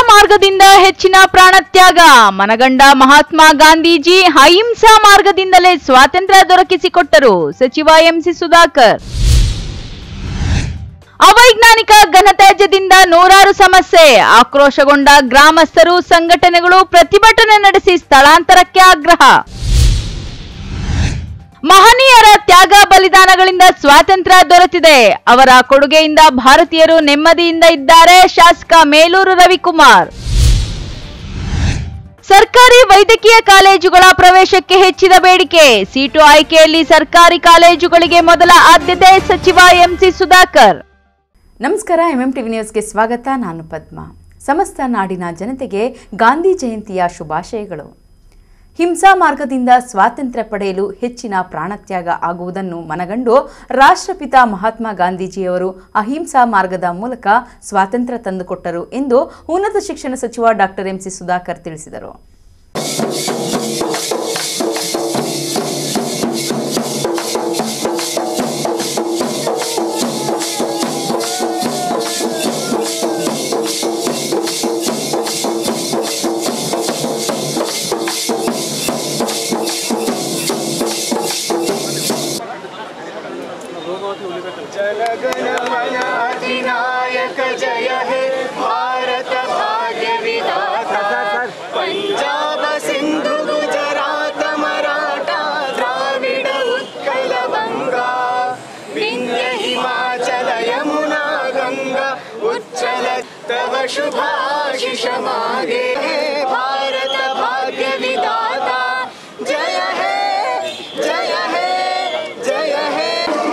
ಮಾರ್ಗದಿಂದ ಹೆಚ್ಚಿನ ಪ್ರಾಣತ್ಯಾಗ ಮನಗಂಡ ಮಹಾತ್ಮ ಗಾಂಧೀಜಿ ಅಹಿಂಸಾ ಮಾರ್ಗದಿಂದಲೇ ಸ್ವಾತಂತ್ರ್ಯ ದೊರಕಿಸಿಕೊಟ್ಟರು ಸಚಿವ ಎಂಸಿ ಸುಧಾಕರ್ ಅವೈಜ್ಞಾನಿಕ ಘನತ್ಯಾಜ್ಯದಿಂದ ನೂರಾರು ಸಮಸ್ಯೆ ಆಕ್ರೋಶಗೊಂಡ ಗ್ರಾಮಸ್ಥರು ಸಂಘಟನೆಗಳು ಪ್ರತಿಭಟನೆ ನಡೆಸಿ ಸ್ಥಳಾಂತರಕ್ಕೆ ಆಗ್ರಹ ಮಹನೀಯರ ತ್ಯಾಗ ಬಲಿದಾನಗಳಿಂದ ಸ್ವಾತಂತ್ರ್ಯ ದೊರೆತಿದೆ ಅವರ ಕೊಡುಗೆಯಿಂದ ಭಾರತೀಯರು ನೆಮ್ಮದಿಯಿಂದ ಇದ್ದಾರೆ ಶಾಸಕ ಮೇಲೂರು ರವಿಕುಮಾರ್ ಸರ್ಕಾರಿ ವೈದ್ಯಕೀಯ ಕಾಲೇಜುಗಳ ಪ್ರವೇಶಕ್ಕೆ ಹೆಚ್ಚಿದ ಬೇಡಿಕೆ ಸೀಟು ಆಯ್ಕೆಯಲ್ಲಿ ಸರ್ಕಾರಿ ಕಾಲೇಜುಗಳಿಗೆ ಮೊದಲ ಆದ್ಯತೆ ಸಚಿವ ಎಂಸಿ ಸುಧಾಕರ್ ನಮಸ್ಕಾರ ಎಂಎಂ ಟಿವಿ ನ್ಯೂಸ್ಗೆ ಸ್ವಾಗತ ನಾನು ಪದ್ಮ ಸಮಸ್ತ ನಾಡಿನ ಜನತೆಗೆ ಗಾಂಧಿ ಜಯಂತಿಯ ಶುಭಾಶಯಗಳು ಹಿಂಸಾ ಮಾರ್ಗದಿಂದ ಸ್ವಾತಂತ್ರ್ಯ ಪಡೆಯಲು ಹೆಚ್ಚಿನ ಪ್ರಾಣತ್ಯಾಗ ಆಗುವುದನ್ನು ಮನಗಂಡು ರಾಷ್ಟ್ರಪಿತ ಮಹಾತ್ಮ ಗಾಂಧೀಜಿಯವರು ಅಹಿಂಸಾ ಮಾರ್ಗದ ಮೂಲಕ ಸ್ವಾತಂತ್ರ್ಯ ತಂದುಕೊಟ್ಟರು ಎಂದು ಉನ್ನತ ಶಿಕ್ಷಣ ಸಚಿವ ಡಾಕ್ಟರ್ ಎಂಸಿ ಸುಧಾಕರ್ ತಿಳಿಸಿದರು जनगणमन अधिनायक जय हे भारत भाग्य विधाता पंजाब सिंधु गुजरात मराठा द्राविड उत्कल बंगा विंध्य हिमाचल यमुना गंगा उच्चल तव शुभाशिष मागे हे भारत भाग्य विधाता जय हे जय हे जय हे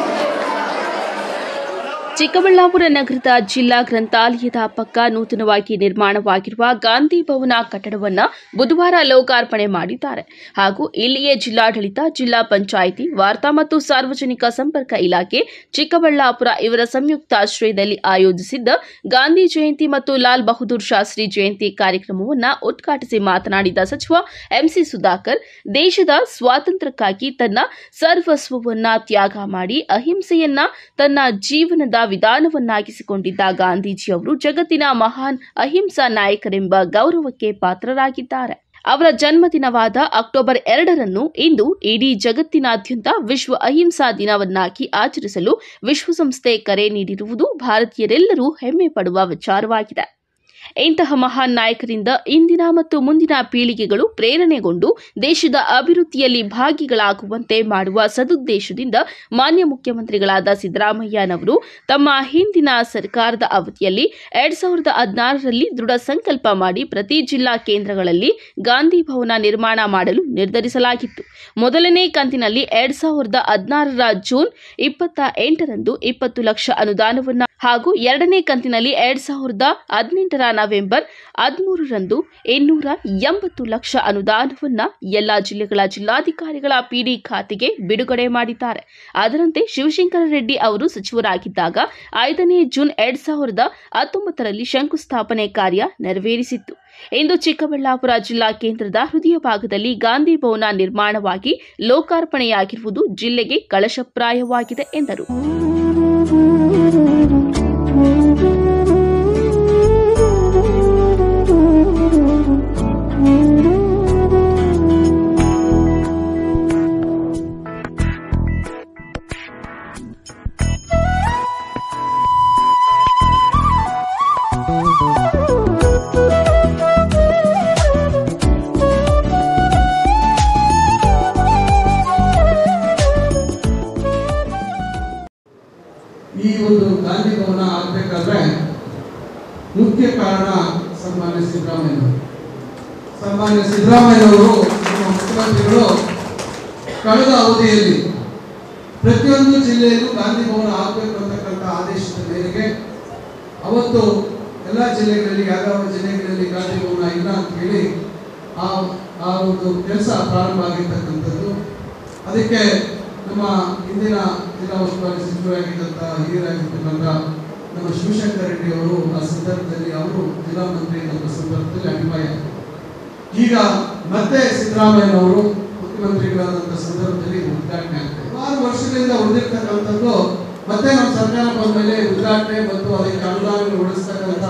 ಚಿಕ್ಕಬಳ್ಳಾಪುರ ನಗರದ ಜಿಲ್ಲಾ ಗ್ರಂಥಾಲಯದ ಪಕ್ಕ ನೂತನವಾಗಿ ನಿರ್ಮಾಣವಾಗಿರುವ ಗಾಂಧಿ ಭವನ ಕಟ್ಟಡವನ್ನು ಬುಧವಾರ ಲೋಕಾರ್ಪಣೆ ಮಾಡಿದ್ದಾರೆ ಹಾಗೂ ಇಲ್ಲಿಯೇ ಜಿಲ್ಲಾಡಳಿತ ಜಿಲ್ಲಾ ಪಂಚಾಯಿತಿ ವಾರ್ತಾ ಮತ್ತು ಸಾರ್ವಜನಿಕ ಸಂಪರ್ಕ ಇಲಾಖೆ ಚಿಕ್ಕಬಳ್ಳಾಪುರ ಇವರ ಸಂಯುಕ್ತ ಆಶ್ರಯದಲ್ಲಿ ಆಯೋಜಿಸಿದ್ದ ಗಾಂಧಿ ಜಯಂತಿ ಮತ್ತು ಲಾಲ್ ಬಹದ್ದೂರ್ ಶಾಸ್ತ್ರಿ ಜಯಂತಿ ಕಾರ್ಯಕ್ರಮವನ್ನು ಉದ್ಘಾಟಿಸಿ ಮಾತನಾಡಿದ ಸಚಿವ ಎಂಸಿ ಸುಧಾಕರ್ ದೇಶದ ಸ್ವಾತಂತ್ರ್ಯಕ್ಕಾಗಿ ತನ್ನ ಸರ್ವಸ್ವವನ್ನ ತ್ಯಾಗ ಮಾಡಿ ಅಹಿಂಸೆಯನ್ನ ತನ್ನ ಜೀವನದ ವಿಧಾನವನ್ನಾಗಿಸಿಕೊಂಡಿದ್ದ ಗಾಂಧೀಜಿಯವರು ಜಗತ್ತಿನ ಮಹಾನ್ ಅಹಿಂಸಾ ನಾಯಕರೆಂಬ ಗೌರವಕ್ಕೆ ಪಾತ್ರರಾಗಿದ್ದಾರೆ ಅವರ ಜನ್ಮದಿನವಾದ ಅಕ್ಟೋಬರ್ ಎರಡರಂದು ಇಂದು ಇಡೀ ಜಗತ್ತಿನಾದ್ಯಂತ ವಿಶ್ವ ಅಹಿಂಸಾ ದಿನವನ್ನಾಗಿ ಆಚರಿಸಲು ವಿಶ್ವಸಂಸ್ಥೆ ಕರೆ ನೀಡಿರುವುದು ಭಾರತೀಯರೆಲ್ಲರೂ ಹೆಮ್ಮೆ ಪಡುವ ವಿಚಾರವಾಗಿದೆ ಇಂತಹ ಮಹಾನ್ ನಾಯಕರಿಂದ ಇಂದಿನ ಮತ್ತು ಮುಂದಿನ ಪೀಳಿಗೆಗಳು ಪ್ರೇರಣೆಗೊಂಡು ದೇಶದ ಅಭಿವೃದ್ಧಿಯಲ್ಲಿ ಭಾಗಿಗಳಾಗುವಂತೆ ಮಾಡುವ ಸದುದ್ದೇಶದಿಂದ ಮಾನ್ಯ ಮುಖ್ಯಮಂತ್ರಿಗಳಾದ ಸಿದ್ದರಾಮಯ್ಯನವರು ತಮ್ಮ ಹಿಂದಿನ ಸರ್ಕಾರದ ಅವಧಿಯಲ್ಲಿ ಎರಡ್ ಸಾವಿರದ ಹದಿನಾರರಲ್ಲಿ ದೃಢ ಸಂಕಲ್ಪ ಮಾಡಿ ಪ್ರತಿ ಜಿಲ್ಲಾ ಕೇಂದ್ರಗಳಲ್ಲಿ ಗಾಂಧಿ ಭವನ ನಿರ್ಮಾಣ ಮಾಡಲು ನಿರ್ಧರಿಸಲಾಗಿತ್ತು ಮೊದಲನೇ ಕಂತಿನಲ್ಲಿ ಎರಡ್ ಸಾವಿರದ ಹದಿನಾರರ ಜೂನ್ ಇಪ್ಪತ್ತ ಎಂಟರಂದು ಇಪ್ಪತ್ತು ಲಕ್ಷ ಅನುದಾನವನ್ನು ಹಾಗೂ ಎರಡನೇ ಕಂತಿನಲ್ಲಿ ಎರಡ್ ಸಾವಿರದ ಹದಿನೆಂಟರ ನವೆಂಬರ್ ಹದಿಮೂರರಂದು ಇನ್ನೂರ ಎಂಬತ್ತು ಲಕ್ಷ ಅನುದಾನವನ್ನ ಎಲ್ಲಾ ಜಿಲ್ಲೆಗಳ ಜಿಲ್ಲಾಧಿಕಾರಿಗಳ ಪಿಡಿ ಖಾತೆಗೆ ಬಿಡುಗಡೆ ಮಾಡಿದ್ದಾರೆ ಅದರಂತೆ ಶಿವಶಂಕರ ರೆಡ್ಡಿ ಅವರು ಸಚಿವರಾಗಿದ್ದಾಗ ಐದನೇ ಜೂನ್ ಎರಡ್ ಸಾವಿರದ ಹತ್ತೊಂಬತ್ತರಲ್ಲಿ ಶಂಕುಸ್ಥಾಪನೆ ಕಾರ್ಯ ನೆರವೇರಿಸಿತ್ತು ಇಂದು ಚಿಕ್ಕಬಳ್ಳಾಪುರ ಜಿಲ್ಲಾ ಕೇಂದ್ರದ ಹೃದಯ ಭಾಗದಲ್ಲಿ ಗಾಂಧಿ ಭವನ ನಿರ್ಮಾಣವಾಗಿ ಲೋಕಾರ್ಪಣೆಯಾಗಿರುವುದು ಜಿಲ್ಲೆಗೆ ಕಳಶಪ್ರಾಯವಾಗಿದೆ ಎಂದರು ಈ ಒಂದು ಗಾಂಧಿ ಭವನ ಆಗ್ಬೇಕಾದ್ರೆ ಮುಖ್ಯ ಕಾರಣ ಸನ್ಮಾನ್ಯ ಸಿದ್ದರಾಮಯ್ಯನವರು ಸನ್ಮಾನ್ಯ ಸಿದ್ದರಾಮಯ್ಯನವರು ನಮ್ಮ ಮುಖ್ಯಮಂತ್ರಿಗಳು ಕಳೆದ ಅವಧಿಯಲ್ಲಿ ಪ್ರತಿಯೊಂದು ಜಿಲ್ಲೆಯಲ್ಲೂ ಗಾಂಧಿ ಭವನ ಆಗಬೇಕು ಅಂತಕ್ಕಂಥ ಆದೇಶದ ಮೇರೆಗೆ ಅವತ್ತು ಎಲ್ಲ ಜಿಲ್ಲೆಗಳಲ್ಲಿ ಯಾವ್ಯಾವ ಜಿಲ್ಲೆಗಳಲ್ಲಿ ಗಾಂಧಿ ಭವನ ಇಲ್ಲ ಅಂತ ಹೇಳಿ ಆ ಆ ಒಂದು ಕೆಲಸ ಪ್ರಾರಂಭ ಆಗಿರ್ತಕ್ಕಂಥದ್ದು ಅದಕ್ಕೆ ನಮ್ಮ ಹಿಂದಿನ ಜಿಲ್ಲಾ ಉಸ್ತುವಾರಿ ಸಚಿವರಾಗಿದ್ದಂಥ ಹಿರಿಯರಾಗಿರ್ತಕ್ಕಂಥ ನಮ್ಮ ಶಿವಶಂಕರ ರೆಡ್ಡಿ ಅವರು ಆ ಸಂದರ್ಭದಲ್ಲಿ ಅವರು ಜಿಲ್ಲಾ ಮಂತ್ರಿ ಇದ್ದಂಥ ಸಂದರ್ಭದಲ್ಲಿ ಅಭಿಪ್ರಾಯ ಈಗ ಮತ್ತೆ ಸಿದ್ದರಾಮಯ್ಯನವರು ಮುಖ್ಯಮಂತ್ರಿಗಳಾದಂಥ ಸಂದರ್ಭದಲ್ಲಿ ಉದ್ಘಾಟನೆ ಆಗ್ತದೆ ಸುಮಾರು ವರ್ಷಗಳಿಂದ ಉಳಿದಿರ್ತಕ್ಕಂಥದ್ದು ಮತ್ತೆ ನಮ್ಮ ಸರ್ಕಾರ ಬಂದ ಮೇಲೆ ಉದ್ಘಾಟನೆ ಮತ್ತು ಅದಕ್ಕೆ ಅನುದಾನ ಉಳಿಸ್ತಕ್ಕಂಥ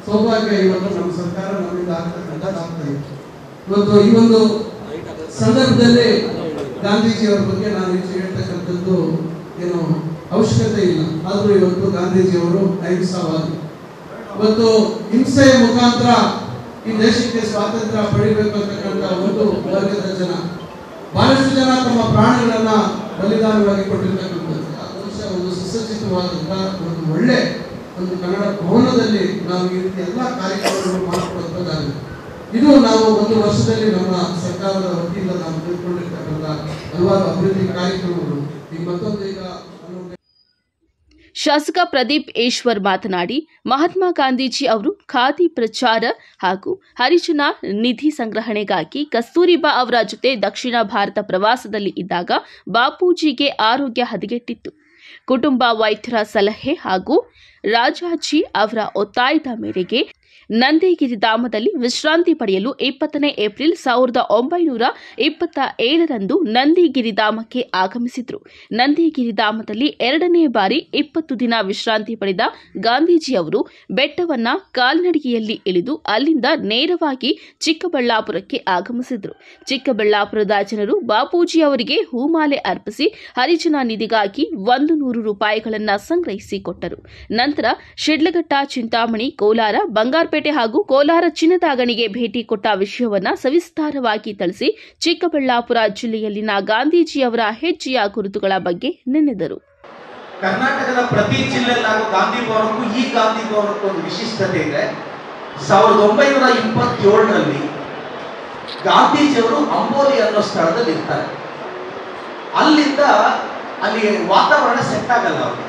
ಸೌಭಾಗ್ಯ ಇವತ್ತು ನಮ್ಮ ಸರ್ಕಾರ ನಮ್ಮಿಂದ ಆಗ್ತಕ್ಕಂಥ ಆಗ್ತದೆ ಇವತ್ತು ಈ ಒಂದು ಸಂದರ್ಭದಲ್ಲಿ ಗಾಂಧೀಜಿಯವರ ಬಗ್ಗೆ ನಾನು ಹೆಚ್ಚು ಹೇಳ್ತಕ್ಕಂಥದ್ದು ಏನು ಅವಶ್ಯಕತೆ ಇಲ್ಲ ಆದರೂ ಇವತ್ತು ಗಾಂಧೀಜಿಯವರು ಅಹಿಂಸಾವಾದಿ ಇವತ್ತು ಹಿಂಸೆಯ ಮುಖಾಂತರ ಈ ದೇಶಕ್ಕೆ ಸ್ವಾತಂತ್ರ್ಯ ಪಡಿಬೇಕು ಅಂತಕ್ಕಂಥ ಒಂದು ವರ್ಗದ ಜನ ಬಹಳಷ್ಟು ಜನ ತಮ್ಮ ಪ್ರಾಣಗಳನ್ನ ಬಲಿದಾನವಾಗಿ ಕೊಟ್ಟಿರ್ತಕ್ಕಂಥದ್ದು ಆ ಬಹುಶಃ ಒಂದು ಸುಸಜ್ಜಿತವಾದಂಥ ಒಂದು ಒಳ್ಳೆ ಒಂದು ಕನ್ನಡ ಭವನದಲ್ಲಿ ನಾವು ಈ ರೀತಿ ಎಲ್ಲ ಕಾರ್ಯಕ್ರಮಗಳನ್ನು ಮಾಡಿಕೊಡುವಂಥದ್ದಾಗಿದೆ ಇದು ನಾವು ಒಂದು ವರ್ಷದಲ್ಲಿ ನಮ್ಮ ಸರ್ಕಾರದ ವತಿಯಿಂದ ನಾವು ತಿಳ್ಕೊಂಡಿರ್ತಕ್ಕಂಥ ಹಲವಾರು ಅಭಿವೃದ್ಧಿ ಕಾರ್ಯಕ್ರಮಗಳು ಈಗ ಮತ್ತೊಂದು ಈಗ ಹನ್ನೊಂದು ಶಾಸಕ ಪ್ರದೀಪ್ ಈಶ್ವರ್ ಮಾತನಾಡಿ ಮಹಾತ್ಮ ಗಾಂಧೀಜಿ ಅವರು ಖಾದಿ ಪ್ರಚಾರ ಹಾಗೂ ಹರಿಜನ ನಿಧಿ ಸಂಗ್ರಹಣೆಗಾಗಿ ಕಸ್ತೂರಿಬಾ ಅವರ ಜೊತೆ ದಕ್ಷಿಣ ಭಾರತ ಪ್ರವಾಸದಲ್ಲಿ ಇದ್ದಾಗ ಬಾಪೂಜಿಗೆ ಆರೋಗ್ಯ ಹದಗೆಟ್ಟಿತ್ತು ಕುಟುಂಬ ವೈದ್ಯರ ಸಲಹೆ ಹಾಗೂ ರಾಜಾಜಿ ಅವರ ಒತ್ತಾಯದ ಮೇರೆಗೆ ನಂದಿಗಿರಿ ಧಾಮದಲ್ಲಿ ವಿಶ್ರಾಂತಿ ಪಡೆಯಲು ಇಪ್ಪತ್ತನೇ ಏಪ್ರಿಲ್ ಸಾವಿರದ ಒಂಬೈನೂರ ಇಪ್ಪತ್ತ ಏಳರಂದು ನಂದಿಗಿರಿ ಧಾಮಕ್ಕೆ ಆಗಮಿಸಿದ್ರು ನಂದಿಗಿರಿ ಧಾಮದಲ್ಲಿ ಎರಡನೇ ಬಾರಿ ಇಪ್ಪತ್ತು ದಿನ ವಿಶ್ರಾಂತಿ ಪಡೆದ ಗಾಂಧೀಜಿಯವರು ಬೆಟ್ಟವನ್ನ ಕಾಲ್ನಡಿಗೆಯಲ್ಲಿ ಇಳಿದು ಅಲ್ಲಿಂದ ನೇರವಾಗಿ ಚಿಕ್ಕಬಳ್ಳಾಪುರಕ್ಕೆ ಆಗಮಿಸಿದ್ರು ಚಿಕ್ಕಬಳ್ಳಾಪುರದ ಜನರು ಬಾಪೂಜಿ ಅವರಿಗೆ ಹೂಮಾಲೆ ಅರ್ಪಿಸಿ ಹರಿಜನ ನಿಧಿಗಾಗಿ ಒಂದು ನೂರು ರೂಪಾಯಿಗಳನ್ನ ಸಂಗ್ರಹಿಸಿ ಕೊಟ್ಟರು ನಂತರ ಶಿಡ್ಲಘಟ್ಟ ಚಿಂತಾಮಣಿ ಕೋಲಾರ ಬಂಗಾರಪೇಟೆ ಹಾಗೂ ಕೋಲಾರ ಚಿನ್ನದ ಗಣಿಗೆ ಭೇಟಿ ಕೊಟ್ಟ ವಿಷಯವನ್ನ ಸವಿಸ್ತಾರವಾಗಿ ತಿಳಿಸಿ ಚಿಕ್ಕಬಳ್ಳಾಪುರ ಜಿಲ್ಲೆಯಲ್ಲಿನ ಗಾಂಧೀಜಿಯವರ ಹೆಜ್ಜೆಯ ಗುರುತುಗಳ ಬಗ್ಗೆ ನೆನೆದರು ಕರ್ನಾಟಕದ ಪ್ರತಿ ಜಿಲ್ಲೆಯಲ್ಲಾಗೋ ಗಾಂಧಿ ಭವನಕ್ಕೂ ಈ ಗಾಂಧಿ ಭವನಕ್ಕೂ ಒಂದು ವಿಶಿಷ್ಟತೆ ಇದೆ ಸಾವಿರದ ಒಂಬೈನೂರ ಇಪ್ಪತ್ತೇಳರಲ್ಲಿ ಗಾಂಧೀಜಿಯವರು ಅಂಬೋಲಿ ಅನ್ನೋ ಸ್ಥಳದಲ್ಲಿ ಇರ್ತಾರೆ ಅಲ್ಲಿಂದ ಅಲ್ಲಿ ವಾತಾವರಣ ಸೆಟ್ ಆಗಲ್ಲ ಅವ್ರಿಗೆ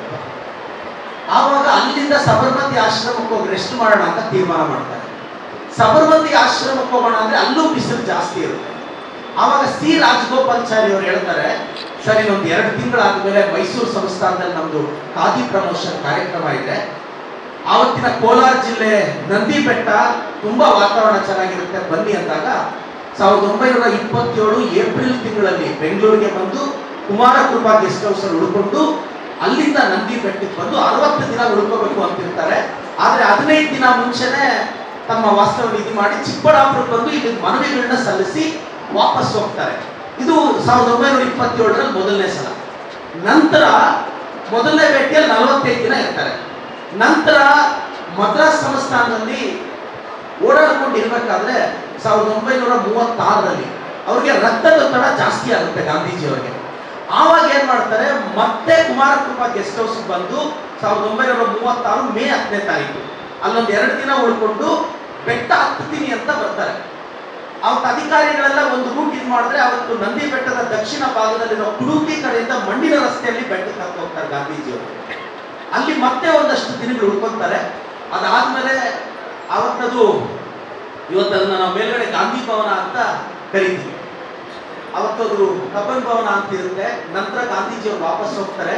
ಆವಾಗ ಅಲ್ಲಿಂದ ಸಬರ್ಮತಿ ಆಶ್ರಮಕ್ಕೆ ಹೋಗಿ ರೆಸ್ಟ್ ಮಾಡೋಣ ಅಂತ ತೀರ್ಮಾನ ಮಾಡ್ತಾರೆ ಸಬರ್ಮತಿ ಆಶ್ರಮಕ್ಕೆ ಹೋಗೋಣ ಅಂದ್ರೆ ಅಲ್ಲೂ ಬಿಸಿಲು ಜಾಸ್ತಿ ಇರುತ್ತೆ ಆವಾಗ ಸಿ ರಾಜಗೋಪಾಲ್ಚಾರಿ ಅವರು ಹೇಳ್ತಾರೆ ಸರ್ ಇನ್ನೊಂದು ಎರಡು ತಿಂಗಳಾದ್ಮೇಲೆ ಮೈಸೂರು ಸಂಸ್ಥಾನದಲ್ಲಿ ನಮ್ದು ಖಾದಿ ಪ್ರಮೋಷನ್ ಕಾರ್ಯಕ್ರಮ ಇದೆ ಆವತ್ತಿನ ಕೋಲಾರ ಜಿಲ್ಲೆ ನಂದಿ ಬೆಟ್ಟ ತುಂಬಾ ವಾತಾವರಣ ಚೆನ್ನಾಗಿರುತ್ತೆ ಬನ್ನಿ ಅಂದಾಗ ಸಾವಿರದ ಒಂಬೈನೂರ ಇಪ್ಪತ್ತೇಳು ಏಪ್ರಿಲ್ ತಿಂಗಳಲ್ಲಿ ಬೆಂಗಳೂರಿಗೆ ಬಂದು ಕುಮಾರಕೃಪಾ ಗೆಸ್ಟ್ ಹೌಸ್ ಅಲ್ಲಿ ಉಳ್ಕೊಂಡು ಅಲ್ಲಿಂದ ನಂದಿ ಬೆಟ್ಟಕ್ಕೆ ಬಂದು ಅರವತ್ತು ದಿನ ಉಳ್ಕೋಬೇಕು ಅಂತಿರ್ತಾರೆ ಆದ್ರೆ ಹದಿನೈದು ದಿನ ಮುಂಚೆನೆ ತಮ್ಮ ವಾಸ್ತವ ನಿಧಿ ಮಾಡಿ ಚಿಕ್ಕಬಳ್ಳಾಪುರಕ್ಕೆ ಬಂದು ಇಲ್ಲಿ ಮನವಿಗಳನ್ನ ಸಲ್ಲಿಸಿ ವಾಪಸ್ ಹೋಗ್ತಾರೆ ಇದು ಸಾವಿರದ ಒಂಬೈನೂರ ಇಪ್ಪತ್ತೇಳರಲ್ಲಿ ಮೊದಲನೇ ಸಲ ನಂತರ ಮೊದಲನೇ ಭೇಟಿಯಲ್ಲಿ ನಲವತ್ತೈದು ದಿನ ಇರ್ತಾರೆ ನಂತರ ಮದ್ರಾಸ್ ಸಂಸ್ಥಾನದಲ್ಲಿ ಓಡಾಡ್ಕೊಂಡು ಇರ್ಬೇಕಾದ್ರೆ ಸಾವಿರದ ಒಂಬೈನೂರ ಮೂವತ್ತಾರರಲ್ಲಿ ಅವ್ರಿಗೆ ರಕ್ತದೊತ್ತಡ ಜಾಸ್ತಿ ಆಗುತ್ತೆ ಗಾಂಧೀಜಿ ಅವರಿಗೆ ಆವಾಗ ಏನ್ ಮಾಡ್ತಾರೆ ಮತ್ತೆ ಕುಮಾರಕೃಪಾ ಗೆಸ್ಟ್ ಹೌಸ್ ಬಂದು ಸಾವಿರದ ಒಂಬೈನೂರ ಮೂವತ್ತಾರು ಮೇ ಹತ್ತನೇ ತಾರೀಕು ಅಲ್ಲೊಂದು ಎರಡು ದಿನ ಉಳ್ಕೊಂಡು ಬೆಟ್ಟ ಹತ್ತುತ್ತೀನಿ ಅಂತ ಬರ್ತಾರೆ ಅವತ್ತು ಅಧಿಕಾರಿಗಳೆಲ್ಲ ಒಂದು ರೂಟ್ ಇದು ಮಾಡಿದ್ರೆ ಅವತ್ತು ನಂದಿ ಬೆಟ್ಟದ ದಕ್ಷಿಣ ಭಾಗದಲ್ಲಿರೋ ಕುಡುಕಿ ಕಡೆಯಿಂದ ಮಣ್ಣಿನ ರಸ್ತೆಯಲ್ಲಿ ಬೆಟ್ಟಕ್ಕೆ ಹತ್ತು ಹೋಗ್ತಾರೆ ಗಾಂಧೀಜಿಯವರು ಅಲ್ಲಿ ಮತ್ತೆ ಒಂದಷ್ಟು ದಿನಗಳು ಉಳ್ಕೊಂತಾರೆ ಅದಾದ್ಮೇಲೆ ಅವತ್ತದು ಇವತ್ತದನ್ನ ನಾವು ಮೇಲ್ಗಡೆ ಗಾಂಧಿ ಭವನ ಅಂತ ಕರಿತೀವಿ ಅವತ್ತದು ಕಬ್ಬನ್ ಭವನ ಅಂತ ಇರುತ್ತೆ ನಂತರ ಗಾಂಧೀಜಿಯವರು ವಾಪಸ್ ಹೋಗ್ತಾರೆ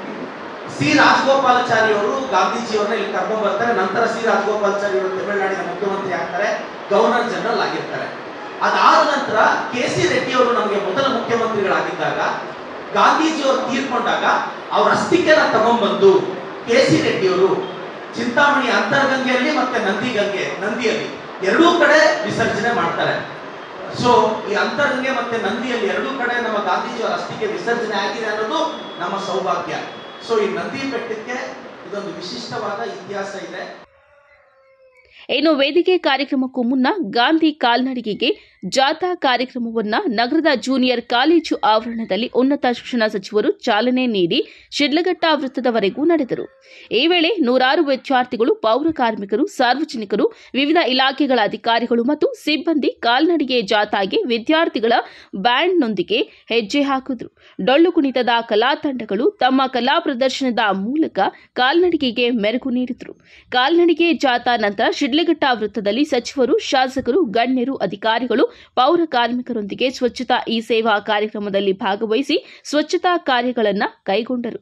ಸಿ ರಾಜಗೋಪಾಲಾಚಾರಿ ಅವರು ಗಾಂಧೀಜಿಯವರನ್ನ ಇಲ್ಲಿ ಕರ್ಕೊಂಡ್ ಬರ್ತಾರೆ ನಂತರ ಸಿ ರಾಜಗೋಪಾಲಾಚಾರಿ ಅವರು ತಮಿಳುನಾಡಿನ ಮುಖ್ಯಮಂತ್ರಿ ಆಗ್ತಾರೆ ಗವರ್ನರ್ ಜನರಲ್ ಆಗಿರ್ತಾರೆ ಅದಾದ ನಂತರ ಕೆ ಸಿ ರೆಡ್ಡಿ ಅವರು ನಮಗೆ ಮೊದಲ ಮುಖ್ಯಮಂತ್ರಿಗಳಾಗಿದ್ದಾಗ ಗಾಂಧೀಜಿಯವರು ತೀರ್ಕೊಂಡಾಗ ಅವ್ರ ಅಸ್ಥಿಕೆನ ತಗೊಂಡ್ಬಂದು ಕೆ ಸಿ ರೆಡ್ಡಿ ಅವರು ಚಿಂತಾಮಣಿ ಅಂತರ್ಗಂಗೆಯಲ್ಲಿ ಮತ್ತೆ ನಂದಿಗಂಗೆ ನಂದಿಯಲ್ಲಿ ಎರಡೂ ಕಡೆ ವಿಸರ್ಜನೆ ಮಾಡ್ತಾರೆ ಸೊ ಈ ಅಂತರ್ಗಂಗೆ ಮತ್ತೆ ನಂದಿಯಲ್ಲಿ ಎರಡೂ ಕಡೆ ನಮ್ಮ ಗಾಂಧೀಜಿಯವರ ಅಸ್ಥಿಗೆ ವಿಸರ್ಜನೆ ಆಗಿದೆ ಅನ್ನೋದು ನಮ್ಮ ಸೌಭಾಗ್ಯ ಸೊ ಈ ನಂದಿ ಬೆಟ್ಟಕ್ಕೆ ಇದೊಂದು ವಿಶಿಷ್ಟವಾದ ಇತಿಹಾಸ ಇದೆ ಇನ್ನು ವೇದಿಕೆ ಕಾರ್ಯಕ್ರಮಕ್ಕೂ ಮುನ್ನ ಗಾಂಧಿ ಕಾಲ್ನಡಿಗೆಗೆ ಜಾಥಾ ಕಾರ್ಯಕ್ರಮವನ್ನ ನಗರದ ಜೂನಿಯರ್ ಕಾಲೇಜು ಆವರಣದಲ್ಲಿ ಉನ್ನತ ಶಿಕ್ಷಣ ಸಚಿವರು ಚಾಲನೆ ನೀಡಿ ಶಿಡ್ಲಘಟ್ಟ ವೃತ್ತದವರೆಗೂ ನಡೆದರು ಈ ವೇಳೆ ನೂರಾರು ವಿದ್ಯಾರ್ಥಿಗಳು ಪೌರ ಕಾರ್ಮಿಕರು ಸಾರ್ವಜನಿಕರು ವಿವಿಧ ಇಲಾಖೆಗಳ ಅಧಿಕಾರಿಗಳು ಮತ್ತು ಸಿಬ್ಬಂದಿ ಕಾಲ್ನಡಿಗೆ ಜಾಥಾಗೆ ವಿದ್ಯಾರ್ಥಿಗಳ ಬ್ಯಾಂಡ್ನೊಂದಿಗೆ ಹೆಜ್ಜೆ ಹಾಕಿದ್ರು ಡೊಳ್ಳು ಕುಣಿತದ ಕಲಾ ತಂಡಗಳು ತಮ್ಮ ಕಲಾ ಪ್ರದರ್ಶನದ ಮೂಲಕ ಕಾಲ್ನಡಿಗೆಗೆ ಮೆರುಗು ನೀಡಿದರು ಕಾಲ್ನಡಿಗೆ ಜಾಥಾ ನಂತರ ಶಿಡ್ಲಘಟ್ಟ ವೃತ್ತದಲ್ಲಿ ಸಚಿವರು ಶಾಸಕರು ಗಣ್ಯರು ಅಧಿಕಾರಿಗಳು ಪೌರ ಕಾರ್ಮಿಕರೊಂದಿಗೆ ಸ್ವಚ್ಛತಾ ಈ ಸೇವಾ ಕಾರ್ಯಕ್ರಮದಲ್ಲಿ ಭಾಗವಹಿಸಿ ಸ್ವಚ್ಛತಾ ಕಾರ್ಯಗಳನ್ನು ಕೈಗೊಂಡರು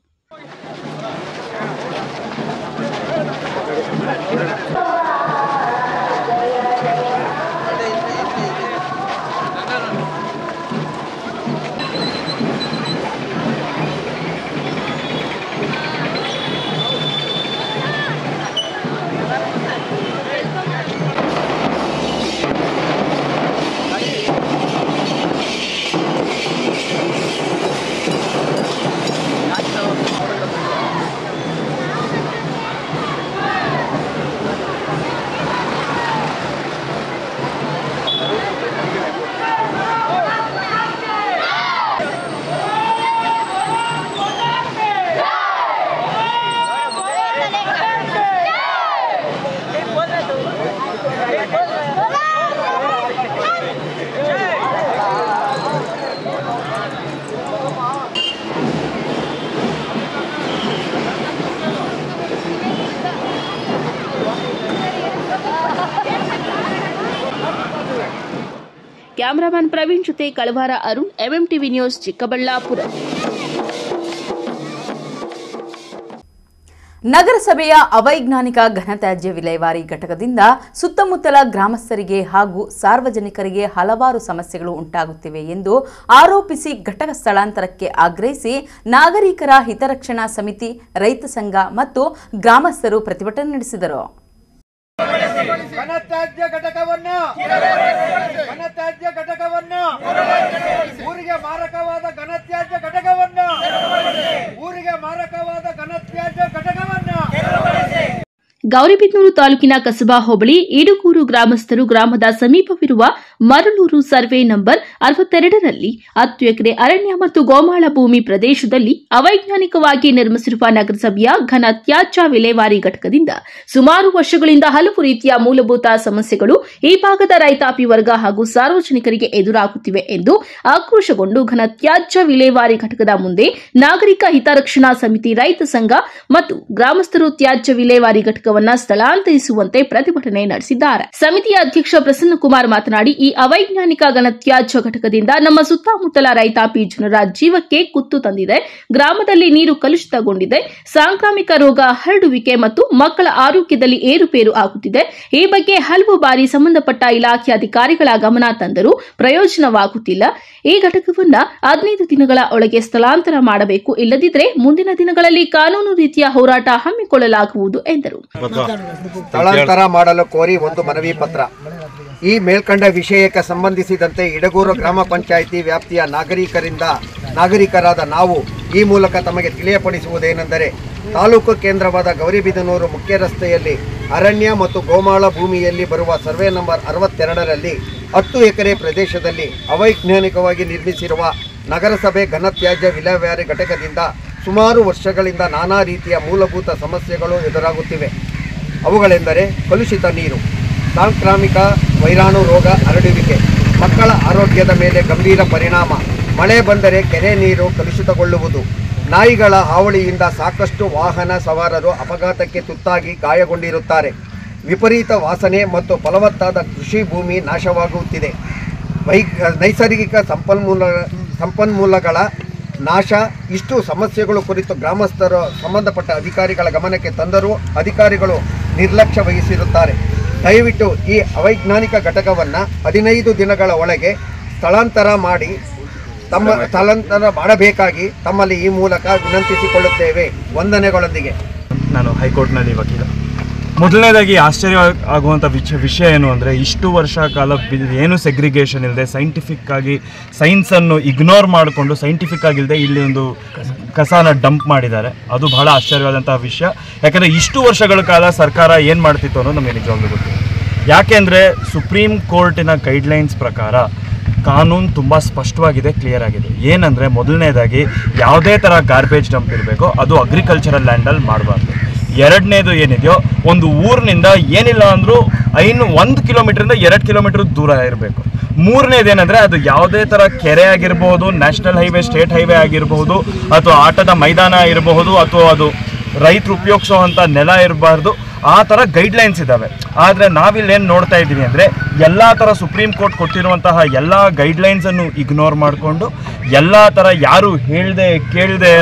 ಕ್ಯಾಮರಾಮನ್ ಪ್ರವೀಣ್ ಜೊತೆ ಕಳವಾರ ಅರುಣ್ ಎಂಎಂಟಿವಿ ನ್ಯೂಸ್ ಚಿಕ್ಕಬಳ್ಳಾಪುರ ನಗರಸಭೆಯ ಅವೈಜ್ಞಾನಿಕ ಘನತ್ಯಾಜ್ಯ ವಿಲೇವಾರಿ ಘಟಕದಿಂದ ಸುತ್ತಮುತ್ತಲ ಗ್ರಾಮಸ್ಥರಿಗೆ ಹಾಗೂ ಸಾರ್ವಜನಿಕರಿಗೆ ಹಲವಾರು ಸಮಸ್ಯೆಗಳು ಉಂಟಾಗುತ್ತಿವೆ ಎಂದು ಆರೋಪಿಸಿ ಘಟಕ ಸ್ಥಳಾಂತರಕ್ಕೆ ಆಗ್ರಹಿಸಿ ನಾಗರಿಕರ ಹಿತರಕ್ಷಣಾ ಸಮಿತಿ ರೈತ ಸಂಘ ಮತ್ತು ಗ್ರಾಮಸ್ಥರು ಪ್ರತಿಭಟನೆ ನಡೆಸಿದರು ಘನತ್ಯಾಜ್ಯ ಘಟಕವನ್ನ ಘನತ್ಯಾಜ್ಯ ಘಟಕವನ್ನ ಊರಿಗೆ ಮಾರಕವಾದ ಘನತ್ಯಾಜ್ಯ ಘಟಕವನ್ನ ಊರಿಗೆ ಮಾರಕವಾದ ಘನತ್ಯಾಜ್ಯ ಘಟಕವನ್ನ ಗೌರಿಬಿದನೂರು ತಾಲೂಕಿನ ಕಸಬಾ ಹೋಬಳಿ ಈಡುಗೂರು ಗ್ರಾಮಸ್ಥರು ಗ್ರಾಮದ ಸಮೀಪವಿರುವ ಮರಳೂರು ಸರ್ವೆ ನಂಬರ್ ಅರವತ್ತೆರಡರಲ್ಲಿ ಹತ್ತು ಎಕರೆ ಅರಣ್ಯ ಮತ್ತು ಗೋಮಾಳ ಭೂಮಿ ಪ್ರದೇಶದಲ್ಲಿ ಅವೈಜ್ಞಾನಿಕವಾಗಿ ನಿರ್ಮಿಸಿರುವ ನಗರಸಭೆಯ ಘನ ತ್ಯಾಜ್ಯ ವಿಲೇವಾರಿ ಘಟಕದಿಂದ ಸುಮಾರು ವರ್ಷಗಳಿಂದ ಹಲವು ರೀತಿಯ ಮೂಲಭೂತ ಸಮಸ್ಯೆಗಳು ಈ ಭಾಗದ ರೈತಾಪಿ ವರ್ಗ ಹಾಗೂ ಸಾರ್ವಜನಿಕರಿಗೆ ಎದುರಾಗುತ್ತಿವೆ ಎಂದು ಆಕ್ರೋಶಗೊಂಡು ಘನ ತ್ಯಾಜ್ಯ ವಿಲೇವಾರಿ ಘಟಕದ ಮುಂದೆ ನಾಗರಿಕ ಹಿತರಕ್ಷಣಾ ಸಮಿತಿ ರೈತ ಸಂಘ ಮತ್ತು ಗ್ರಾಮಸ್ಥರು ತ್ಯಾಜ್ಯ ವಿಲೇವಾರಿ ಘಟಕವನ್ನ ಸ್ಥಳಾಂತರಿಸುವಂತೆ ಪ್ರತಿಭಟನೆ ನಡೆಸಿದ್ದಾರೆ ಸಮಿತಿಯ ಅಧ್ಯಕ್ಷ ಪ್ರಸನ್ನಕುಮಾರ್ ಮಾತನಾಡಿ ಈ ಅವೈಜ್ಞಾನಿಕ ಘನತ್ಯಾಜ್ಯ ಘಟಕದಿಂದ ನಮ್ಮ ಸುತ್ತಮುತ್ತಲ ರೈತಾಪಿ ಜನರ ಜೀವಕ್ಕೆ ಕುತ್ತು ತಂದಿದೆ ಗ್ರಾಮದಲ್ಲಿ ನೀರು ಕಲುಷಿತಗೊಂಡಿದೆ ಸಾಂಕ್ರಾಮಿಕ ರೋಗ ಹರಡುವಿಕೆ ಮತ್ತು ಮಕ್ಕಳ ಆರೋಗ್ಯದಲ್ಲಿ ಏರುಪೇರು ಆಗುತ್ತಿದೆ ಈ ಬಗ್ಗೆ ಹಲವು ಬಾರಿ ಸಂಬಂಧಪಟ್ಟ ಇಲಾಖೆ ಅಧಿಕಾರಿಗಳ ಗಮನ ತಂದರೂ ಪ್ರಯೋಜನವಾಗುತ್ತಿಲ್ಲ ಈ ಘಟಕವನ್ನ ಹದಿನೈದು ದಿನಗಳ ಒಳಗೆ ಸ್ಥಳಾಂತರ ಮಾಡಬೇಕು ಇಲ್ಲದಿದ್ದರೆ ಮುಂದಿನ ದಿನಗಳಲ್ಲಿ ಕಾನೂನು ರೀತಿಯ ಹೋರಾಟ ಹಮ್ಮಿಕೊಳ್ಳಲಾಗುವುದು ಎಂದರು ಸ್ಥಳಾಂತರ ಮಾಡಲು ಕೋರಿ ಒಂದು ಮನವಿ ಪತ್ರ ಈ ಮೇಲ್ಕಂಡ ವಿಷಯಕ್ಕೆ ಸಂಬಂಧಿಸಿದಂತೆ ಇಡಗೂರು ಗ್ರಾಮ ಪಂಚಾಯಿತಿ ವ್ಯಾಪ್ತಿಯ ನಾಗರಿಕರಿಂದ ನಾಗರಿಕರಾದ ನಾವು ಈ ಮೂಲಕ ತಮಗೆ ತಿಳಿಯಪಡಿಸುವುದೇನೆಂದರೆ ತಾಲೂಕು ಕೇಂದ್ರವಾದ ಗೌರಿಬಿದನೂರು ಮುಖ್ಯ ರಸ್ತೆಯಲ್ಲಿ ಅರಣ್ಯ ಮತ್ತು ಗೋಮಾಳ ಭೂಮಿಯಲ್ಲಿ ಬರುವ ಸರ್ವೆ ನಂಬರ್ ಅರವತ್ತೆರಡರಲ್ಲಿ ಹತ್ತು ಎಕರೆ ಪ್ರದೇಶದಲ್ಲಿ ಅವೈಜ್ಞಾನಿಕವಾಗಿ ನಿರ್ಮಿಸಿರುವ ನಗರಸಭೆ ಘನತ್ಯಾಜ್ಯ ವಿಲೇವಾರಿ ಘಟಕದಿಂದ ಸುಮಾರು ವರ್ಷಗಳಿಂದ ನಾನಾ ರೀತಿಯ ಮೂಲಭೂತ ಸಮಸ್ಯೆಗಳು ಎದುರಾಗುತ್ತಿವೆ ಅವುಗಳೆಂದರೆ ಕಲುಷಿತ ನೀರು ಸಾಂಕ್ರಾಮಿಕ ವೈರಾಣು ರೋಗ ಹರಡುವಿಕೆ ಮಕ್ಕಳ ಆರೋಗ್ಯದ ಮೇಲೆ ಗಂಭೀರ ಪರಿಣಾಮ ಮಳೆ ಬಂದರೆ ಕೆರೆ ನೀರು ಕಲುಷಿತಗೊಳ್ಳುವುದು ನಾಯಿಗಳ ಹಾವಳಿಯಿಂದ ಸಾಕಷ್ಟು ವಾಹನ ಸವಾರರು ಅಪಘಾತಕ್ಕೆ ತುತ್ತಾಗಿ ಗಾಯಗೊಂಡಿರುತ್ತಾರೆ ವಿಪರೀತ ವಾಸನೆ ಮತ್ತು ಫಲವತ್ತಾದ ಕೃಷಿ ಭೂಮಿ ನಾಶವಾಗುತ್ತಿದೆ ವೈ ನೈಸರ್ಗಿಕ ಸಂಪನ್ಮೂಲ ಸಂಪನ್ಮೂಲಗಳ ನಾಶ ಇಷ್ಟು ಸಮಸ್ಯೆಗಳು ಕುರಿತು ಗ್ರಾಮಸ್ಥರು ಸಂಬಂಧಪಟ್ಟ ಅಧಿಕಾರಿಗಳ ಗಮನಕ್ಕೆ ತಂದರೂ ಅಧಿಕಾರಿಗಳು ನಿರ್ಲಕ್ಷ್ಯ ವಹಿಸಿರುತ್ತಾರೆ ದಯವಿಟ್ಟು ಈ ಅವೈಜ್ಞಾನಿಕ ಘಟಕವನ್ನು ಹದಿನೈದು ದಿನಗಳ ಒಳಗೆ ಸ್ಥಳಾಂತರ ಮಾಡಿ ತಮ್ಮ ಸ್ಥಳಾಂತರ ಮಾಡಬೇಕಾಗಿ ತಮ್ಮಲ್ಲಿ ಈ ಮೂಲಕ ವಿನಂತಿಸಿಕೊಳ್ಳುತ್ತೇವೆ ವಂದನೆಗಳೊಂದಿಗೆ ನಾನು ಹೈಕೋರ್ಟ್ನಲ್ಲಿ ವಕೀಲ ಮೊದಲನೇದಾಗಿ ಆಶ್ಚರ್ಯ ಆಗುವಂಥ ವಿಷಯ ವಿಷಯ ಏನು ಅಂದರೆ ಇಷ್ಟು ವರ್ಷ ಕಾಲ ಬಿ- ಏನು ಸೆಗ್ರಿಗೇಷನ್ ಇಲ್ಲದೆ ಸೈಂಟಿಫಿಕ್ ಆಗಿ ಸೈನ್ಸನ್ನು ಇಗ್ನೋರ್ ಮಾಡಿಕೊಂಡು ಸೈಂಟಿಫಿಕ್ ಆಗಿಲ್ಲದೆ ಇಲ್ಲಿ ಒಂದು ಕಸಾನ ಡಂಪ್ ಮಾಡಿದ್ದಾರೆ ಅದು ಬಹಳ ಆಶ್ಚರ್ಯವಾದಂತಹ ವಿಷಯ ಯಾಕಂದರೆ ಇಷ್ಟು ವರ್ಷಗಳ ಕಾಲ ಸರ್ಕಾರ ಏನು ಮಾಡ್ತಿತ್ತು ಅನ್ನೋದು ನಮಗೆ ನಿಜವಾಗ್ಲೂ ಗೊತ್ತಿಲ್ಲ ಯಾಕೆಂದರೆ ಸುಪ್ರೀಂ ಕೋರ್ಟಿನ ಗೈಡ್ಲೈನ್ಸ್ ಪ್ರಕಾರ ಕಾನೂನು ತುಂಬ ಸ್ಪಷ್ಟವಾಗಿದೆ ಕ್ಲಿಯರ್ ಆಗಿದೆ ಏನಂದರೆ ಮೊದಲನೇದಾಗಿ ಯಾವುದೇ ಥರ ಗಾರ್ಬೇಜ್ ಡಂಪ್ ಇರಬೇಕೋ ಅದು ಅಗ್ರಿಕಲ್ಚರಲ್ ಲ್ಯಾಂಡಲ್ಲಿ ಮಾಡಬಾರ್ದು ಎರಡನೇದು ಏನಿದೆಯೋ ಒಂದು ಊರಿನಿಂದ ಏನಿಲ್ಲ ಅಂದರೂ ಐನು ಒಂದು ಕಿಲೋಮೀಟ್ರಿಂದ ಎರಡು ಕಿಲೋಮೀಟರ್ ದೂರ ಇರಬೇಕು ಮೂರನೇದೇನೆಂದರೆ ಅದು ಯಾವುದೇ ಥರ ಕೆರೆ ಆಗಿರ್ಬೋದು ನ್ಯಾಷನಲ್ ಹೈವೇ ಸ್ಟೇಟ್ ಹೈವೇ ಆಗಿರಬಹುದು ಅಥವಾ ಆಟದ ಮೈದಾನ ಇರಬಹುದು ಅಥವಾ ಅದು ರೈತರು ಉಪಯೋಗಿಸೋವಂಥ ನೆಲ ಇರಬಾರ್ದು ಆ ಥರ ಗೈಡ್ಲೈನ್ಸ್ ಇದ್ದಾವೆ ಆದರೆ ನಾವಿಲ್ಲೇನು ನೋಡ್ತಾ ಇದ್ದೀವಿ ಅಂದರೆ ಎಲ್ಲ ಥರ ಸುಪ್ರೀಂ ಕೋರ್ಟ್ ಕೊಟ್ಟಿರುವಂತಹ ಎಲ್ಲ ಗೈಡ್ಲೈನ್ಸನ್ನು ಇಗ್ನೋರ್ ಮಾಡಿಕೊಂಡು ಎಲ್ಲ ಥರ ಯಾರು ಹೇಳ್ದೆ ಕೇಳದೆ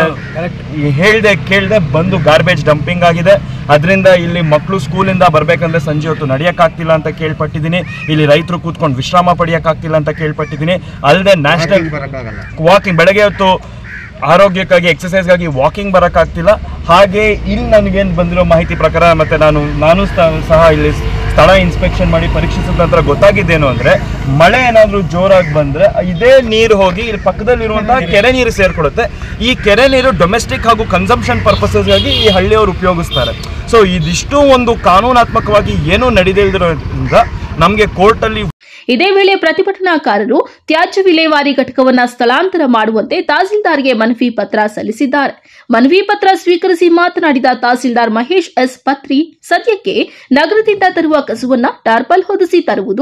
ಹೇಳ್ದೆ ಕೇಳದೆ ಬಂದು ಗಾರ್ಬೇಜ್ ಡಂಪಿಂಗ್ ಆಗಿದೆ ಅದರಿಂದ ಇಲ್ಲಿ ಮಕ್ಕಳು ಸ್ಕೂಲಿಂದ ಬರಬೇಕಂದ್ರೆ ಸಂಜೆ ಹೊತ್ತು ನಡೆಯೋಕ್ಕಾಗ್ತಿಲ್ಲ ಅಂತ ಕೇಳ್ಪಟ್ಟಿದ್ದೀನಿ ಇಲ್ಲಿ ರೈತರು ಕೂತ್ಕೊಂಡು ವಿಶ್ರಾಮ ಪಡೆಯೋಕ್ಕಾಗ್ತಿಲ್ಲ ಅಂತ ಕೇಳ್ಪಟ್ಟಿದ್ದೀನಿ ಅಲ್ಲದೆ ನ್ಯಾಷನಲ್ ವಾಕಿಂಗ್ ಬೆಳಗ್ಗೆ ಹೊತ್ತು ಆರೋಗ್ಯಕ್ಕಾಗಿ ಎಕ್ಸಸೈಸ್ಗಾಗಿ ವಾಕಿಂಗ್ ಬರೋಕ್ಕಾಗ್ತಿಲ್ಲ ಹಾಗೆ ಇಲ್ಲಿ ನನಗೇನು ಬಂದಿರೋ ಮಾಹಿತಿ ಪ್ರಕಾರ ಮತ್ತು ನಾನು ನಾನು ಸ- ಸಹ ಇಲ್ಲಿ ಸ್ಥಳ ಇನ್ಸ್ಪೆಕ್ಷನ್ ಮಾಡಿ ಪರೀಕ್ಷಿಸಿದ ನಂತರ ಗೊತ್ತಾಗಿದ್ದೇನು ಅಂದರೆ ಮಳೆ ಏನಾದರೂ ಜೋರಾಗಿ ಬಂದರೆ ಇದೇ ನೀರು ಹೋಗಿ ಇಲ್ಲಿ ಪಕ್ಕದಲ್ಲಿರುವಂತಹ ಕೆರೆ ನೀರು ಸೇರ್ಕೊಡುತ್ತೆ ಈ ಕೆರೆ ನೀರು ಡೊಮೆಸ್ಟಿಕ್ ಹಾಗೂ ಕನ್ಸಂಪ್ಷನ್ ಪರ್ಪಸಸ್ಗಾಗಿ ಈ ಹಳ್ಳಿಯವರು ಉಪಯೋಗಿಸ್ತಾರೆ ಸೊ ಇದಿಷ್ಟು ಒಂದು ಕಾನೂನಾತ್ಮಕವಾಗಿ ಏನೂ ನಡೆದಿಲ್ಲದಿರೋದ್ರಿಂದ ನಮಗೆ ಕೋರ್ಟಲ್ಲಿ ಇದೇ ವೇಳೆ ಪ್ರತಿಭಟನಾಕಾರರು ತ್ಯಾಜ್ಯ ವಿಲೇವಾರಿ ಘಟಕವನ್ನ ಸ್ಥಳಾಂತರ ಮಾಡುವಂತೆ ತಹಸೀಲ್ದಾರ್ಗೆ ಮನವಿ ಪತ್ರ ಸಲ್ಲಿಸಿದ್ದಾರೆ ಮನವಿ ಪತ್ರ ಸ್ವೀಕರಿಸಿ ಮಾತನಾಡಿದ ತಹಸೀಲ್ದಾರ್ ಮಹೇಶ್ ಎಸ್ ಪತ್ರಿ ಸದ್ಯಕ್ಕೆ ನಗರದಿಂದ ತರುವ ಕಸುವನ್ನ ಟಾರ್ಪಲ್ ಹೊದಿಸಿ ತರುವುದು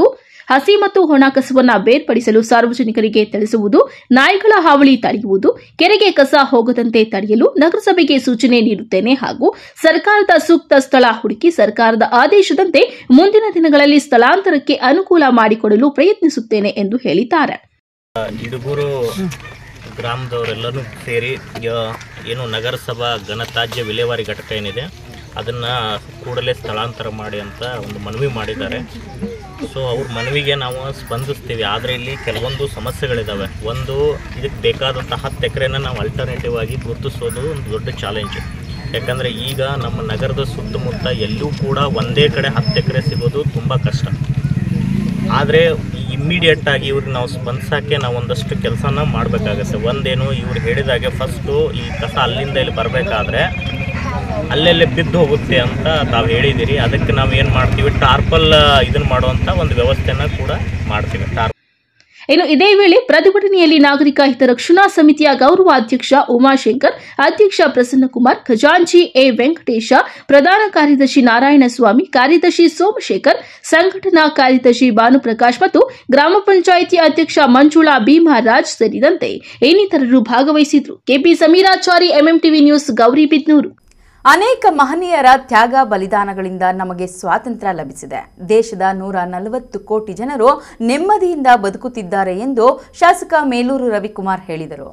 ಹಸಿ ಮತ್ತು ಒಣ ಕಸವನ್ನ ಬೇರ್ಪಡಿಸಲು ಸಾರ್ವಜನಿಕರಿಗೆ ತಿಳಿಸುವುದು ನಾಯಿಗಳ ಹಾವಳಿ ತಡೆಯುವುದು ಕೆರೆಗೆ ಕಸ ಹೋಗದಂತೆ ತಡೆಯಲು ನಗರಸಭೆಗೆ ಸೂಚನೆ ನೀಡುತ್ತೇನೆ ಹಾಗೂ ಸರ್ಕಾರದ ಸೂಕ್ತ ಸ್ಥಳ ಹುಡುಕಿ ಸರ್ಕಾರದ ಆದೇಶದಂತೆ ಮುಂದಿನ ದಿನಗಳಲ್ಲಿ ಸ್ಥಳಾಂತರಕ್ಕೆ ಅನುಕೂಲ ಮಾಡಿಕೊಡಲು ಪ್ರಯತ್ನಿಸುತ್ತೇನೆ ಎಂದು ಹೇಳಿದ್ದಾರೆ ಇಡುಗೂರು ಗ್ರಾಮದವರೆಲ್ಲರೂ ಸೇರಿ ಯ- ಏನು ನಗರಸಭಾ ಘನತ್ಯಾಜ್ಯ ವಿಲೇವಾರಿ ಘಟಕ ಏನಿದೆ ಅದನ್ನು ಕೂಡಲೇ ಸ್ಥಳಾಂತರ ಮಾಡಿ ಅಂತ ಒಂದು ಮನವಿ ಮಾಡಿದ್ದಾರೆ ಸೊ ಅವ್ರ ಮನವಿಗೆ ನಾವು ಸ್ಪಂದಿಸ್ತೀವಿ ಆದರೆ ಇಲ್ಲಿ ಕೆಲವೊಂದು ಸಮಸ್ಯೆಗಳಿದ್ದಾವೆ ಒಂದು ಇದಕ್ಕೆ ಬೇಕಾದಂಥ ಹತ್ತು ಎಕರೆನ ನಾವು ಅಲ್ಟರ್ನೇಟಿವ್ ಆಗಿ ಗುರುತಿಸೋದು ಒಂದು ದೊಡ್ಡ ಚಾಲೆಂಜ್ ಯಾಕಂದರೆ ಈಗ ನಮ್ಮ ನಗರದ ಸುತ್ತಮುತ್ತ ಎಲ್ಲೂ ಕೂಡ ಒಂದೇ ಕಡೆ ಹತ್ತು ಎಕರೆ ಸಿಗೋದು ತುಂಬ ಕಷ್ಟ ಆದರೆ ಇಮ್ಮಿಡಿಯೇಟ್ ಆಗಿ ಇವ್ರಿಗೆ ನಾವು ಸ್ಪಂದಿಸೋಕ್ಕೆ ನಾವು ಒಂದಷ್ಟು ಕೆಲಸನ ಮಾಡಬೇಕಾಗತ್ತೆ ಒಂದೇನು ಇವ್ರು ಹೇಳಿದಾಗೆ ಫಸ್ಟು ಈ ಕಸ ಅಲ್ಲಿಂದ ಇಲ್ಲಿ ಬರಬೇಕಾದ್ರೆ ಅಲ್ಲೆಲ್ಲೇ ಬಿದ್ದು ಹೋಗುತ್ತೆ ಅಂತ ತಾವು ಹೇಳಿದ್ದೀರಿ ಅದಕ್ಕೆ ನಾವು ಏನು ಮಾಡ್ತೀವಿ ಟಾರ್ಪಲ್ ಇದನ್ನು ಮಾಡುವಂಥ ಒಂದು ವ್ಯವಸ್ಥೆನ ಕೂಡ ಮಾಡ್ತೀವಿ ಟಾರ್ ಇನ್ನು ಇದೇ ವೇಳೆ ಪ್ರತಿಭಟನೆಯಲ್ಲಿ ನಾಗರಿಕ ಹಿತರಕ್ಷಣಾ ಸಮಿತಿಯ ಗೌರವ ಅಧ್ಯಕ್ಷ ಉಮಾಶಂಕರ್ ಅಧ್ಯಕ್ಷ ಪ್ರಸನ್ನಕುಮಾರ್ ಖಜಾಂಚಿ ಎ ವೆಂಕಟೇಶ ಪ್ರಧಾನ ಕಾರ್ಯದರ್ಶಿ ನಾರಾಯಣಸ್ವಾಮಿ ಕಾರ್ಯದರ್ಶಿ ಸೋಮಶೇಖರ್ ಸಂಘಟನಾ ಕಾರ್ಯದರ್ಶಿ ಭಾನುಪ್ರಕಾಶ್ ಮತ್ತು ಗ್ರಾಮ ಪಂಚಾಯಿತಿ ಅಧ್ಯಕ್ಷ ಮಂಜುಳಾ ಭೀಮರಾಜ್ ಸೇರಿದಂತೆ ಇನ್ನಿತರರು ಭಾಗವಹಿಸಿದ್ರು KP Sameerachari MMTV news Gauribidanur ಅನೇಕ ಮಹನೀಯರ ತ್ಯಾಗ ಬಲಿದಾನಗಳಿಂದ ನಮಗೆ ಸ್ವಾತಂತ್ರ್ಯ ಲಭಿಸಿದೆ ದೇಶದ ನೂರ ನಲವತ್ತು ಕೋಟಿ ಜನರು ನೆಮ್ಮದಿಯಿಂದ ಬದುಕುತ್ತಿದ್ದಾರೆ ಎಂದು ಶಾಸಕ ಮೇಲೂರು ರವಿಕುಮಾರ್ ಹೇಳಿದರು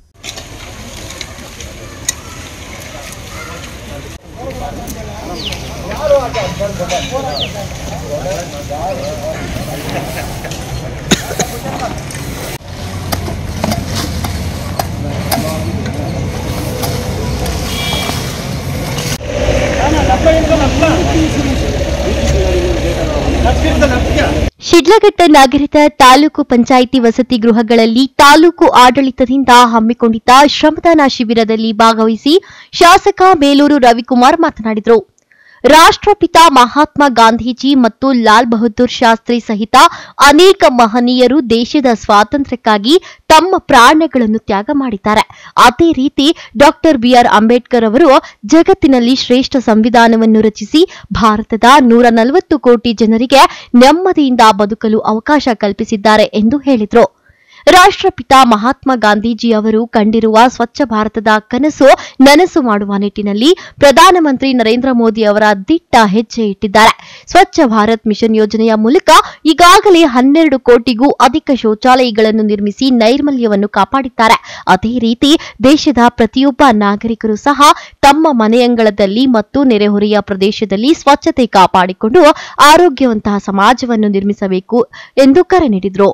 ಶಿಡ್ಲಘಟ್ಟ ನಗರದ ತಾಲೂಕು ಪಂಚಾಯಿತಿ ವಸತಿ ಗೃಹಗಳಲ್ಲಿ ತಾಲೂಕು ಆಡಳಿತದಿಂದ ಹಮ್ಮಿಕೊಂಡಿದ್ದ ಶ್ರಮದಾನ ಶಿಬಿರದಲ್ಲಿ ಭಾಗವಹಿಸಿ ಶಾಸಕ ಮೇಲೂರು ರವಿಕುಮಾರ್ ಮಾತನಾಡಿದರು ರಾಷ್ಟ್ರಪಿತ ಮಹಾತ್ಮ ಗಾಂಧೀಜಿ ಮತ್ತು ಲಾಲ್ ಬಹದ್ದೂರ್ ಶಾಸ್ತ್ರಿ ಸಹಿತ ಅನೇಕ ಮಹನೀಯರು ದೇಶದ ಸ್ವಾತಂತ್ರ್ಯಕ್ಕಾಗಿ ತಮ್ಮ ಪ್ರಾಣಗಳನ್ನು ತ್ಯಾಗ ಮಾಡಿದ್ದಾರೆ ಅದೇ ರೀತಿ ಡಾಕ್ಟರ್ ಬಿಆರ್ ಅಂಬೇಡ್ಕರ್ ಅವರು ಜಗತ್ತಿನಲ್ಲಿ ಶ್ರೇಷ್ಠ ಸಂವಿಧಾನವನ್ನು ರಚಿಸಿ ಭಾರತದ ನೂರ ನಲವತ್ತು ಕೋಟಿ ಜನರಿಗೆ ನೆಮ್ಮದಿಯಿಂದ ಬದುಕಲು ಅವಕಾಶ ಕಲ್ಪಿಸಿದ್ದಾರೆ ಎಂದು ಹೇಳಿದರು ರಾಷ್ಟ್ರಪಿತ ಮಹಾತ್ಮ ಗಾಂಧೀಜಿ ಅವರು ಕಂಡಿರುವ ಸ್ವಚ್ಛ ಭಾರತದ ಕನಸು ನನಸು ಮಾಡುವ ನಿಟ್ಟಿನಲ್ಲಿ ಪ್ರಧಾನಮಂತ್ರಿ ನರೇಂದ್ರ ಮೋದಿ ಅವರ ದಿಟ್ಟ ಹೆಜ್ಜೆ ಇಟ್ಟಿದ್ದಾರೆ ಸ್ವಚ್ಛ ಭಾರತ್ ಮಿಷನ್ ಯೋಜನೆಯ ಮೂಲಕ ಈಗಾಗಲೇ ಹನ್ನೆರಡು ಕೋಟಿಗೂ ಅಧಿಕ ಶೌಚಾಲಯಗಳನ್ನು ನಿರ್ಮಿಸಿ ನೈರ್ಮಲ್ಯವನ್ನು ಕಾಪಾಡಿದ್ದಾರೆ ಅದೇ ರೀತಿ ದೇಶದ ಪ್ರತಿಯೊಬ್ಬ ನಾಗರಿಕರು ಸಹ ತಮ್ಮ ಮನೆಯಂಗಳದಲ್ಲಿ ಮತ್ತು ನೆರೆಹೊರೆಯ ಪ್ರದೇಶದಲ್ಲಿ ಸ್ವಚ್ಛತೆ ಕಾಪಾಡಿಕೊಂಡು ಆರೋಗ್ಯವಂತಹ ಸಮಾಜವನ್ನು ನಿರ್ಮಿಸಬೇಕು ಎಂದು ಕರೆ ನೀಡಿದರು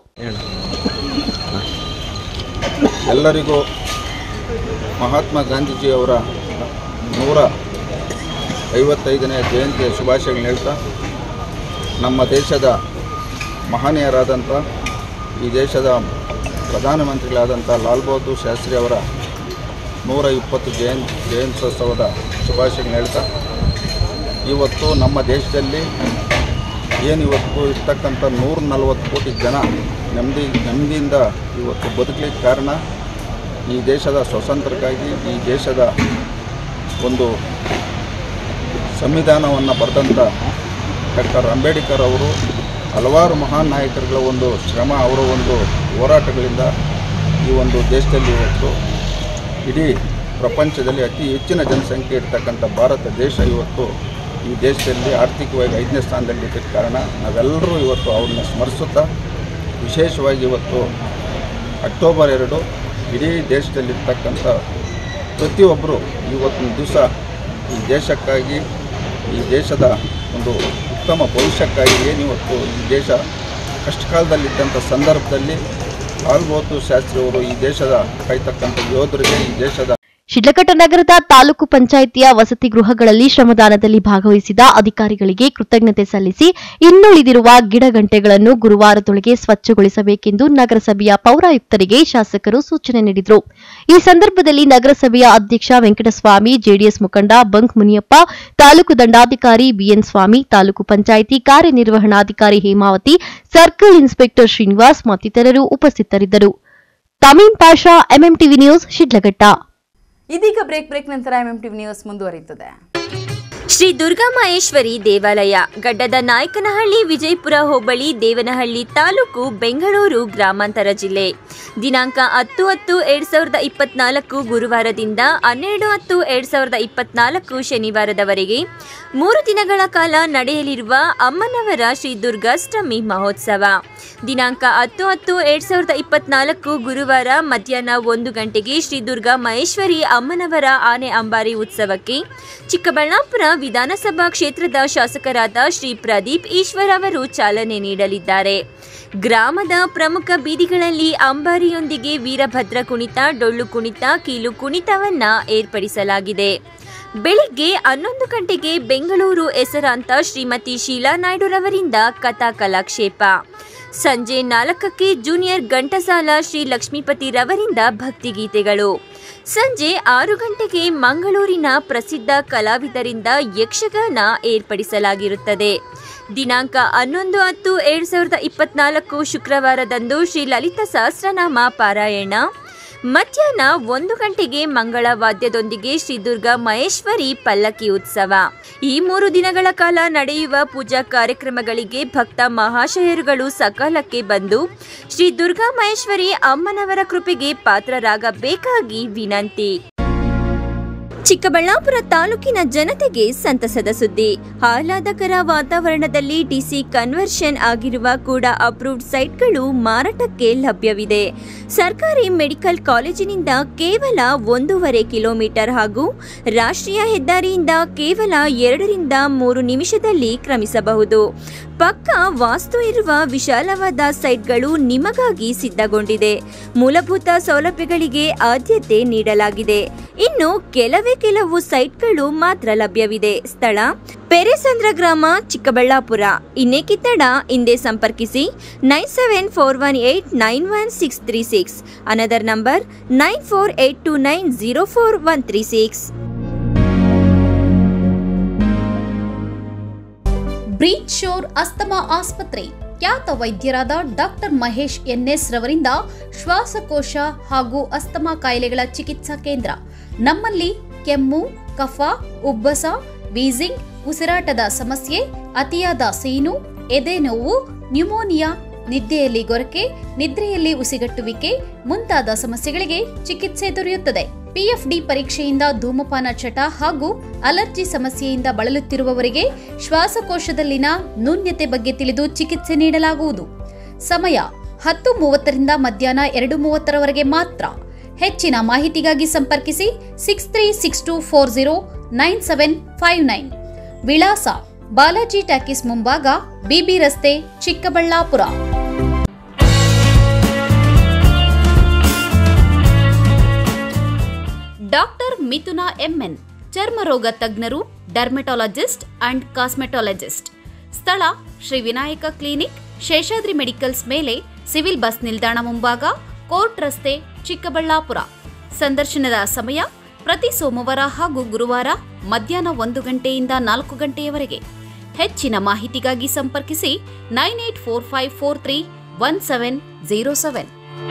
ಎಲ್ಲರಿಗೂ ಮಹಾತ್ಮ ಗಾಂಧೀಜಿಯವರ ನೂರ ಐವತ್ತೈದನೇ ಜಯಂತಿಯ ಶುಭಾಶಯಗಳನ್ನ ಹೇಳ್ತಾ ನಮ್ಮ ದೇಶದ ಮಹನೀಯರಾದಂಥ ಈ ದೇಶದ ಪ್ರಧಾನಮಂತ್ರಿಗಳಾದಂಥ ಲಾಲ್ ಬಹದ್ದೂರ್ ಶಾಸ್ತ್ರಿ ಅವರ ನೂರ ಇಪ್ಪತ್ತು ಜಯಂ ಜಯಂತ್ಯೋತ್ಸವದ ಶುಭಾಶಯಗಳನ್ನ ಹೇಳ್ತಾ ಇವತ್ತು ನಮ್ಮ ದೇಶದಲ್ಲಿ ಏನು ಇವತ್ತು ಇರ್ತಕ್ಕಂಥ ನೂರ ನಲವತ್ತು ಕೋಟಿ ಜನ ನೆಮ್ಮದಿ ನೆಮ್ಮದಿಯಿಂದ ಇವತ್ತು ಬದುಕಲಿಕ್ಕೆ ಕಾರಣ ಈ ದೇಶದ ಸ್ವಾತಂತ್ರ್ಯಕ್ಕಾಗಿ ಈ ದೇಶದ ಒಂದು ಸಂವಿಧಾನವನ್ನು ಬರೆದಂಥ ಡಾಕ್ಟರ್ ಅಂಬೇಡ್ಕರ್ ಅವರು ಹಲವಾರು ಮಹಾನ್ ನಾಯಕರುಗಳ ಒಂದು ಶ್ರಮ ಅವರ ಒಂದು ಹೋರಾಟಗಳಿಂದ ಈ ಒಂದು ದೇಶದಲ್ಲಿ ಇವತ್ತು ಇಡೀ ಪ್ರಪಂಚದಲ್ಲಿ ಅತಿ ಹೆಚ್ಚಿನ ಜನಸಂಖ್ಯೆ ಇರ್ತಕ್ಕಂಥ ಭಾರತ ದೇಶ ಇವತ್ತು ಈ ದೇಶದಲ್ಲಿ ಆರ್ಥಿಕವಾಗಿ ಐದನೇ ಸ್ಥಾನದಲ್ಲಿದ್ದಕ್ಕೆ ಕಾರಣ ನಾವೆಲ್ಲರೂ ಇವತ್ತು ಅವ್ರನ್ನ ಸ್ಮರಿಸುತ್ತಾ ವಿಶೇಷವಾಗಿ ಇವತ್ತು ಅಕ್ಟೋಬರ್ ಎರಡು ಇಡೀ ದೇಶದಲ್ಲಿರ್ತಕ್ಕಂಥ ಪ್ರತಿಯೊಬ್ಬರು ಇವತ್ತಿನ ದಿವಸ ಈ ದೇಶಕ್ಕಾಗಿ ಈ ದೇಶದ ಒಂದು ಉತ್ತಮ ಭವಿಷ್ಯಕ್ಕಾಗಿ ಏನು ಇವತ್ತು ಈ ದೇಶ ಕಷ್ಟಕಾಲದಲ್ಲಿದ್ದಂಥ ಸಂದರ್ಭದಲ್ಲಿ ಲಾಲ್ ಬಹದ್ದೂರ್ ಶಾಸ್ತ್ರಿ ಅವರು ಈ ದೇಶದ ಕಾಯ್ತಕ್ಕಂಥ ಯೋಧರಿಗೆ ಈ ದೇಶದ ಶಿಡ್ಲಘಟ್ಟ ನಗರದ ತಾಲೂಕು ಪಂಚಾಯಿತಿಯ ವಸತಿ ಗೃಹಗಳಲ್ಲಿ ಶ್ರಮದಾನದಲ್ಲಿ ಭಾಗವಹಿಸಿದ ಅಧಿಕಾರಿಗಳಿಗೆ ಕೃತಜ್ಞತೆ ಸಲ್ಲಿಸಿ ಇನ್ನುಳಿದಿರುವ ಗಿಡಗಂಟೆಗಳನ್ನು ಗುರುವಾರದೊಳಗೆ ಸ್ವಚ್ಛಗೊಳಿಸಬೇಕೆಂದು ನಗರಸಭೆಯ ಪೌರಾಯುಕ್ತರಿಗೆ ಶಾಸಕರು ಸೂಚನೆ ನೀಡಿದರು ಈ ಸಂದರ್ಭದಲ್ಲಿ ನಗರಸಭೆಯ ಅಧ್ಯಕ್ಷ ವೆಂಕಟಸ್ವಾಮಿ ಜೆಡಿಎಸ್ ಮುಖಂಡ ಬಂಕ್ ಮುನಿಯಪ್ಪ ತಾಲೂಕು ದಂಡಾಧಿಕಾರಿ ಬಿಎನ್ ಸ್ವಾಮಿ ತಾಲೂಕು ಪಂಚಾಯಿತಿ ಕಾರ್ಯನಿರ್ವಹಣಾಧಿಕಾರಿ ಹೇಮಾವತಿ ಸರ್ಕಲ್ ಇನ್ಸ್ಪೆಕ್ಟರ್ ಶ್ರೀನಿವಾಸ್ ಮತ್ತಿತರರು ಉಪಸ್ಥಿತರಿದ್ದರು ತಮೀಂ ಪಾಷಾ ಎಂಎಂಟಿವಿ ನ್ಯೂಸ್ ಶಿಡ್ಲಘಟ್ಟ ಇದೀಗ ಬ್ರೇಕ್ ಬ್ರೇಕ್ ನಂತರ ಎಂಎಂ ಟಿವಿ ನ್ಯೂಸ್ ಮುಂದುವರಿಯುತ್ತದೆ ಶ್ರೀ ದುರ್ಗಾಮಹೇಶ್ವರಿ ದೇವಾಲಯ ಗಡ್ಡದ ನಾಯಕನಹಳ್ಳಿ ವಿಜಯಪುರ ಹೋಬಳಿ ದೇವನಹಳ್ಳಿ ತಾಲೂಕು ಬೆಂಗಳೂರು ಗ್ರಾಮಾಂತರ ಜಿಲ್ಲೆ ದಿನಾಂಕ ಹತ್ತು ಹತ್ತು ಎರಡ್ ಸಾವಿರದ ಇಪ್ಪತ್ನಾಲ್ಕು ಗುರುವಾರದಿಂದ ಹನ್ನೆರಡು ಹತ್ತು ಎರಡ್ ಸಾವಿರದ ಇಪ್ಪತ್ನಾಲ್ಕು ಶನಿವಾರದವರೆಗೆ ಮೂರು ದಿನಗಳ ಕಾಲ ನಡೆಯಲಿರುವ ಅಮ್ಮನವರ ಶ್ರೀ ದುರ್ಗಾಷ್ಟಮಿ ಮಹೋತ್ಸವ ದಿನಾಂಕ ಹತ್ತು ಹತ್ತು ಎರಡ್ ಸಾವಿರದ ಇಪ್ಪತ್ನಾಲ್ಕು ಗುರುವಾರ ಮಧ್ಯಾಹ್ನ ಒಂದು ಗಂಟೆಗೆ ಶ್ರೀ ದುರ್ಗಾ ಮಹೇಶ್ವರಿ ಅಮ್ಮನವರ ಆನೆ ಅಂಬಾರಿ ಉತ್ಸವಕ್ಕೆ ಚಿಕ್ಕಬಳ್ಳಾಪುರ ವಿಧಾನಸಭಾ ಕ್ಷೇತ್ರದ ಶಾಸಕರಾದ ಶ್ರೀ ಪ್ರದೀಪ್ ಈಶ್ವರ್ ಅವರು ಚಾಲನೆ ನೀಡಲಿದ್ದಾರೆ ಗ್ರಾಮದ ಪ್ರಮುಖ ಬೀದಿಗಳಲ್ಲಿ ಅಂಬಾರಿಯೊಂದಿಗೆ ವೀರಭದ್ರ ಕುಣಿತ ಡೊಳ್ಳು ಕುಣಿತ ಕೀಲು ಕುಣಿತವನ್ನ ಏರ್ಪಡಿಸಲಾಗಿದೆ ಬೆಳಿಗ್ಗೆ ಹನ್ನೊಂದು ಗಂಟೆಗೆ ಬೆಂಗಳೂರು ಹೆಸರಾಂತ ಶ್ರೀಮತಿ ಶೀಲಾ ನಾಯ್ಡುರವರಿಂದ ಕಥಾ ಕಲಾಕ್ಷೇಪ ಸಂಜೆ ನಾಲ್ಕಕ್ಕೆ ಜೂನಿಯರ್ ಘಂಟಸಾಲ ಶ್ರೀ ಲಕ್ಷ್ಮೀಪತಿ ರವರಿಂದ ಭಕ್ತಿಗೀತೆಗಳು ಸಂಜೆ ಆರು ಗಂಟೆಗೆ ಮಂಗಳೂರಿನ ಪ್ರಸಿದ್ಧ ಕಲಾವಿದರಿಂದ ಯಕ್ಷಗಾನ ಏರ್ಪಡಿಸಲಾಗಿರುತ್ತದೆ ದಿನಾಂಕ ಹನ್ನೊಂದು ಹತ್ತು ಎರಡ್ ಸಾವಿರದ ಇಪ್ಪತ್ನಾಲ್ಕು ಶುಕ್ರವಾರದಂದು ಶ್ರೀ ಲಲಿತ ಸಹಸ್ರನಾಮ ಪಾರಾಯಣ ಮಧ್ಯಾಹ್ನ ಒಂದು ಗಂಟೆಗೆ ಮಂಗಳ ವಾದ್ಯದೊಂದಿಗೆ ಶ್ರೀ ದುರ್ಗಾ ಮಹೇಶ್ವರಿ ಪಲ್ಲಕ್ಕಿ ಉತ್ಸವ ಈ ಮೂರು ದಿನಗಳ ಕಾಲ ನಡೆಯುವ ಪೂಜಾ ಕಾರ್ಯಕ್ರಮಗಳಿಗೆ ಭಕ್ತ ಮಹಾಶಯರುಗಳು ಸಕಾಲಕ್ಕೆ ಬಂದು ಶ್ರೀ ದುರ್ಗಾ ಮಹೇಶ್ವರಿ ಅಮ್ಮನವರ ಕೃಪೆಗೆ ಪಾತ್ರರಾಗಬೇಕಾಗಿ ವಿನಂತಿ ಚಿಕ್ಕಬಳ್ಳಾಪುರ ತಾಲೂಕಿನ ಜನತೆಗೆ ಸಂತಸದ ಸುದ್ದಿ ಆಹ್ಲಾದಕರ ವಾತಾವರಣದಲ್ಲಿ ಡಿಸಿ ಕನ್ವರ್ಷನ್ ಆಗಿರುವ ಕೂಡ ಅಪ್ರೂವ್ಡ್ ಸೈಟ್ಗಳು ಮಾರಾಟಕ್ಕೆ ಲಭ್ಯವಿದೆ ಸರ್ಕಾರಿ ಮೆಡಿಕಲ್ ಕಾಲೇಜಿನಿಂದ ಕೇವಲ ಒಂದೂವರೆ ಕಿಲೋಮೀಟರ್ ಹಾಗೂ ರಾಷ್ಟ್ರೀಯ ಹೆದ್ದಾರಿಯಿಂದ ಕೇವಲ ಎರಡರಿಂದ ಮೂರು ನಿಮಿಷದಲ್ಲಿ ಕ್ರಮಿಸಬಹುದು ಪಕ್ಕ ವಾಸ್ತು ಇರುವ ವಿಶಾಲವಾದ ಸೈಟ್ಗಳು ನಿಮಗಾಗಿ ಸಿದ್ಧಗೊಂಡಿದೆ ಮೂಲಭೂತ ಸೌಲಭ್ಯಗಳಿಗೆ ಆದ್ಯತೆ ನೀಡಲಾಗಿದೆ ಇನ್ನು ಕೆಲವೇ ಕೆಲವು ಸೈಟ್ಗಳು ಮಾತ್ರ ಲಭ್ಯವಿದೆ ಸ್ಥಳ ಪೆರೆಸಂದ್ರ ಗ್ರಾಮ ಚಿಕ್ಕಬಳ್ಳಾಪುರ ಇನ್ನೇಕಿ ತಡ ಹಿಂದೆ ಸಂಪರ್ಕಿಸಿ nine seven four one eight nine one six three six another number nine four eight two nine zero four one three six ಬ್ರೀಚ್ ಶೋರ್ ಅಸ್ತಮಾ ಆಸ್ಪತ್ರೆ ಖ್ಯಾತ ವೈದ್ಯರಾದ ಡಾಕ್ಟರ್ ಮಹೇಶ್ ಎನ್ಎಸ್ ರವರಿಂದ ಶ್ವಾಸಕೋಶ ಹಾಗೂ ಅಸ್ತಮಾ ಕಾಯಿಲೆಗಳ ಚಿಕಿತ್ಸಾ ಕೇಂದ್ರ ನಮ್ಮಲ್ಲಿ ಕೆಮ್ಮು ಕಫ ಉಬ್ಬಸ ವೀಸಿಂಗ್ ಉಸಿರಾಟದ ಸಮಸ್ಯೆ ಅತಿಯಾದ ಸೀನು ಎದೆ ನೋವು ನ್ಯೂಮೋನಿಯಾ ನಿದ್ದೆಯಲ್ಲಿ ಗೊರಕೆ ನಿದ್ರೆಯಲ್ಲಿ ಉಸಿಗಟ್ಟುವಿಕೆ ಮುಂತಾದ ಸಮಸ್ಯೆಗಳಿಗೆ ಚಿಕಿತ್ಸೆ ದೊರೆಯುತ್ತದೆ ಪಿಎಫ್ಡಿ ಪರೀಕ್ಷೆಯಿಂದ ಧೂಮಪಾನ ಚಟ ಹಾಗೂ ಅಲರ್ಜಿ ಸಮಸ್ಯೆಯಿಂದ ಬಳಲುತ್ತಿರುವವರಿಗೆ ಶ್ವಾಸಕೋಶದಲ್ಲಿನ ನ್ಯೂನ್ಯತೆ ಬಗ್ಗೆ ತಿಳಿದು ಚಿಕಿತ್ಸೆ ನೀಡಲಾಗುವುದು ಸಮಯ ಹತ್ತು ಮೂವತ್ತರಿಂದ ಮಧ್ಯಾಹ್ನ ಎರಡು ಮೂವತ್ತರವರೆಗೆ ಮಾತ್ರ ಹೆಚ್ಚಿನ ಮಾಹಿತಿಗಾಗಿ ಸಂಪರ್ಕಿಸಿ six three six two four zero nine seven five nine ವಿಳಾಸ ಬಾಲಾಜಿ ಟ್ಯಾಕಿಸ್ ಮುಂಭಾಗ ಬಿಬಿ ರಸ್ತೆ ಚಿಕ್ಕಬಳ್ಳಾಪುರ ಡಾಕ್ಟರ್ ಮಿಥುನಾ ಎಂಎನ್ ಚರ್ಮರೋಗ ತಜ್ಞರು ಡರ್ಮೆಟಾಲಜಿಸ್ಟ್ ಅಂಡ್ ಕಾಸ್ಮೆಟಾಲಜಿಸ್ಟ್ ಸ್ಥಳ ಶ್ರೀ ವಿನಾಯಕ ಕ್ಲಿನಿಕ್ ಶೇಷಾದ್ರಿ ಮೆಡಿಕಲ್ಸ್ ಮೇಲೆ ಸಿವಿಲ್ ಬಸ್ ನಿಲ್ದಾಣ ಮುಂಭಾಗ ಕೋರ್ಟ್ ರಸ್ತೆ ಚಿಕ್ಕಬಳ್ಳಾಪುರ ಸಂದರ್ಶನದ ಸಮಯ ಪ್ರತಿ ಸೋಮವಾರ ಹಾಗೂ ಗುರುವಾರ ಮಧ್ಯಾಹ್ನ ಒಂದು ಗಂಟೆಯಿಂದ ನಾಲ್ಕು ಗಂಟೆಯವರೆಗೆ ಹೆಚ್ಚಿನ ಮಾಹಿತಿಗಾಗಿ ಸಂಪರ್ಕಿಸಿ nine eight four five four three one seven zero seven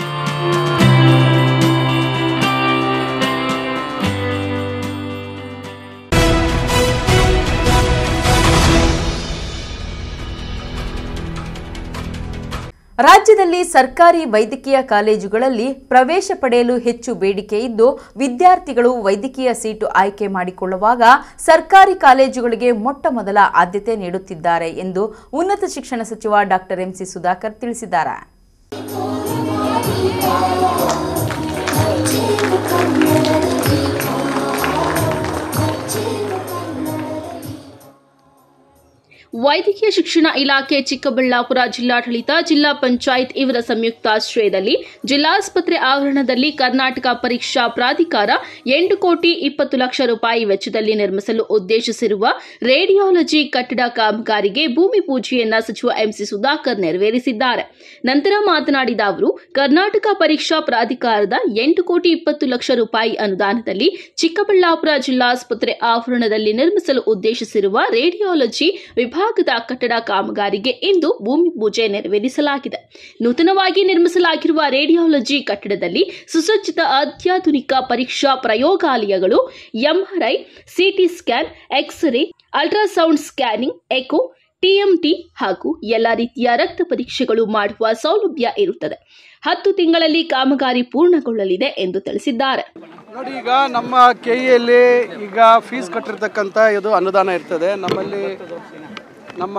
ರಾಜ್ಯದಲ್ಲಿ ಸರ್ಕಾರಿ ವೈದ್ಯಕೀಯ ಕಾಲೇಜುಗಳಲ್ಲಿ ಪ್ರವೇಶ ಪಡೆಯಲು ಹೆಚ್ಚು ಬೇಡಿಕೆ ಇದ್ದು ವಿದ್ಯಾರ್ಥಿಗಳು ವೈದ್ಯಕೀಯ ಸೀಟು ಆಯ್ಕೆ ಮಾಡಿಕೊಳ್ಳುವಾಗ ಸರ್ಕಾರಿ ಕಾಲೇಜುಗಳಿಗೆ ಮೊಟ್ಟ ಮೊದಲ ಆದ್ಯತೆ ನೀಡುತ್ತಿದ್ದಾರೆ ಎಂದು ಉನ್ನತ ಶಿಕ್ಷಣ ಸಚಿವ ಡಾಕ್ಟರ್ ಎಂಸಿ ಸುಧಾಕರ್ ತಿಳಿಸಿದ್ದಾರೆ ವೈದ್ಯಕೀಯ ಶಿಕ್ಷಣ ಇಲಾಖೆ ಚಿಕ್ಕಬಳ್ಳಾಪುರ ಜಿಲ್ಲಾಡಳಿತ ಜಿಲ್ಲಾ ಪಂಚಾಯತ್ ಇವರ ಸಂಯುಕ್ತಾಶ್ರಯದಲ್ಲಿ ಜಿಲ್ಲಾಸ್ಪತ್ರೆ ಆವರಣದಲ್ಲಿ ಕರ್ನಾಟಕ ಪರೀಕ್ಷಾ ಪ್ರಾಧಿಕಾರ ಎಂಟು ಕೋಟಿ ಇಪ್ಪತ್ತು ಲಕ್ಷ ರೂಪಾಯಿ ವೆಚ್ಚದಲ್ಲಿ ನಿರ್ಮಿಸಲು ಉದ್ದೇಶಿಸಿರುವ ರೇಡಿಯಾಲಜಿ ಕಟ್ಟಡ ಕಾಮಗಾರಿಗೆ ಭೂಮಿ ಪೂಜೆಯನ್ನ ಸಚಿವ ಎಂಸಿ ಸುಧಾಕರ್ ನೆರವೇರಿಸಿದ್ದಾರೆ ನಂತರ ಮಾತನಾಡಿದ ಅವರು ಕರ್ನಾಟಕ ಪರೀಕ್ಷಾ ಪ್ರಾಧಿಕಾರದ ಎಂಟು ಕೋಟಿ ಇಪ್ಪತ್ತು ಲಕ್ಷ ರೂಪಾಯಿ ಅನುದಾನದಲ್ಲಿ ಚಿಕ್ಕಬಳ್ಳಾಪುರ ಜಿಲ್ಲಾಸ್ಪತ್ರೆ ಆವರಣದಲ್ಲಿ ನಿರ್ಮಿಸಲು ಉದ್ದೇಶಿಸಿರುವ ರೇಡಿಯಾಲಜಿ ವಿಭಾಗದ ಕಟ್ಟಡ ಕಾಮಗಾರಿಗೆ ಇಂದು ಭೂಮಿ ಪೂಜೆ ನೆರವೇರಿಸಲಾಗಿದೆ ನೂತನವಾಗಿ ನಿರ್ಮಿಸಲಾಗಿರುವ ರೇಡಿಯಾಲಜಿ ಕಟ್ಟಡದಲ್ಲಿ ಸುಸಜ್ಜಿತ ಅತ್ಯಾಧುನಿಕ ಪರೀಕ್ಷಾ ಪ್ರಯೋಗಾಲಯಗಳು MRI CT scan X ray ultrasound scanning echo TMT ಹಾಗೂ ಎಲ್ಲ ರೀತಿಯ ರಕ್ತ ಪರೀಕ್ಷೆಗಳು ಮಾಡುವ ಸೌಲಭ್ಯ ಇರುತ್ತದೆ ಹತ್ತು ತಿಂಗಳಲ್ಲಿ ಕಾಮಗಾರಿ ಪೂರ್ಣಗೊಳ್ಳಲಿದೆ ಎಂದು ತಿಳಿಸಿದ್ದಾರೆ ನೋಡಿ ಈಗ ನಮ್ಮ ಕೆ ಇಯಲ್ಲಿ ಈಗ ಫೀಸ್ ಕಟ್ಟಿರ್ತಕ್ಕಂಥ ಇದು ಅನುದಾನ ಇರ್ತದೆ ನಮ್ಮಲ್ಲಿ ನಮ್ಮ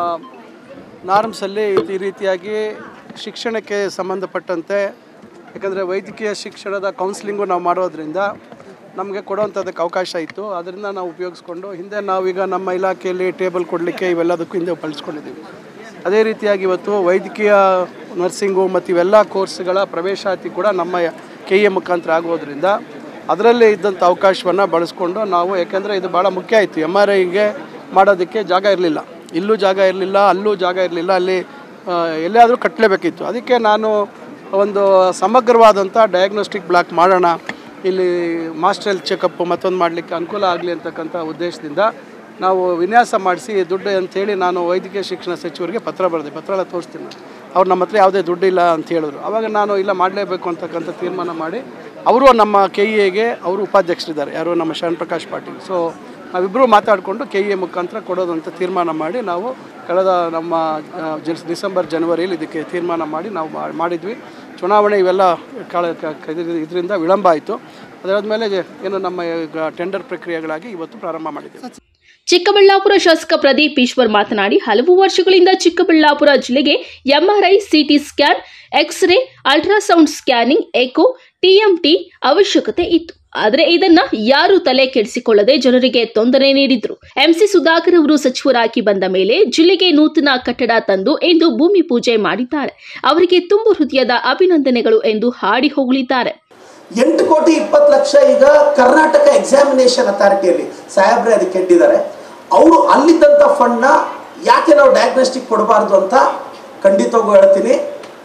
ನಾರ್ಮ್ಸಲ್ಲಿ ಈ ರೀತಿಯಾಗಿ ಶಿಕ್ಷಣಕ್ಕೆ ಸಂಬಂಧಪಟ್ಟಂತೆ ಯಾಕಂದರೆ ವೈದ್ಯಕೀಯ ಶಿಕ್ಷಣದ ಕೌನ್ಸಿಲಿಂಗು ನಾವು ಮಾಡೋದ್ರಿಂದ ನಮಗೆ ಕೊಡುವಂಥದ್ದಕ್ಕೆ ಅವಕಾಶ ಇತ್ತು ಅದರಿಂದ ನಾವು ಉಪಯೋಗಿಸ್ಕೊಂಡು ಹಿಂದೆ ನಾವೀಗ ನಮ್ಮ ಇಲಾಖೆಯಲ್ಲಿ ಟೇಬಲ್ ಕೊಡಲಿಕ್ಕೆ ಇವೆಲ್ಲದಕ್ಕೂ ಹಿಂದೆ ಬಳಸ್ಕೊಂಡಿದ್ದೀವಿ ಅದೇ ರೀತಿಯಾಗಿ ಇವತ್ತು ವೈದ್ಯಕೀಯ ನರ್ಸಿಂಗು ಮತ್ತು ಇವೆಲ್ಲ ಕೋರ್ಸ್ಗಳ ಪ್ರವೇಶಾತಿ ಕೂಡ ನಮ್ಮ ಕೆ ಎ ಮುಖಾಂತರ ಆಗೋದ್ರಿಂದ ಅದರಲ್ಲೇ ಇದ್ದಂಥ ಅವಕಾಶವನ್ನು ಬಳಸ್ಕೊಂಡು ನಾವು ಯಾಕೆಂದರೆ ಇದು ಭಾಳ ಮುಖ್ಯ ಆಯಿತು ಎಮ್ ಆರ್ ಐಗೆ ಮಾಡೋದಕ್ಕೆ ಜಾಗ ಇರಲಿಲ್ಲ ಇಲ್ಲೂ ಜಾಗ ಇರಲಿಲ್ಲ ಅಲ್ಲೂ ಜಾಗ ಇರಲಿಲ್ಲ ಅಲ್ಲಿ ಆ, ಎಲ್ಲಿಯಾದರೂ ಕಟ್ಟಲೇಬೇಕಿತ್ತು ಅದಕ್ಕೆ ನಾನು ಒಂದು ಸಮಗ್ರವಾದಂಥ ಡಯಾಗ್ನೋಸ್ಟಿಕ್ ಬ್ಲಾಕ್ ಮಾಡೋಣ ಇಲ್ಲಿ ಮಾಸ್ಟರ್ ಹೆಲ್ತ್ ಚೆಕಪ್ ಮತ್ತೊಂದು ಮಾಡಲಿಕ್ಕೆ ಅನುಕೂಲ ಆಗಲಿ ಅಂತಕ್ಕಂಥ ಉದ್ದೇಶದಿಂದ ನಾವು ವಿನ್ಯಾಸ ಮಾಡಿಸಿ ದುಡ್ಡು ಅಂತೇಳಿ ನಾನು ವೈದ್ಯಕೀಯ ಶಿಕ್ಷಣ ಸಚಿವರಿಗೆ ಪತ್ರ ಬರೆದೆ ಪತ್ರ ಎಲ್ಲ ತೋರಿಸ್ತೀನಿ ನಾನು. ಅವ್ರು ನಮ್ಮ ಹತ್ರ ಯಾವುದೇ ದುಡ್ಡಿಲ್ಲ ಅಂತ ಹೇಳಿದ್ರು ಆವಾಗ ನಾನು ಇಲ್ಲ ಮಾಡಲೇಬೇಕು ಅಂತಕ್ಕಂಥ ತೀರ್ಮಾನ ಮಾಡಿ ಅವರು ನಮ್ಮ ಕೆ ಇ ಎಗೆ ಅವರು ಉಪಾಧ್ಯಕ್ಷರಿದ್ದಾರೆ ಯಾರು ನಮ್ಮ ಶರಣ್ ಪ್ರಕಾಶ್ ಪಾಟೀಲ್ ಸೊ ನಾವಿಬ್ಬರು ಮಾತಾಡಿಕೊಂಡು ಕೆ ಇ ಎ ಮುಖಾಂತರ ಕೊಡೋದಂತ ತೀರ್ಮಾನ ಮಾಡಿ ನಾವು ಕಳೆದ ನಮ್ಮ ಆ, ಜ- ಡಿಸೆಂಬರ್ ಜನವರಿಯಲ್ಲಿ ಇದಕ್ಕೆ ತೀರ್ಮಾನ ಮಾಡಿ ನಾವು ಮಾ- ಮಾಡಿದ್ವಿ ಚುನಾವಣೆ ಇವೆಲ್ಲ ಕಾಳ ಇದರಿಂದ ವಿಳಂಬ ಆಯಿತು ಅದಾದಮೇಲೆ ಏನು ನಮ್ಮ ಈಗ ಟೆಂಡರ್ ಪ್ರಕ್ರಿಯೆಗಳಾಗಿ ಇವತ್ತು ಪ್ರಾರಂಭ ಮಾಡಿದ್ದೇವೆ ಚಿಕ್ಕಬಳ್ಳಾಪುರ ಶಾಸಕ ಪ್ರದೀಪ್ ಈಶ್ವರ್ ಮಾತನಾಡಿ ಹಲವು ವರ್ಷಗಳಿಂದ ಚಿಕ್ಕಬಳ್ಳಾಪುರ ಜಿಲ್ಲೆಗೆ MRI CT scan X ray ultrasound scanning echo TMT ಅವಶ್ಯಕತೆ ಇತ್ತು ಆದರೆ ಇದನ್ನ ಯಾರು ತಲೆ ಕೆಡಿಸಿಕೊಳ್ಳದೆ ಜನರಿಗೆ ತೊಂದರೆ ನೀಡಿದ್ರು ಎಂಸಿ ಸುಧಾಕರ್ ಅವರು ಸಚಿವರಾಗಿ ಬಂದ ಮೇಲೆ ಜಿಲ್ಲೆಗೆ ನೂತನ ಕಟ್ಟಡ ತಂದು ಇಂದು ಭೂಮಿ ಪೂಜೆ ಮಾಡಿದ್ದಾರೆ ಅವರಿಗೆ ತುಂಬು ಹೃದಯದ ಅಭಿನಂದನೆಗಳು ಎಂದು ಹಾಡಿ ಹೊಗಳಿದ್ದಾರೆ ಎಂಟು ಕೋಟಿ ಇಪ್ಪತ್ತು ಲಕ್ಷ ಈಗ ಕರ್ನಾಟಕ ಎಕ್ಸಾಮಿನೇಷನ್ ಅಥಾರಿಟಿಯಲ್ಲಿ ಸಾಹೇಬ್ರೆ ಅದಕ್ಕೆ ಇಟ್ಟಿದ್ದಾರೆ ಅವರು ಅಲ್ಲಿದ್ದಂಥ ಫಂಡ್ನ ಯಾಕೆ ನಾವು ಡಯಾಗ್ನೋಸ್ಟಿಕ್ ಕೊಡಬಾರ್ದು ಅಂತ ಖಂಡಿತವಾಗೂ ಹೇಳ್ತೀನಿ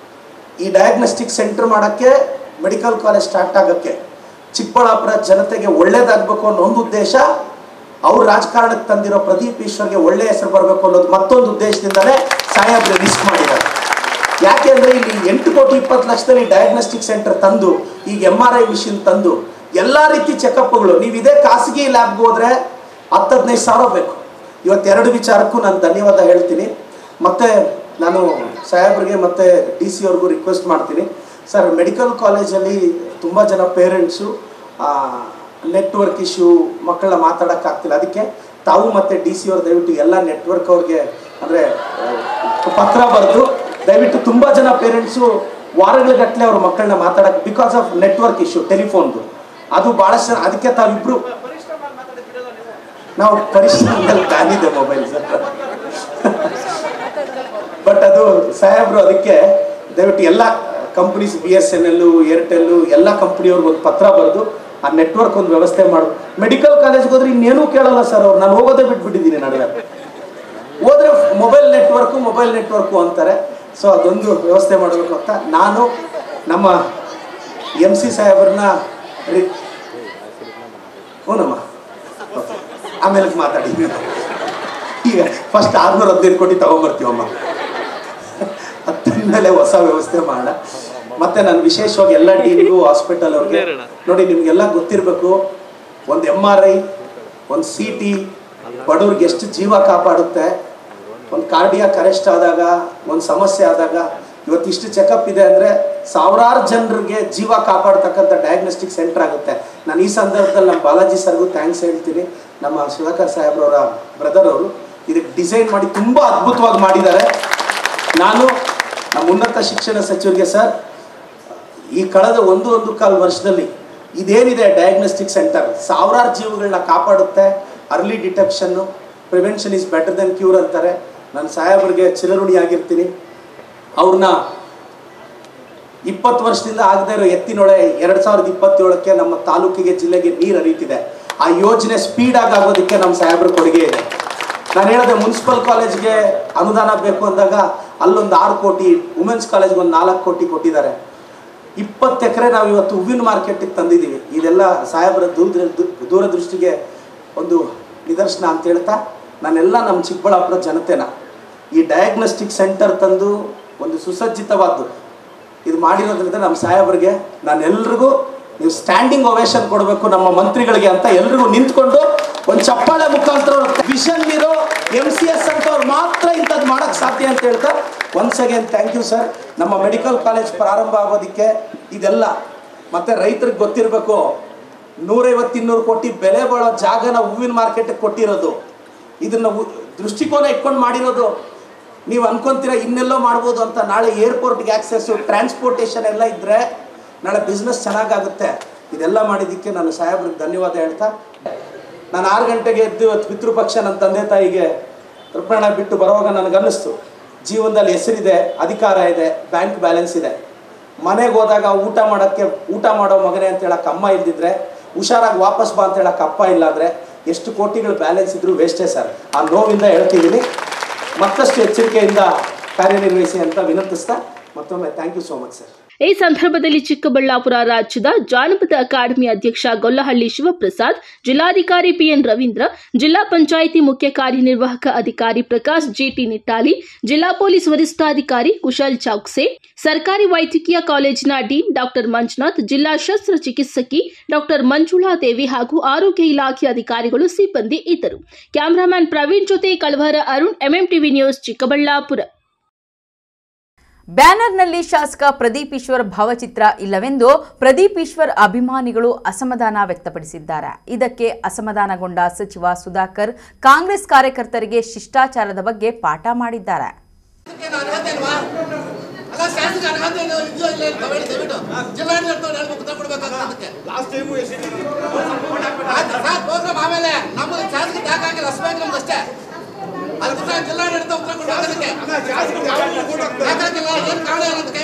ಈ ಡಯಾಗ್ನೋಸ್ಟಿಕ್ ಸೆಂಟರ್ ಮಾಡೋಕ್ಕೆ ಮೆಡಿಕಲ್ ಕಾಲೇಜ್ ಸ್ಟಾರ್ಟ್ ಆಗೋಕ್ಕೆ ಚಿಕ್ಕಬಳ್ಳಾಪುರ ಜನತೆಗೆ ಒಳ್ಳೇದಾಗಬೇಕು ಅನ್ನೋ ಒಂದು ಉದ್ದೇಶ ಅವ್ರು ರಾಜಕಾರಣಕ್ಕೆ ತಂದಿರೋ ಪ್ರದೀಪ್ ಈಶ್ವರ್ಗೆ ಒಳ್ಳೆ ಹೆಸರು ಬರಬೇಕು ಅನ್ನೋದು ಮತ್ತೊಂದು ಉದ್ದೇಶದಿಂದಲೇ ಸಾಹೇಬ್ರೆ ರಿಸ್ಕ್ ಮಾಡಿದ್ದಾರೆ ಯಾಕೆ ಅಂದ್ರೆ ಇಲ್ಲಿ ಎಂಟು ಕೋಟಿ ಇಪ್ಪತ್ತು ಲಕ್ಷದಲ್ಲಿ ಡಯಾಗ್ನೋಸ್ಟಿಕ್ ಸೆಂಟರ್ ತಂದು ಈಗ ಎಮ್ ಆರ್ ಐ ಮಿಷಿನ್ ತಂದು ಎಲ್ಲಾ ರೀತಿ ಚೆಕಪ್ಗಳು ನೀವು ಇದೇ ಖಾಸಗಿ ಲ್ಯಾಬ್ಗೆ ಹೋದ್ರೆ ಹತ್ತು ಹದಿನೈದು ಸಾವಿರ ಬೇಕು ಇವತ್ತು ಎರಡು ವಿಚಾರಕ್ಕೂ ನಾನು ಧನ್ಯವಾದ ಹೇಳ್ತೀನಿ ಮತ್ತೆ ನಾನು ಸಾಹೇಬ್ರಿಗೆ ಮತ್ತೆ ಡಿ ಸಿ ಅವ್ರಿಗೂ ರಿಕ್ವೆಸ್ಟ್ ಮಾಡ್ತೀನಿ ಸರ್ ಮೆಡಿಕಲ್ ಕಾಲೇಜಲ್ಲಿ ತುಂಬ ಜನ ಪೇರೆಂಟ್ಸು ನೆಟ್ವರ್ಕ್ ಇಶ್ಯೂ ಮಕ್ಕಳನ್ನ ಮಾತಾಡೋಕ್ಕಾಗ್ತಿಲ್ಲ ಅದಕ್ಕೆ ತಾವು ಮತ್ತೆ ಡಿ ಸಿ ಅವ್ರು ದಯವಿಟ್ಟು ಎಲ್ಲ ನೆಟ್ವರ್ಕ್ ಅವ್ರಿಗೆ ಅಂದರೆ ಪತ್ರ ಬರೆದು ದಯವಿಟ್ಟು ತುಂಬ ಜನ ಪೇರೆಂಟ್ಸು ವಾರಗಳಗಟ್ಟಲೆ ಅವ್ರ ಮಕ್ಕಳನ್ನ ಮಾತಾಡಕ್ಕೆ ಬಿಕಾಸ್ ಆಫ್ ನೆಟ್ವರ್ಕ್ ಇಶ್ಯೂ ಟೆಲಿಫೋನ್ದು ಅದು ಭಾಳಷ್ಟು ಜನ ಅದಕ್ಕೆ ತಾವಿಬ್ರು ನಾವು ಪರಿಶ್ರಮದಲ್ಲಿ ಬ್ಯಾನ್ ಇದೆ ಮೊಬೈಲ್ ಸರ್ ಬಟ್ ಅದು ಸಾಹೇಬ್ರು ಅದಕ್ಕೆ ದಯವಿಟ್ಟು ಎಲ್ಲ ಕಂಪ್ನೀಸ್ ಬಿ ಎಸ್ ಎನ್ ಎಲ್ಲು ಏರ್ಟೆಲ್ಲು ಎಲ್ಲ ಕಂಪ್ನಿಯವ್ರಿಗೆ ಒಂದು ಪತ್ರ ಬರೆದು ಆ ನೆಟ್ವರ್ಕ್ ಒಂದು ವ್ಯವಸ್ಥೆ ಮಾಡು ಮೆಡಿಕಲ್ ಕಾಲೇಜ್ಗೆ ಹೋದ್ರೆ ಇನ್ನೇನೂ ಕೇಳಲ್ಲ ಸರ್ ಅವ್ರು ನಾನು ಹೋಗೋದೇ ಬಿಟ್ಬಿಟ್ಟಿದ್ದೀನಿ ನಡುವೆ ಹೋದ್ರೆ ಮೊಬೈಲ್ ನೆಟ್ವರ್ಕು ಮೊಬೈಲ್ ನೆಟ್ವರ್ಕು ಅಂತಾರೆ ಸೊ ಅದೊಂದು ವ್ಯವಸ್ಥೆ ಮಾಡಬೇಕು ಅಂತ ನಾನು ನಮ್ಮ ಎಮ್ ಸಿ ಸಾಹೇಬ್ರನ್ನ ರಿ ಹ್ಞೂನಮ್ಮ Okay. ಆಮೇಲೆ ಮಾತಾಡಿ ಈಗ ಫಸ್ಟ್ ಆರ್ನೂರ ಹದಿನೈದು ಕೋಟಿ ತಗೊಂಬರ್ತೀವಮ್ಮ ಮೇಲೆ ಹೊಸ ವ್ಯವಸ್ಥೆ ಮಾಡ ಮತ್ತೆ ನಾನು ವಿಶೇಷವಾಗಿ ಎಲ್ಲ ಟೀಮ್ಗೂ ಹಾಸ್ಪಿಟಲ್ ಅವ್ರಿಗೆ ನೋಡಿ ನಿಮ್ಗೆಲ್ಲ ಗೊತ್ತಿರಬೇಕು ಒಂದು ಎಮ್ ಆರ್ ಐ ಒಂದು ಸಿ ಟಿ ಬಡವ್ರಿಗೆ ಎಷ್ಟು ಜೀವ ಕಾಪಾಡುತ್ತೆ ಒಂದು ಕಾರ್ಡಿಯಾಕ್ ಅರೆಸ್ಟ್ ಆದಾಗ ಒಂದು ಸಮಸ್ಯೆ ಆದಾಗ ಇವತ್ತಿಷ್ಟು ಚೆಕಪ್ ಇದೆ ಅಂದರೆ ಸಾವಿರಾರು ಜನರಿಗೆ ಜೀವ ಕಾಪಾಡ್ತಕ್ಕಂಥ ಡಯಾಗ್ನೋಸ್ಟಿಕ್ ಸೆಂಟರ್ ಆಗುತ್ತೆ ನಾನು ಈ ಸಂದರ್ಭದಲ್ಲಿ ನಮ್ಮ ಬಾಲಾಜಿ ಸರ್ಗೂ ಥ್ಯಾಂಕ್ಸ್ ಹೇಳ್ತೀನಿ ನಮ್ಮ ಸುಧಾಕರ್ ಸಾಹೇಬ್ರವರ ಬ್ರದರ್ ಅವರು ಇದಕ್ಕೆ ಡಿಸೈನ್ ಮಾಡಿ ತುಂಬ ಅದ್ಭುತವಾಗಿ ಮಾಡಿದ್ದಾರೆ ನಾನು ನಮ್ಮ ಉನ್ನತ ಶಿಕ್ಷಣ ಸಚಿವರಿಗೆ ಸರ್ ಈ ಕಳೆದ ಒಂದು ಒಂದು ಕಾಲು ವರ್ಷದಲ್ಲಿ ಇದೇನಿದೆ ಡಯಾಗ್ನೋಸ್ಟಿಕ್ ಸೆಂಟರ್ ಸಾವಿರಾರು ಜೀವಗಳನ್ನ ಕಾಪಾಡುತ್ತೆ early detection prevention is better then cure ಅಂತಾರೆ ನಾನು ಸಾಹೇಬ್ರಿಗೆ ಚಿರಋಣಿ ಆಗಿರ್ತೀನಿ ಅವ್ರನ್ನ ಇಪ್ಪತ್ತು ವರ್ಷದಿಂದ ಆಗದೆ ಇರೋ ಎತ್ತಿನೊಳೆ ಎರಡು ಸಾವಿರದ ಇಪ್ಪತ್ತೇಳಕ್ಕೆ ನಮ್ಮ ತಾಲೂಕಿಗೆ ಜಿಲ್ಲೆಗೆ ನೀರು ಹರಿತಿದೆ ಆ ಯೋಜನೆ ಸ್ಪೀಡಾಗಿ ಆಗೋದಕ್ಕೆ ನಮ್ಮ ಸಾಹೇಬ್ರ ಕೊಡುಗೆ ಇದೆ ನಾನು ಹೇಳಿದೆ ಮುನ್ಸಿಪಲ್ ಕಾಲೇಜ್ಗೆ ಅನುದಾನ ಬೇಕು ಅಂದಾಗ ಅಲ್ಲೊಂದು ಆರು ಕೋಟಿ ವುಮೆನ್ಸ್ ಕಾಲೇಜ್ಗೆ ಒಂದು ನಾಲ್ಕು ಕೋಟಿ ಕೊಟ್ಟಿದ್ದಾರೆ ಇಪ್ಪತ್ತು ಎಕರೆ ನಾವು ಇವತ್ತು ಹೂವಿನ ಮಾರ್ಕೆಟಿಗೆ ತಂದಿದ್ದೀವಿ ಇದೆಲ್ಲ ಸಾಹೇಬರ ದೂರ ದೂರದೃಷ್ಟಿಗೆ ಒಂದು ನಿದರ್ಶನ ಅಂತ ಹೇಳ್ತಾ ನಾನೆಲ್ಲ ನಮ್ಮ ಚಿಕ್ಕಬಳ್ಳಾಪುರ ಜನತೆನ ಈ ಡಯಾಗ್ನೋಸ್ಟಿಕ್ ಸೆಂಟರ್ ತಂದು ಒಂದು ಸುಸಜ್ಜಿತವಾದ್ದು ಇದು ಮಾಡಿರೋದ್ರಿಂದ ನಮ್ಮ ಸಾಹೇಬರಿಗೆ ನಾನೆಲ್ರಿಗೂ ನೀವು ಸ್ಟ್ಯಾಂಡಿಂಗ್ ಒವೇಶನ್ ಕೊಡಬೇಕು ನಮ್ಮ ಮಂತ್ರಿಗಳಿಗೆ ಅಂತ ಎಲ್ರಿಗೂ ನಿಂತ್ಕೊಂಡು ಒಂದು ಚಪ್ಪಾಳೆ ಮುಖಾಂತರ ವಿಷನ್ ಇರೋ ಎಂ ಸಿ ಎಸ್ ಅಂತವ್ರು ಮಾತ್ರ ಇಂಥದ್ದು ಮಾಡಕ್ ಸಾಧ್ಯ ಅಂತ ಹೇಳ್ತಾ once again thank you sir ನಮ್ಮ ಮೆಡಿಕಲ್ ಕಾಲೇಜ್ ಪ್ರಾರಂಭ ಆಗೋದಕ್ಕೆ ಇದೆಲ್ಲ ಮತ್ತೆ ರೈತರಿಗೆ ಗೊತ್ತಿರಬೇಕು ನೂರೈವತ್ತು ಇನ್ನೂರು ಕೋಟಿ ಬೆಲೆ ಬಾಳೋ ಜಾಗನ ಹೂವಿನ ಮಾರ್ಕೆಟ್ಗೆ ಕೊಟ್ಟಿರೋದು ಇದನ್ನ ಉ- ದೃಷ್ಟಿಕೋನ ಇಟ್ಕೊಂಡು ಮಾಡಿರೋದು ನೀವು ಅನ್ಕೊಂತೀರ ಇನ್ನೆಲ್ಲೋ ಮಾಡ್ಬೋದು ಅಂತ ನಾಳೆ ಏರ್ಪೋರ್ಟ್ಗೆ ಆಕ್ಸೆಸ್ಸು ಟ್ರಾನ್ಸ್ಪೋರ್ಟೇಷನ್ ಎಲ್ಲ ಇದ್ದರೆ ನಾಳೆ ಬಿಸ್ನೆಸ್ ಚೆನ್ನಾಗಾಗುತ್ತೆ ಇದೆಲ್ಲ ಮಾಡಿದ್ದಕ್ಕೆ ನಾನು ಸಾಹೇಬ್ರಿಗೆ ಧನ್ಯವಾದ ಹೇಳ್ತಾ ನಾನು ಆರು ಗಂಟೆಗೆ ಎದ್ದು ಇವತ್ತು ಪಿತೃಪಕ್ಷ ನನ್ನ ತಂದೆ ತಾಯಿಗೆ ತರ್ಪಣ ಬಿಟ್ಟು ಬರುವಾಗ ನನಗನ್ನಿಸ್ತು ಜೀವನದಲ್ಲಿ ಹೆಸರಿದೆ ಅಧಿಕಾರ ಇದೆ ಬ್ಯಾಂಕ್ ಬ್ಯಾಲೆನ್ಸ್ ಇದೆ ಮನೆಗೆ ಹೋದಾಗ ಊಟ ಮಾಡೋಕ್ಕೆ ಊಟ ಮಾಡೋ ಮಗನೇ ಅಂತ ಹೇಳಕ್ಕೆ ಅಮ್ಮ ಇಲ್ದಿದ್ರೆ ಹುಷಾರಾಗಿ ವಾಪಸ್ ಬಾ ಅಂತ ಹೇಳಕ್ಕೆ ಅಪ್ಪ ಇಲ್ಲ ಅಂದರೆ ಎಷ್ಟು ಕೋಟಿಗಳು ಬ್ಯಾಲೆನ್ಸ್ ಇದ್ರೂ ವೇಸ್ಟೇ ಸರ್ ಆ ನೋವಿಂದ ಹೇಳ್ತಿದ್ದೀನಿ ಮತ್ತಷ್ಟು ಎಚ್ಚರಿಕೆಯಿಂದ ಕಾರ್ಯನಿರ್ವಹಿಸಿ ಅಂತ ವಿನಂತಿಸ್ತಾ ಮತ್ತೊಮ್ಮೆ thank you so much sir ಈ ಸಂದರ್ಭದಲ್ಲಿ ಚಿಕ್ಕಬಳ್ಳಾಪುರ ರಾಜ್ಯದ ಜಾನಪದ ಅಕಾಡೆಮಿ ಅಧ್ಯಕ್ಷ ಗೊಲ್ಲಹಳ್ಳಿ ಶಿವಪ್ರಸಾದ್ ಜಿಲ್ಲಾಧಿಕಾರಿ ಪಿಎನ್ ರವೀಂದ್ರ ಜಿಲ್ಲಾ ಪಂಚಾಯಿತಿ ಮುಖ್ಯ ಕಾರ್ಯನಿರ್ವಾಹಕ ಅಧಿಕಾರಿ ಪ್ರಕಾಶ್ ಜಿಟಿ ನಿಟ್ಟಾಲಿ ಜಿಲ್ಲಾ ಪೊಲೀಸ್ ವರಿಷ್ಠಾಧಿಕಾರಿ ಕುಶಲ್ ಚೌಕ್ಸೆ ಸರ್ಕಾರಿ ವೈದ್ಯಕೀಯ ಕಾಲೇಜಿನ ಡೀನ್ ಡಾಕ್ಟರ್ ಮಂಜುನಾಥ್ ಜಿಲ್ಲಾ ಶಸ್ತ್ರಚಿಕಿತ್ಸಕಿ ಡಾಕ್ಟರ್ ಮಂಜುಳಾ ದೇವಿ ಹಾಗೂ ಆರೋಗ್ಯ ಇಲಾಖೆ ಅಧಿಕಾರಿಗಳು ಸಿಬ್ಬಂದಿ ಇದ್ದರು ಕ್ಯಾಮರಾಮ್ಯಾನ್ ಪ್ರವೀಣ್ ಜೊತೆ ಕಳವರ ಅರುಣ್ ಎಂಎಂಟಿವಿ ನ್ಯೂಸ್ ಚಿಕ್ಕಬಳ್ಳಾಪುರ ಬ್ಯಾನರ್ನಲ್ಲಿ ಶಾಸಕ ಪ್ರದೀಪ್ ಈಶ್ವರ್ ಭಾವಚಿತ್ರ ಇಲ್ಲವೆಂದು ಪ್ರದೀಪ್ ಈಶ್ವರ್ ಅಭಿಮಾನಿಗಳು ಅಸಮಾಧಾನ ವ್ಯಕ್ತಪಡಿಸಿದ್ದಾರೆ ಇದಕ್ಕೆ ಅಸಮಾಧಾನಗೊಂಡ ಸಚಿವ ಸುಧಾಕರ್ ಕಾಂಗ್ರೆಸ್ ಕಾರ್ಯಕರ್ತರಿಗೆ ಶಿಷ್ಟಾಚಾರದ ಬಗ್ಗೆ ಪಾಠ ಮಾಡಿದ್ದಾರೆ ಅಲ್ಲ ಶಾಸಕ ಅರ್ಹತೆ ಇದೆಯೋ ಇದೆಯೋ ಇಲ್ಲ ಅಂತ ಹೇಳಿ ದಯವಿಟ್ಟು ಜಿಲ್ಲಾಡಳಿತವ್ರು ಹೇಳ್ಬೇಕು ಉತ್ತರ ಕೊಡ್ಬೇಕಾಗ್ತದೆ ಅದಕ್ಕೆ ಲಾಸ್ಟ್ ಟೈಮು ಸರ್ ಪ್ರೋಗ್ರಾಮ್ ಆಮೇಲೆ ನಮ್ಮದು ಶಾಸಕ ಯಾಕಾಗಿಲ್ಲ ಅಸ್ಬೇಕು ನಮ್ದು ಅಷ್ಟೇ ಅದಕ್ಕೆ ಸರ್ ಜಿಲ್ಲಾಡಳಿತ ಉತ್ತರ ಕೊಡ್ಬೇಕು ಅದಕ್ಕೆ ಯಾಕಾಗಿಲ್ಲ ಏನು ಕಾರಣ ಇಲ್ಲ ಅದಕ್ಕೆ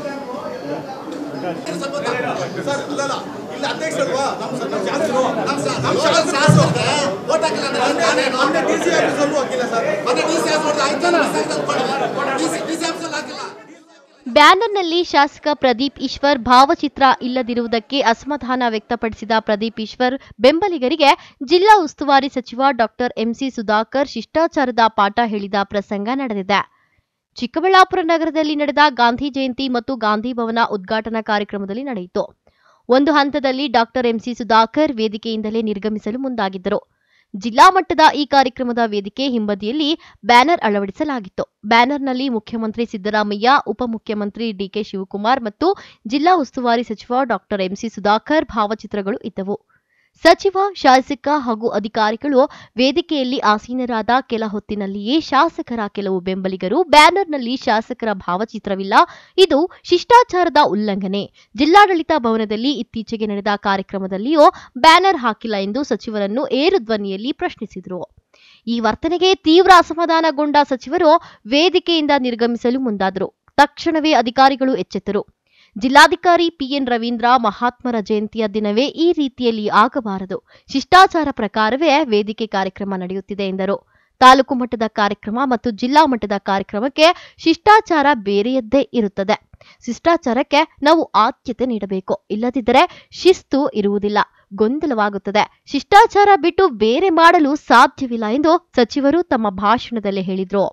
ಸರ್ ಅಲ್ಲಲ್ಲ ಇಲ್ಲ ಅಧ್ಯಕ್ಷರಲ್ವಾ ನಮ್ಮ ನಮ್ಮ ಶಾಸಕರು ನಮ್ಮ ಶಾ- ನಮ್ಮ ಶಾಸಕ ಶಾಸಕರಿಗೆ ವೋಟ್ ಹಾಕಿಲ್ಲ ಅಂದ್ರೆ ಏನ್ ಕಾರಣ ಏನು? ಮೊನ್ನೆ ಡಿ ಸಿ ಆಫೀಸಲ್ಲೂ ಹಾಕಿಲ್ಲ ಸರ್ ಮೊನ್ನೆ ಡಿ ಸಿ ಆಫೀಸ್ ಆಯ್ತು ಡಿ ಸಿ ಡಿ ಸಿ ಆಫೀಸಲ್ಲಿ ಹಾಕಿಲ್ಲ ಬ್ಯಾನರ್ನಲ್ಲಿ ಶಾಸಕ ಪ್ರದೀಪ್ ಈಶ್ವರ್ ಭಾವಚಿತ್ರ ಇಲ್ಲದಿರುವುದಕ್ಕೆ ಅಸಮಾಧಾನ ವ್ಯಕ್ತಪಡಿಸಿದ ಪ್ರದೀಪ್ ಈಶ್ವರ್ ಬೆಂಬಲಿಗರಿಗೆ ಜಿಲ್ಲಾ ಉಸ್ತುವಾರಿ ಸಚಿವ ಡಾಕ್ಟರ್ ಎಂಸಿ ಸುಧಾಕರ್ ಶಿಷ್ಟಾಚಾರದ ಪಾಠ ಹೇಳಿದ ಪ್ರಸಂಗ ನಡೆದಿದೆ ಚಿಕ್ಕಬಳ್ಳಾಪುರ ನಗರದಲ್ಲಿ ನಡೆದ ಗಾಂಧಿ ಜಯಂತಿ ಮತ್ತು ಗಾಂಧಿ ಭವನ ಉದ್ಘಾಟನಾ ಕಾರ್ಯಕ್ರಮದಲ್ಲಿ ನಡೆಯಿತು ಒಂದು ಹಂತದಲ್ಲಿ ಡಾಕ್ಟರ್ ಎಂಸಿ ಸುಧಾಕರ್ ವೇದಿಕೆಯಿಂದಲೇ ನಿರ್ಗಮಿಸಲು ಮುಂದಾಗಿದ್ದರು ಜಿಲ್ಲಾ ಮಟ್ಟದ ಈ ಕಾರ್ಯಕ್ರಮದ ವೇದಿಕೆ ಹಿಂಬದಿಯಲ್ಲಿ ಬ್ಯಾನರ್ ಅಳವಡಿಸಲಾಗಿತ್ತು ಬ್ಯಾನರ್ನಲ್ಲಿ ಮುಖ್ಯಮಂತ್ರಿ ಸಿದ್ದರಾಮಯ್ಯ ಉಪಮುಖ್ಯಮಂತ್ರಿ ಡಿಕೆ ಶಿವಕುಮಾರ್ ಮತ್ತು ಜಿಲ್ಲಾ ಉಸ್ತುವಾರಿ ಸಚಿವ ಡಾಕ್ಟರ್ ಎಂಸಿ ಸುಧಾಕರ್ ಭಾವಚಿತ್ರಗಳು ಇದ್ದವು ಸಚಿವ ಶಾಸಕ ಹಾಗೂ ಅಧಿಕಾರಿಗಳು ವೇದಿಕೆಯಲ್ಲಿ ಆಸೀನರಾದ ಕೆಲ ಹೊತ್ತಿನಲ್ಲಿಯೇ ಶಾಸಕರ ಕೆಲವು ಬೆಂಬಲಿಗರು ಬ್ಯಾನರ್ನಲ್ಲಿ ಶಾಸಕರ ಭಾವಚಿತ್ರವಿಲ್ಲ ಇದು ಶಿಷ್ಟಾಚಾರದ ಉಲ್ಲಂಘನೆ ಜಿಲ್ಲಾಡಳಿತ ಭವನದಲ್ಲಿ ಇತ್ತೀಚೆಗೆ ನಡೆದ ಕಾರ್ಯಕ್ರಮದಲ್ಲಿಯೂ ಬ್ಯಾನರ್ ಹಾಕಿಲ್ಲ ಎಂದು ಸಚಿವರನ್ನು ಏರು ಧ್ವನಿಯಲ್ಲಿ ಪ್ರಶ್ನಿಸಿದರು ಈ ವರ್ತನೆಗೆ ತೀವ್ರ ಅಸಮಾಧಾನಗೊಂಡ ಸಚಿವರು ವೇದಿಕೆಯಿಂದ ನಿರ್ಗಮಿಸಲು ಮುಂದಾದರು ತಕ್ಷಣವೇ ಅಧಿಕಾರಿಗಳು ಎಚ್ಚೆತ್ತರು ಜಿಲ್ಲಾಧಿಕಾರಿ ಪಿಎನ್ ರವೀಂದ್ರ ಮಹಾತ್ಮರ ಜಯಂತಿಯ ದಿನವೇ ಈ ರೀತಿಯಲ್ಲಿ ಆಗಬಾರದು ಶಿಷ್ಟಾಚಾರ ಪ್ರಕಾರವೇ ವೇದಿಕೆ ಕಾರ್ಯಕ್ರಮ ನಡೆಯುತ್ತಿದೆ ಎಂದರು ತಾಲೂಕು ಮಟ್ಟದ ಕಾರ್ಯಕ್ರಮ ಮತ್ತು ಜಿಲ್ಲಾ ಮಟ್ಟದ ಕಾರ್ಯಕ್ರಮಕ್ಕೆ ಶಿಷ್ಟಾಚಾರ ಬೇರೆಯದ್ದೇ ಇರುತ್ತದೆ ಶಿಷ್ಟಾಚಾರಕ್ಕೆ ನಾವು ಆದ್ಯತೆ ನೀಡಬೇಕು ಇಲ್ಲದಿದ್ದರೆ ಶಿಸ್ತು ಇರುವುದಿಲ್ಲ ಗೊಂದಲವಾಗುತ್ತದೆ ಶಿಷ್ಟಾಚಾರ ಬಿಟ್ಟು ಬೇರೆ ಮಾಡಲು ಸಾಧ್ಯವಿಲ್ಲ ಎಂದು ಸಚಿವರು ತಮ್ಮ ಭಾಷಣದಲ್ಲಿ ಹೇಳಿದರು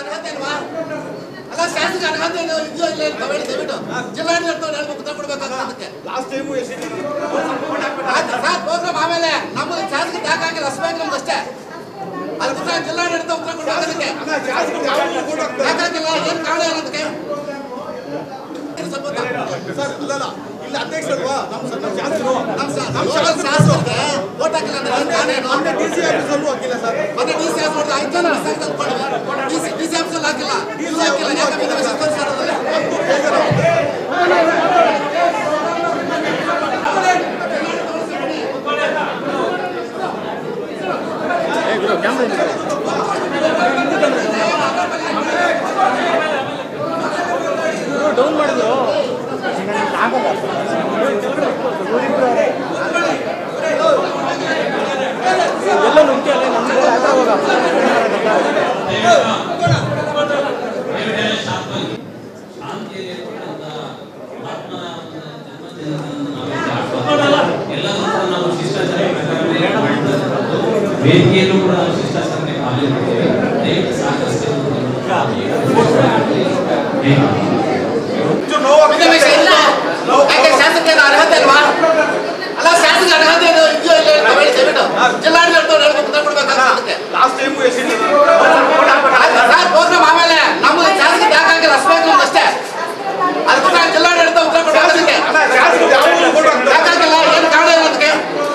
ಅಲ್ಲ ಶಾಸಕ ಅರ್ಹತೆ ಇದೆಯೋ ಇದೆಯೋ ಇಲ್ಲ ಅಂತ ಹೇಳಿ ದಯವಿಟ್ಟು ಜಿಲ್ಲಾಡಳಿತವ್ರು ಹೇಳ್ಬೇಕು ಉತ್ತರ ಕೊಡ್ಬೇಕಾಗ್ತದೆ ಅದಕ್ಕೆ ಲಾಸ್ಟ್ ಟೈಮು ಸರ್ ಪ್ರೋಗ್ರಾಮ್ ಆಮೇಲೆ ನಮ್ಮದು ಶಾಸಕ ಯಾಕಾಗಿಲ್ಲ ಅಸ್ಬೇಕು ನಮ್ದು ಅಷ್ಟೇ ಅದಕ್ಕೆ ಸರ್ ಜಿಲ್ಲಾಡಳಿತ ಉತ್ತರ ಕೊಡ್ಬೇಕು ಅದಕ್ಕೆ ಯಾಕಾಗಿಲ್ಲ ಏನು ಕಾರಣ ಇಲ್ಲ ಅದಕ್ಕೆ ಸರ್ ಅಲ್ಲಲ್ಲ ಇಲ್ಲ ಅಧ್ಯಕ್ಷರಲ್ವಾ ನಮ್ಮ ನಮ್ಮ ಶಾಸಕರು ನಮ್ಮ ಶಾ- ನಮ್ಮ ಶಾಸಕ ಶಾಸಕರಿಗೆ ವೋಟ್ ಹಾಕಿಲ್ಲ ಅಂದ್ರೆ ಏನ್ ಕಾರಣ ಏನು? ಮೊನ್ನೆ ಡಿ ಸಿ ಆಫೀಸಲ್ಲೂ ಹಾಕಿಲ್ಲ ಸರ್ ಮೊನ್ನೆ ಡಿ ಸಿ ಆಫೀಸ್ ಆಯ್ತು ಡಿ ಸಿ ಡಿ ಸಿ ಆಫೀಸಲ್ಲಿ ಹಾಕಿಲ್ಲ ಇಲ್ಲೂ ಹಾಕಿಲ್ಲ ಯಾಕಂದ್ರೆ ಸಂತೋಷ ಡೌನ್ ಮಾಡಿದ್ರು ಎಲ್ಲ ನುಗ್ಗಿ ಅಲ್ಲೇ ನಮ್ಗೆ ವೇದಿಕೆಯಲ್ಲೂ ಕೂಡ ನಾವು ಶಿಷ್ಟಾಚಾರಕ್ಕೆ ಪಾಲನೆ ಮಾಡ್ತೇವೆ ದಯವಿಟ್ಟು ಸಾಕಷ್ಟು ಯಾಕೆ ಶಾಸಕರ ಅರ್ಹತೆ ಅಲ್ವಾ ಅಲ್ಲ ಶಾಸಕ ಅರ್ಹತೆ ಇದೆಯೋ ಇದೆಯೋ ಇಲ್ಲ ಅಂತ ಹೇಳಿ ದಯವಿಟ್ಟು ಜಿಲ್ಲಾಡಳಿತ ಉತ್ತರ ಕೊಡ್ಬೇಕಾಗ್ತದೆ ಅದಕ್ಕೆ ಲಾಸ್ಟ್ ಟೈಮು ಸರ್ ಪ್ರೋಗ್ರಾಮ್ ಆಮೇಲೆ ನಮ್ಗೆ ಶಾಸಕ ಬೇಕಾಗಿಲ್ಲ ಅಷ್ಟೇ ಅಷ್ಟೇ ಅದಕ್ಕೆ ಜಿಲ್ಲಾಡಳಿತ ಉತ್ತರ ಕೊಡ್ಬೇಕಾಗುತ್ತೆ ಬೇಕಾಗಿಲ್ಲ ಏನು ಕಾರಣ ಇಲ್ಲ ಅದಕ್ಕೆ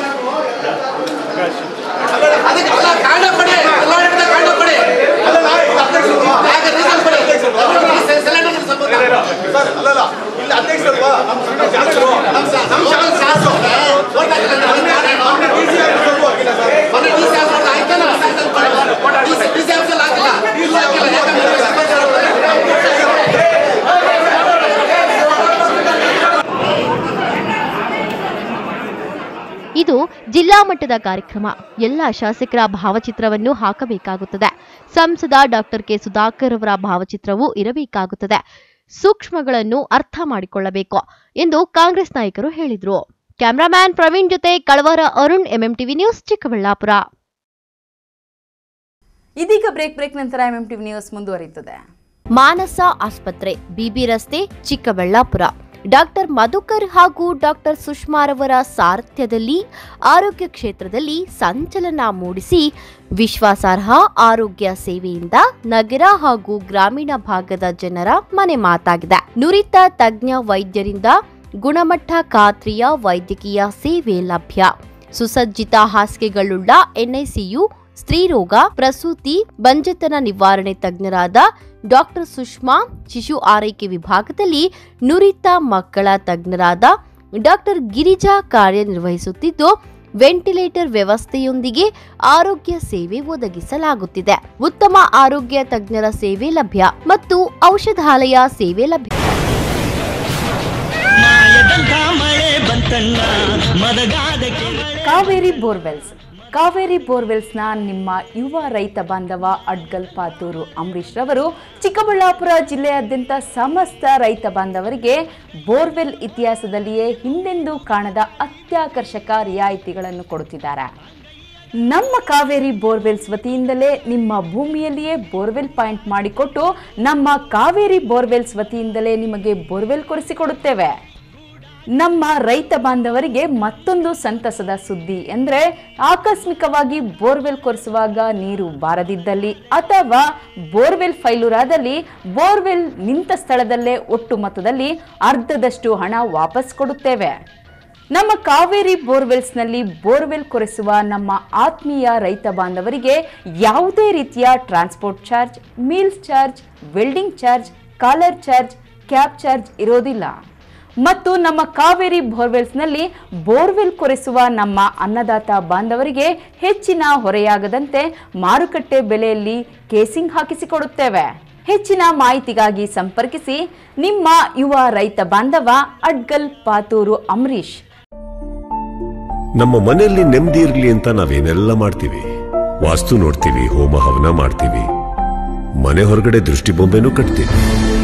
ಅದಕ್ಕೆ ಅಲ್ಲ ಕಾರಣ ಕೊಡಿ ಜಿಲ್ಲಾಡಳಿತ ಕಾರಣ ಕೊಡಿ ಯಾಕೆ reason ಕೊಡಿ ಸಿಲಿಂಡರ್ ಸಂಬಂಧ ಸರ್ ಅಲ್ಲಲ್ಲ ಇಲ್ಲಿ ಅಧ್ಯಕ್ಷರಲ್ವಾ ನಮ್ಮ ಶಾಸಕರು ನಮ್ಮ ಶಾ- ನಮ್ಮ ಶಾಸಕ ಶಾಸಕರೇ, vote ಹಾಕಿಲ್ಲ ಅಂದ್ರೆ ಅದಕ್ಕೆ ಕಾರಣ ಏನು? ಮೊನ್ನೆ DC ಆಫೀಸ್ ಆಯ್ತಲ್ಲ, DC DC ಆಫೀಸಲ್ಲಿ ಹಾಕಿಲ್ಲ. ಇಲ್ಲಿ ಹಾಕಿಲ್ಲ. ಯಾಕಂದ್ರೆ ಇದು ಜಿಲ್ಲಾ ಮಟ್ಟದ ಕಾರ್ಯಕ್ರಮ ಎಲ್ಲ ಶಾಸಕರ ಭಾವಚಿತ್ರವನ್ನು ಹಾಕಬೇಕಾಗುತ್ತದೆ ಸಂಸದ ಡಾಕ್ಟರ್ ಕೆ ಸುಧಾಕರ್ ಅವರ ಭಾವಚಿತ್ರವೂ ಇರಬೇಕಾಗುತ್ತದೆ ಸೂಕ್ಷ್ಮಗಳನ್ನು ಅರ್ಥ ಮಾಡಿಕೊಳ್ಳಬೇಕು ಎಂದು ಕಾಂಗ್ರೆಸ್ ನಾಯಕರು ಹೇಳಿದರು ಕ್ಯಾಮರಾಮ್ಯಾನ್ ಪ್ರವೀಣ್ ಜೊತೆ ಕಳವರ ಅರುಣ್ ಎಂಎಂಟಿವಿ ನ್ಯೂಸ್ ಚಿಕ್ಕಬಳ್ಳಾಪುರ ಇದೀಗ ಬ್ರೇಕ್ ಬ್ರೇಕ್ ನಂತರ ಎಂಎಂ ಟಿವಿ ನ್ಯೂಸ್ ಮುಂದುವರಿಯುತ್ತದೆ ಮಾನಸ ಆಸ್ಪತ್ರೆ ಬಿಬಿ ರಸ್ತೆ ಚಿಕ್ಕಬಳ್ಳಾಪುರ ಡಾಕ್ಟರ್ ಮಧುಕರ್ ಹಾಗೂ ಡಾಕ್ಟರ್ ಸುಷ್ಮಾರವರ ಸಾರಥ್ಯದಲ್ಲಿ ಆರೋಗ್ಯ ಕ್ಷೇತ್ರದಲ್ಲಿ ಸಂಚಲನ ಮೂಡಿಸಿ ವಿಶ್ವಾಸಾರ್ಹ ಆರೋಗ್ಯ ಸೇವೆಯಿಂದ ನಗರ ಹಾಗೂ ಗ್ರಾಮೀಣ ಭಾಗದ ಜನರ ಮನೆ ಮಾತಾಗಿದೆ ನುರಿತ ತಜ್ಞ ವೈದ್ಯರಿಂದ ಗುಣಮಟ್ಟ ಖಾತ್ರಿಯ ವೈದ್ಯಕೀಯ ಸೇವೆ ಲಭ್ಯ ಸುಸಜ್ಜಿತ ಹಾಸಿಗೆಗಳುಳ್ಳ ಎನ್ಐಸಿಯು ಸ್ತ್ರೀರೋಗ ಪ್ರಸೂತಿ ಬಂಜೆತನ ನಿವಾರಣೆ ತಜ್ಞರಾದ ಡಾಕ್ಟರ್ ಸುಷ್ಮಾ ಶಿಶು ಆರೈಕೆ ವಿಭಾಗದಲ್ಲಿ ನುರಿತ ಮಕ್ಕಳ ತಜ್ಞರಾದ ಡಾಕ್ಟರ್ ಗಿರಿಜಾ ಕಾರ್ಯನಿರ್ವಹಿಸುತ್ತಿದ್ದು ವೆಂಟಿಲೇಟರ್ ವ್ಯವಸ್ಥೆಯೊಂದಿಗೆ ಆರೋಗ್ಯ ಸೇವೆ ಒದಗಿಸಲಾಗುತ್ತಿದೆ ಉತ್ತಮ ಆರೋಗ್ಯ ತಜ್ಞರ ಸೇವೆ ಲಭ್ಯ ಮತ್ತು ಔಷಧಾಲಯ ಸೇವೆ ಲಭ್ಯ ಕಾವೇರಿ ಬೋರ್ವೆಲ್ಸ್ ಕಾವೇರಿ ಬೋರ್ವೆಲ್ಸ್ನ ನಿಮ್ಮ ಯುವ ರೈತ ಬಾಂಧವ ಅಡ್ಗಲ್ ಪಾತೂರು ಅಂಬರೀಶ್ ರವರು ಚಿಕ್ಕಬಳ್ಳಾಪುರ ಜಿಲ್ಲೆಯಾದ್ಯಂತ ಸಮಸ್ತ ರೈತ ಬಾಂಧವರಿಗೆ ಬೋರ್ವೆಲ್ ಇತಿಹಾಸದಲ್ಲಿಯೇ ಹಿಂದೆಂದೂ ಕಾಣದ ಅತ್ಯಾಕರ್ಷಕ ರಿಯಾಯಿತಿಗಳನ್ನು ಕೊಡುತ್ತಿದ್ದಾರೆ ನಮ್ಮ ಕಾವೇರಿ ಬೋರ್ವೆಲ್ಸ್ ವತಿಯಿಂದಲೇ ನಿಮ್ಮ ಭೂಮಿಯಲ್ಲಿಯೇ ಬೋರ್ವೆಲ್ ಪಾಯಿಂಟ್ ಮಾಡಿಕೊಟ್ಟು ನಮ್ಮ ಕಾವೇರಿ ಬೋರ್ವೆಲ್ಸ್ ವತಿಯಿಂದಲೇ ನಿಮಗೆ ಬೋರ್ವೆಲ್ ಕೊಡಿಸಿಕೊಡುತ್ತೇವೆ ನಮ್ಮ ರೈತ ಬಾಂಧವರಿಗೆ ಮತ್ತೊಂದು ಸಂತಸದ ಸುದ್ದಿ ಅಂದರೆ ಆಕಸ್ಮಿಕವಾಗಿ ಬೋರ್ವೆಲ್ ಕೊರೆಸುವಾಗ ನೀರು ಬಾರದಿದ್ದಲ್ಲಿ ಅಥವಾ ಬೋರ್ವೆಲ್ ಫೈಲೂರಾದಲ್ಲಿ ಬೋರ್ವೆಲ್ ನಿಂತ ಸ್ಥಳದಲ್ಲೇ ಒಟ್ಟು ಮೊತ್ತದಲ್ಲಿ ಅರ್ಧದಷ್ಟು ಹಣ ವಾಪಸ್ ಕೊಡುತ್ತೇವೆ ನಮ್ಮ ಕಾವೇರಿ ಬೋರ್ವೆಲ್ಸ್ನಲ್ಲಿ ಬೋರ್ವೆಲ್ ಕೊರೆಸುವ ನಮ್ಮ ಆತ್ಮೀಯ ರೈತ ಬಾಂಧವರಿಗೆ ಯಾವುದೇ ರೀತಿಯ transport charge meals charge welding charge ಕಾಲರ್ ಚಾರ್ಜ್ ಕ್ಯಾಬ್ ಚಾರ್ಜ್ ಇರೋದಿಲ್ಲ ಮತ್ತು ನಮ್ಮ ಕಾವೇರಿ ಬೋರ್ವೆಲ್ಸ್ನಲ್ಲಿ ಬೋರ್ವೆಲ್ ಕೊರೆಸುವ ನಮ್ಮ ಅನ್ನದಾತ ಬಾಂಧವರಿಗೆ ಹೆಚ್ಚಿನ ಹೊರೆಯಾಗದಂತೆ ಮಾರುಕಟ್ಟೆ ಬೆಲೆಯಲ್ಲಿ ಕೇಸಿಂಗ್ ಹಾಕಿಸಿಕೊಡುತ್ತೇವೆ ಹೆಚ್ಚಿನ ಮಾಹಿತಿಗಾಗಿ ಸಂಪರ್ಕಿಸಿ ನಿಮ್ಮ ಯುವ ರೈತ ಬಾಂಧವ ಅಡ್ಗಲ್ ಪಾತೂರು ಅಂಬರೀಶ್ ನಮ್ಮ ಮನೆಯಲ್ಲಿ ನೆಮ್ಮದಿ ಇರ್ಲಿ ಅಂತ ನಾವೇನೆಲ್ಲ ಮಾಡ್ತೀವಿ ವಾಸ್ತು ನೋಡ್ತೀವಿ ಹೋಮ ಹವನ ಮಾಡ್ತೀವಿ ಮನೆ ಹೊರಗಡೆ ದೃಷ್ಟಿಬೊಂಬೆನೂ ಕಟ್ತೀವಿ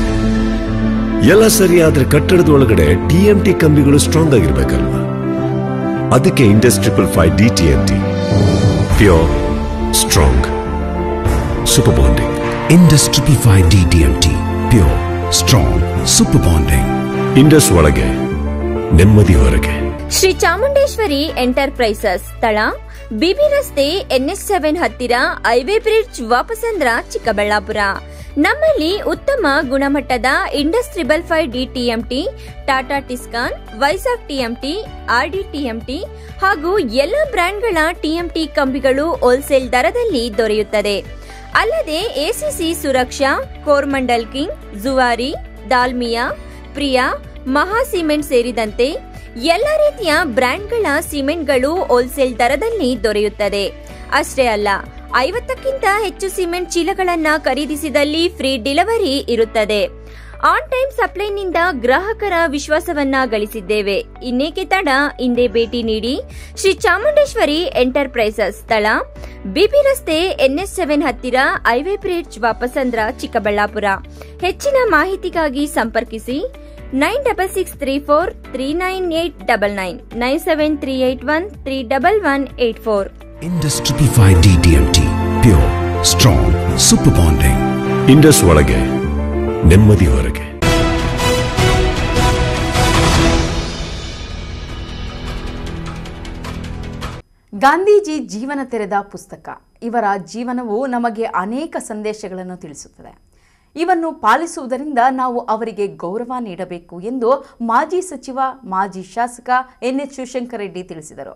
ಎಲ್ಲ ಸರಿ ಆದ್ರೆ ಕಟ್ಟಡದ ಒಳಗಡೆ ಟಿಎಂಟಿ ಕಂಬಿಗಳು ಸ್ಟ್ರಾಂಗ್ ಆಗಿರ್ಬೇಕಲ್ವಾ ಅದಕ್ಕೆ Indus triple five D TMT pure strong super bonding Indus triple five D TMT pure strong super bonding Indus ಒಳಗೆ ನೆಮ್ಮದಿ ಹೊರಗೆ ಶ್ರೀ ಚಾಮುಂಡೇಶ್ವರಿ ಎಂಟರ್ಪ್ರೈಸಸ್ ಸ್ಥಳ ಬಿಬಿ ರಸ್ತೆ ಎನ್ಎಸ್ ಸೆವೆನ್ ಹತ್ತಿರ ಹೈವೇ ಬ್ರಿಡ್ಜ್ ವಾಪಸಂದ್ರ ಚಿಕ್ಕಬಳ್ಳಾಪುರ ನಮ್ಮಲ್ಲಿ ಉತ್ತಮ ಗುಣಮಟ್ಟದ Indus triple five D TMT Tata Tiscon Vizag TMT RD TMT ಹಾಗೂ ಎಲ್ಲ ಬ್ರ್ಯಾಂಡ್ಗಳ ಟಿಎಂಟಿ ಕಂಬಿಗಳು ಹೋಲ್ಸೇಲ್ ದರದಲ್ಲಿ ದೊರೆಯುತ್ತದೆ ಅಲ್ಲದೆ ಎಸಿಸಿ ಸುರಕ್ಷಾ ಕೋರ್ಮಂಡಲ್ ಕಿಂಗ್ ಜುವಾರಿ ದಾಲ್ಮಿಯಾ ಪ್ರಿಯಾ ಮಹಾ ಸಿಮೆಂಟ್ ಸೇರಿದಂತೆ ಎಲ್ಲ ರೀತಿಯ ಬ್ರ್ಯಾಂಡ್ಗಳ ಸಿಮೆಂಟ್ಗಳು ಹೋಲ್ಸೇಲ್ ದರದಲ್ಲಿ ದೊರೆಯುತ್ತದೆ ಅಷ್ಟೇ ಅಲ್ಲ ಐವತ್ತಕ್ಕಿಂತ ಹೆಚ್ಚು ಸಿಮೆಂಟ್ ಚೀಲಗಳನ್ನ ಖರೀದಿಸಿದಲ್ಲಿ ಫ್ರೀ ಡೆಲಿವರಿ ಇರುತ್ತದೆ ಆನ್ ಟೈಮ್ ಸಪ್ಲೈನಿಂದ ಗ್ರಾಹಕರ ವಿಶ್ವಾಸವನ್ನ ಗಳಿಸಿದ್ದೇವೆ ಇನ್ನೇಕೆ ತಡ ಹಿಂದೆ ಭೇಟಿ ನೀಡಿ ಶ್ರೀ ಚಾಮುಂಡೇಶ್ವರಿ ಎಂಟರ್ಪ್ರೈಸಸ್ ಸ್ಥಳ ಬಿಬಿ ರಸ್ತೆ ಎನ್ಎಸ್ ಸೆವೆನ್ ಹತ್ತಿರ ಹೈವೇ ಬ್ರಿಡ್ಜ್ ವಾಪಸಂದ್ರ ಚಿಕ್ಕಬಳ್ಳಾಪುರ ಹೆಚ್ಚಿನ ಮಾಹಿತಿಗಾಗಿ ಸಂಪರ್ಕಿಸಿ nine double six three four three nine eight double nine nine seven three eight one three double one eight four Indus triple five D TMT pure strong super bonding Indus ಒಳಗೆ ನೆಮ್ಮದಿ ಹೊರಗೆ ಗಾಂಧೀಜಿ ಜೀವನ ತೆರೆದ ಪುಸ್ತಕ ಇವರ ಜೀವನವು ನಮಗೆ ಅನೇಕ ಸಂದೇಶಗಳನ್ನು ತಿಳಿಸುತ್ತದೆ ಇವನ್ನು ಪಾಲಿಸುವುದರಿಂದ ನಾವು ಅವರಿಗೆ ಗೌರವ ನೀಡಬೇಕು ಎಂದು ಮಾಜಿ ಸಚಿವ ಮಾಜಿ ಶಾಸಕ ಎನ್ ಎಚ್ ಶಿವಶಂಕರ ರೆಡ್ಡಿ ತಿಳಿಸಿದರು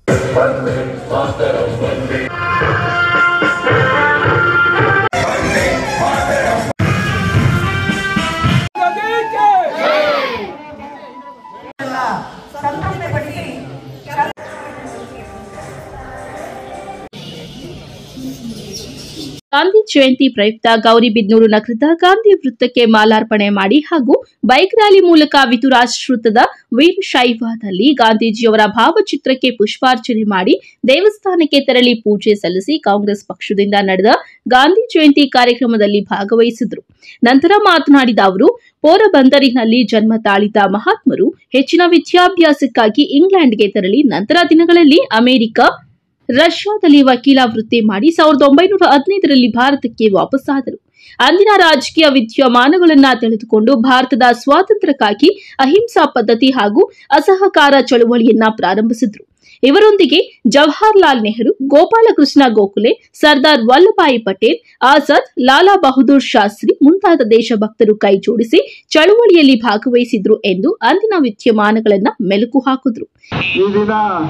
ಗಾಂಧಿ ಜಯಂತಿ ಪ್ರಯುಕ್ತ ಗೌರಿಬಿದನೂರು ನಗರದ ಗಾಂಧಿ ವೃತ್ತಕ್ಕೆ ಮಾಲಾರ್ಪಣೆ ಮಾಡಿ ಹಾಗೂ ಬೈಕ್ ರ್ಯಾಲಿ ಮೂಲಕ ವಿತುರಾಶ್ರಿತದ ವೀರಶೈವದಲ್ಲಿ ಗಾಂಧೀಜಿಯವರ ಭಾವಚಿತ್ರಕ್ಕೆ ಪುಷ್ಪಾರ್ಚನೆ ಮಾಡಿ ದೇವಸ್ಥಾನಕ್ಕೆ ತೆರಳಿ ಪೂಜೆ ಸಲ್ಲಿಸಿ ಕಾಂಗ್ರೆಸ್ ಪಕ್ಷದಿಂದ ನಡೆದ ಗಾಂಧಿ ಜಯಂತಿ ಕಾರ್ಯಕ್ರಮದಲ್ಲಿ ಭಾಗವಹಿಸಿದರು ನಂತರ ಮಾತನಾಡಿದ ಅವರು ಪೋರಬಂದರಿನಲ್ಲಿ ಜನ್ಮ ತಾಳಿದ ಮಹಾತ್ಮರು ಹೆಚ್ಚಿನ ವಿದ್ಯಾಭ್ಯಾಸಕ್ಕಾಗಿ ಇಂಗ್ಲೆಂಡ್ಗೆ ತೆರಳಿ ನಂತರ ದಿನಗಳಲ್ಲಿ ಅಮೆರಿಕ ರಷ್ಯಾದಲ್ಲಿ ವಕೀಲ ವೃತ್ತಿ ಮಾಡಿ ಸಾವಿರದ ಒಂಬೈನೂರ ಹದಿನೈದರಲ್ಲಿ ಭಾರತಕ್ಕೆ ವಾಪಸ್ಸಾದರು ಅಂದಿನ ರಾಜಕೀಯ ವಿದ್ಯಮಾನಗಳನ್ನ ತಿಳಿದುಕೊಂಡು ಭಾರತದ ಸ್ವಾತಂತ್ರ್ಯಕ್ಕಾಗಿ ಅಹಿಂಸಾ ಪದ್ಧತಿ ಹಾಗೂ ಅಸಹಕಾರ ಚಳುವಳಿಯನ್ನ ಪ್ರಾರಂಭಿಸಿದ್ರು ಇವರೊಂದಿಗೆ ಜವಾಹರ್ಲಾಲ್ ನೆಹರು ಗೋಪಾಲಕೃಷ್ಣ ಗೋಖಲೆ ಸರ್ದಾರ್ ವಲ್ಲಭಾಯಿ ಪಟೇಲ್ ಆಜಾದ್ ಲಾಲಾ ಬಹದ್ದೂರ್ ಶಾಸ್ತ್ರಿ ಮುಂತಾದ ದೇಶಭಕ್ತರು ಕೈ ಜೋಡಿಸಿ ಚಳುವಳಿಯಲ್ಲಿ ಭಾಗವಹಿಸಿದ್ರು ಎಂದು ಅಂದಿನ ವಿದ್ಯಮಾನಗಳನ್ನ ಮೆಲುಕು ಹಾಕಿದ್ರು ಈ ದಿನ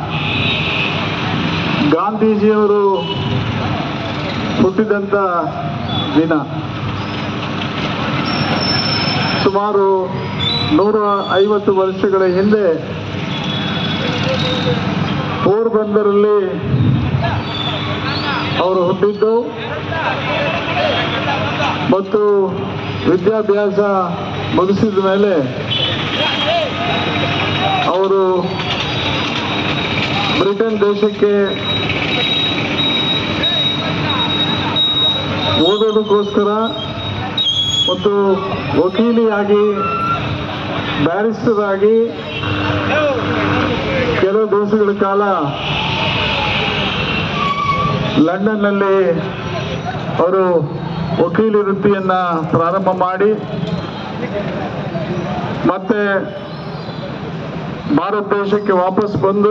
ಗಾಂಧೀಜಿಯವರು ಹುಟ್ಟಿದಂಥ ದಿನ ಸುಮಾರು ನೂರ ಐವತ್ತು ವರ್ಷಗಳ ಹಿಂದೆ ಪೋರ್ಬಂದರಲ್ಲಿ ಅವರು ಹುಟ್ಟಿದ್ದು ಮತ್ತು ವಿದ್ಯಾಭ್ಯಾಸ ಮುಗಿಸಿದ ಮೇಲೆ ಅವರು ಬ್ರಿಟನ್ ದೇಶಕ್ಕೆ ಓದೋದಕ್ಕೋಸ್ಕರ ಮತ್ತು ವಕೀಲಿಯಾಗಿ ಬ್ಯಾರಿಸ್ಟರ್ ಆಗಿ ಕೆಲವು ದಿವಸಗಳ ಕಾಲ ಲಂಡನ್ನಲ್ಲಿ ಅವರು ವಕೀಲಿ ವೃತ್ತಿಯನ್ನ ಪ್ರಾರಂಭ ಮಾಡಿ ಮತ್ತೆ ಭಾರತ ದೇಶಕ್ಕೆ ವಾಪಸ್ ಬಂದು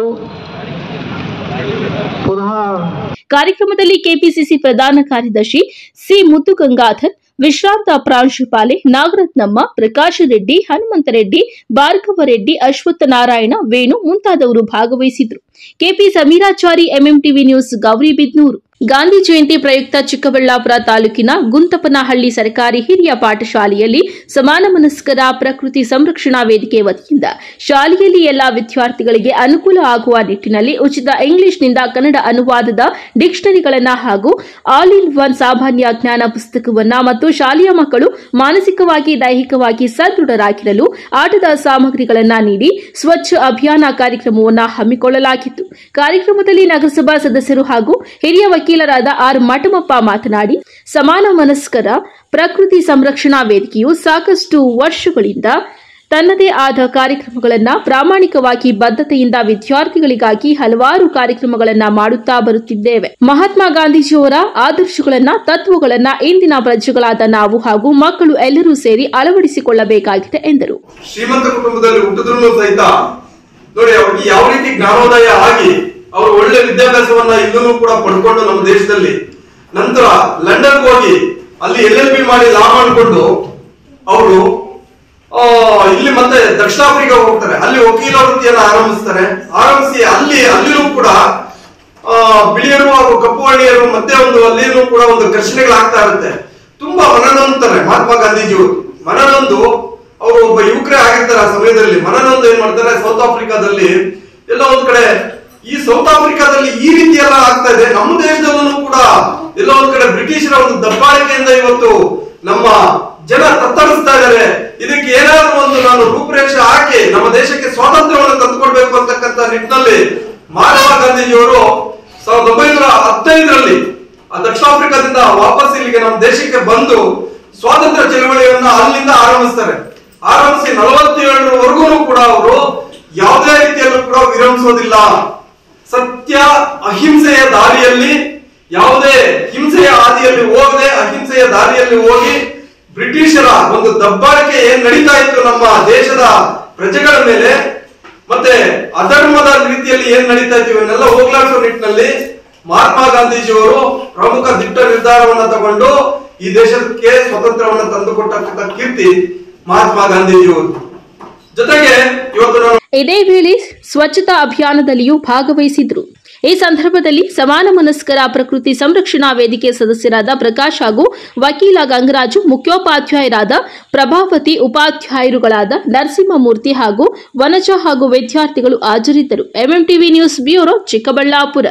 ಪುನಃ ಕಾರ್ಯಕ್ರಮದಲ್ಲಿ ಕೆಪಿಸಿಸಿ ಪ್ರಧಾನ ಕಾರ್ಯದರ್ಶಿ ಸಿ ಮುತ್ತುಗಂಗಾಧರ್ ವಿಶ್ರಾಂತ ಪ್ರಾಂಶುಪಾಲೆ ನಾಗರತ್ನಮ್ಮ ಪ್ರಕಾಶ್ ರೆಡ್ಡಿ ಹನುಮಂತರೆಡ್ಡಿ ಭಾರ್ಗವರೆಡ್ಡಿ ಅಶ್ವತ್ಥನಾರಾಯಣ ವೇಣು ಮುಂತಾದವರು ಭಾಗವಹಿಸಿದ್ರು KP Sameerachari MMTV news Gauribidanur Gandhi ಜಯಂತಿ ಪ್ರಯುಕ್ತ ಚಿಕ್ಕಬಳ್ಳಾಪುರ ತಾಲೂಕಿನ ಗುಂತಪನಹಳ್ಳಿ ಸರ್ಕಾರಿ ಹಿರಿಯ ಪಾಠಶಾಲೆಯಲ್ಲಿ ಸಮಾನ ಮನಸ್ಕರ ಪ್ರಕೃತಿ ಸಂರಕ್ಷಣಾ ವೇದಿಕೆ ವತಿಯಿಂದ ಶಾಲೆಯಲ್ಲಿ ಎಲ್ಲಾ ವಿದ್ಯಾರ್ಥಿಗಳಿಗೆ ಅನುಕೂಲ ಆಗುವ ನಿಟ್ಟಿನಲ್ಲಿ ಉಚಿತ ಇಂಗ್ಲಿಷ್ನಿಂದ ಕನ್ನಡ ಅನುವಾದದ ಡಿಕ್ಷನರಿಗಳನ್ನ ಹಾಗೂ ಆಲ್ ಇನ್ ಒನ್ ಸಾಮಾನ್ಯ ಜ್ಞಾನ ಪುಸ್ತಕವನ್ನ ಮತ್ತು ಶಾಲೆಯ ಮಕ್ಕಳು ಮಾನಸಿಕವಾಗಿ ದೈಹಿಕವಾಗಿ ಸದೃಢರಾಗಿರಲು ಆಟದ ಸಾಮಗ್ರಿಗಳನ್ನ ನೀಡಿ ಸ್ವಚ್ಛ ಅಭಿಯಾನ ಕಾರ್ಯಕ್ರಮವನ್ನು ಹಮ್ಮಿಕೊಳ್ಳಲಾಗಿತ್ತು ಕಾರ್ಯಕ್ರಮದಲ್ಲಿ ನಗರಸಭಾ ಸದಸ್ಯರು ಹಾಗೂ ಹಿರಿಯ ವಕೀಲರಾದ ಆರ್ ಮಠಮಪ್ಪ ಮಾತನಾಡಿ ಸಮಾನ ಮನಸ್ಕರ ಪ್ರಕೃತಿ ಸಂರಕ್ಷಣಾ ವೇದಿಕೆಯು ಸಾಕಷ್ಟು ವರ್ಷಗಳಿಂದ ತನ್ನದೇ ಆದ ಕಾರ್ಯಕ್ರಮಗಳನ್ನ ಪ್ರಾಮಾಣಿಕವಾಗಿ ಬದ್ಧತೆಯಿಂದ ವಿದ್ಯಾರ್ಥಿಗಳಿಗಾಗಿ ಹಲವಾರು ಕಾರ್ಯಕ್ರಮಗಳನ್ನ ಮಾಡುತ್ತಾ ಬರುತ್ತಿದ್ದೇವೆ ಮಹಾತ್ಮ ಗಾಂಧೀಜಿಯವರ ಆದರ್ಶಗಳನ್ನ ತತ್ವಗಳನ್ನ ಇಂದಿನ ಪ್ರಜೆಗಳಾದ ನಾವು ಹಾಗೂ ಮಕ್ಕಳು ಎಲ್ಲರೂ ಸೇರಿ ಅಳವಡಿಸಿಕೊಳ್ಳಬೇಕಾಗಿದೆ ಎಂದರು ಶ್ರೀಮಂತ ಕುಟುಂಬದಲ್ಲಿ ಹುಟ್ಟಿದ್ರು ಸಹಿತ ನೋಡಿ ಅವ್ರಿಗೆ ಯಾವ ರೀತಿ ಜ್ಞಾನೋದಯ ಆಗಿ ಅವರು ಒಳ್ಳೆ ವಿದ್ಯಾಭ್ಯಾಸವನ್ನ ಇಲ್ಲೂ ಕೂಡ ಪಡ್ಕೊಂಡು ನಮ್ಮ ದೇಶದಲ್ಲಿ ನಂತರ ಲಂಡನ್ ಹೋಗಿ ಅಲ್ಲಿ ಎಲ್ ಎಲ್ ಬಿ ಮಾಡಿ ಲಾ ಮಾಡಿಕೊಂಡು ಅವರು ಇಲ್ಲಿ ಮತ್ತೆ ದಕ್ಷಿಣ ಆಫ್ರಿಕಾ ಹೋಗ್ತಾರೆ ಅಲ್ಲಿ ವಕೀಲ ವೃತ್ತಿಯನ್ನ ಆರಂಭಿಸ್ತಾರೆ ಆರಂಭಿಸಿ ಅಲ್ಲಿ ಅಲ್ಲಿಯೂ ಕೂಡ ಆ, ಬಿಳಿಯರು ಹಾಗೂ ಕಪ್ಪು ವರ್ಣೀಯರು ಮತ್ತೆ ಒಂದು ಅಲ್ಲಿನೂ ಕೂಡ ಒಂದು ಘರ್ಷಣೆಗಳಾಗ್ತಾ ಇರುತ್ತೆ ತುಂಬಾ ಮನನೊಂದ್ತಾರೆ ಮಹಾತ್ಮ ಗಾಂಧೀಜಿಯವರು ಮನನೊಂದು ಅವರು ಒಬ್ಬ ಯುವಕರೇ ಆಗಿರ್ತಾರೆ ಆ ಸಮಯದಲ್ಲಿ ಮನನೊಂದು ಏನ್ ಮಾಡ್ತಾರೆ ಸೌತ್ ಆಫ್ರಿಕಾದಲ್ಲಿ ಎಲ್ಲ ಒಂದ್ ಕಡೆ ಈ ಸೌತ್ ಆಫ್ರಿಕಾದಲ್ಲಿ ಈ ರೀತಿ ಎಲ್ಲ ಆಗ್ತಾ ಇದೆ ನಮ್ಮ ದೇಶದಲ್ಲೂ ಕೂಡ ಎಲ್ಲ ಒಂದ್ ಕಡೆ ಬ್ರಿಟಿಷರ ಒಂದು ದಬ್ಬಾಳಿಕೆಯಿಂದ ಇವತ್ತು ನಮ್ಮ ಜನ ತತ್ತರಿಸ್ತಾ ಇದ್ದಾರೆ ಇದಕ್ಕೆ ಏನಾದ್ರೂ ಒಂದು ನಾನು ರೂಪರೇಷೆ ಹಾಕಿ ನಮ್ಮ ದೇಶಕ್ಕೆ ಸ್ವಾತಂತ್ರ್ಯವನ್ನು ತಂದುಕೊಡ್ಬೇಕು ಅಂತಕ್ಕಂಥ ನಿಟ್ಟಿನಲ್ಲಿ ಮಹಾತ್ಮ ಗಾಂಧೀಜಿಯವರು ಸಾವಿರದ ಒಂಬೈನೂರ ಹದಿನೈದರಲ್ಲಿ ಆ ದಕ್ಷಿಣ ಆಫ್ರಿಕಾದಿಂದ ವಾಪಸ್ ಇಲ್ಲಿಗೆ ನಮ್ಮ ದೇಶಕ್ಕೆ ಬಂದು ಸ್ವಾತಂತ್ರ್ಯ ಚಳವಳಿಯನ್ನ ಅಲ್ಲಿಂದ ಆರಂಭಿಸ್ತಾರೆ ಆರಂಭಿಸಿ ನಲವತ್ತೇಳರವರೆಗೂ ಕೂಡ ಅವರು ಯಾವುದೇ ರೀತಿಯಲ್ಲೂ ಕೂಡ ವಿರಮಿಸೋದಿಲ್ಲ ಸತ್ಯ ಅಹಿಂಸೆಯ ದಾರಿಯಲ್ಲಿ ಯಾವುದೇ ಹಿಂಸೆಯ ಹಾದಿಯಲ್ಲಿ ಹೋಗದೆ ಅಹಿಂಸೆಯ ದಾರಿಯಲ್ಲಿ ಹೋಗಿ ಬ್ರಿಟಿಷರ ಒಂದು ದಬ್ಬಾಳಿಕೆ ಏನ್ ನಡೀತಾ ಇತ್ತು ನಮ್ಮ ದೇಶದ ಪ್ರಜೆಗಳ ಮೇಲೆ ಮತ್ತೆ ಅಧರ್ಮದ ರೀತಿಯಲ್ಲಿ ಏನ್ ನಡೀತಾ ಇತ್ತು ಇವನ್ನೆಲ್ಲ ಹೋಗ್ಲಾಡಿಸೋ ನಿಟ್ಟಿನಲ್ಲಿ ಮಹಾತ್ಮ ಗಾಂಧೀಜಿಯವರು ಪ್ರಮುಖ ದಿಟ್ಟ ನಿರ್ಧಾರವನ್ನ ತಗೊಂಡು ಈ ದೇಶಕ್ಕೆ ಸ್ವತಂತ್ರವನ್ನ ತಂದುಕೊಟ್ಟಂತ ಕೀರ್ತಿ ಮಹಾತ್ಮ ಗಾಂಧೀಜಿಯವರು ಜೊತೆಗೆ ಇವತ್ತು ನಾವು ಇದೇ ವೇಳೆ ಸ್ವಚ್ಛತಾ ಅಭಿಯಾನದಲ್ಲಿಯೂ ಭಾಗವಹಿಸಿದ್ರು ಈ ಸಂದರ್ಭದಲ್ಲಿ ಸಮಾನ ಮನಸ್ಕರ ಪ್ರಕೃತಿ ಸಂರಕ್ಷಣಾ ವೇದಿಕೆ ಸದಸ್ಯರಾದ ಪ್ರಕಾಶ್ ಹಾಗೂ ವಕೀಲ ಗಂಗರಾಜು ಮುಖ್ಯೋಪಾಧ್ಯಾಯರಾದ ಪ್ರಭಾವತಿ ಉಪಾಧ್ಯಾಯರುಗಳಾದ ನರಸಿಂಹಮೂರ್ತಿ ಹಾಗೂ ವನಜ ಹಾಗೂ ವಿದ್ಯಾರ್ಥಿಗಳು ಹಾಜರಿದ್ದರು ಎಂಎಂಟಿವಿ ನ್ಯೂಸ್ ಬ್ಯೂರೋ ಚಿಕ್ಕಬಳ್ಳಾಪುರ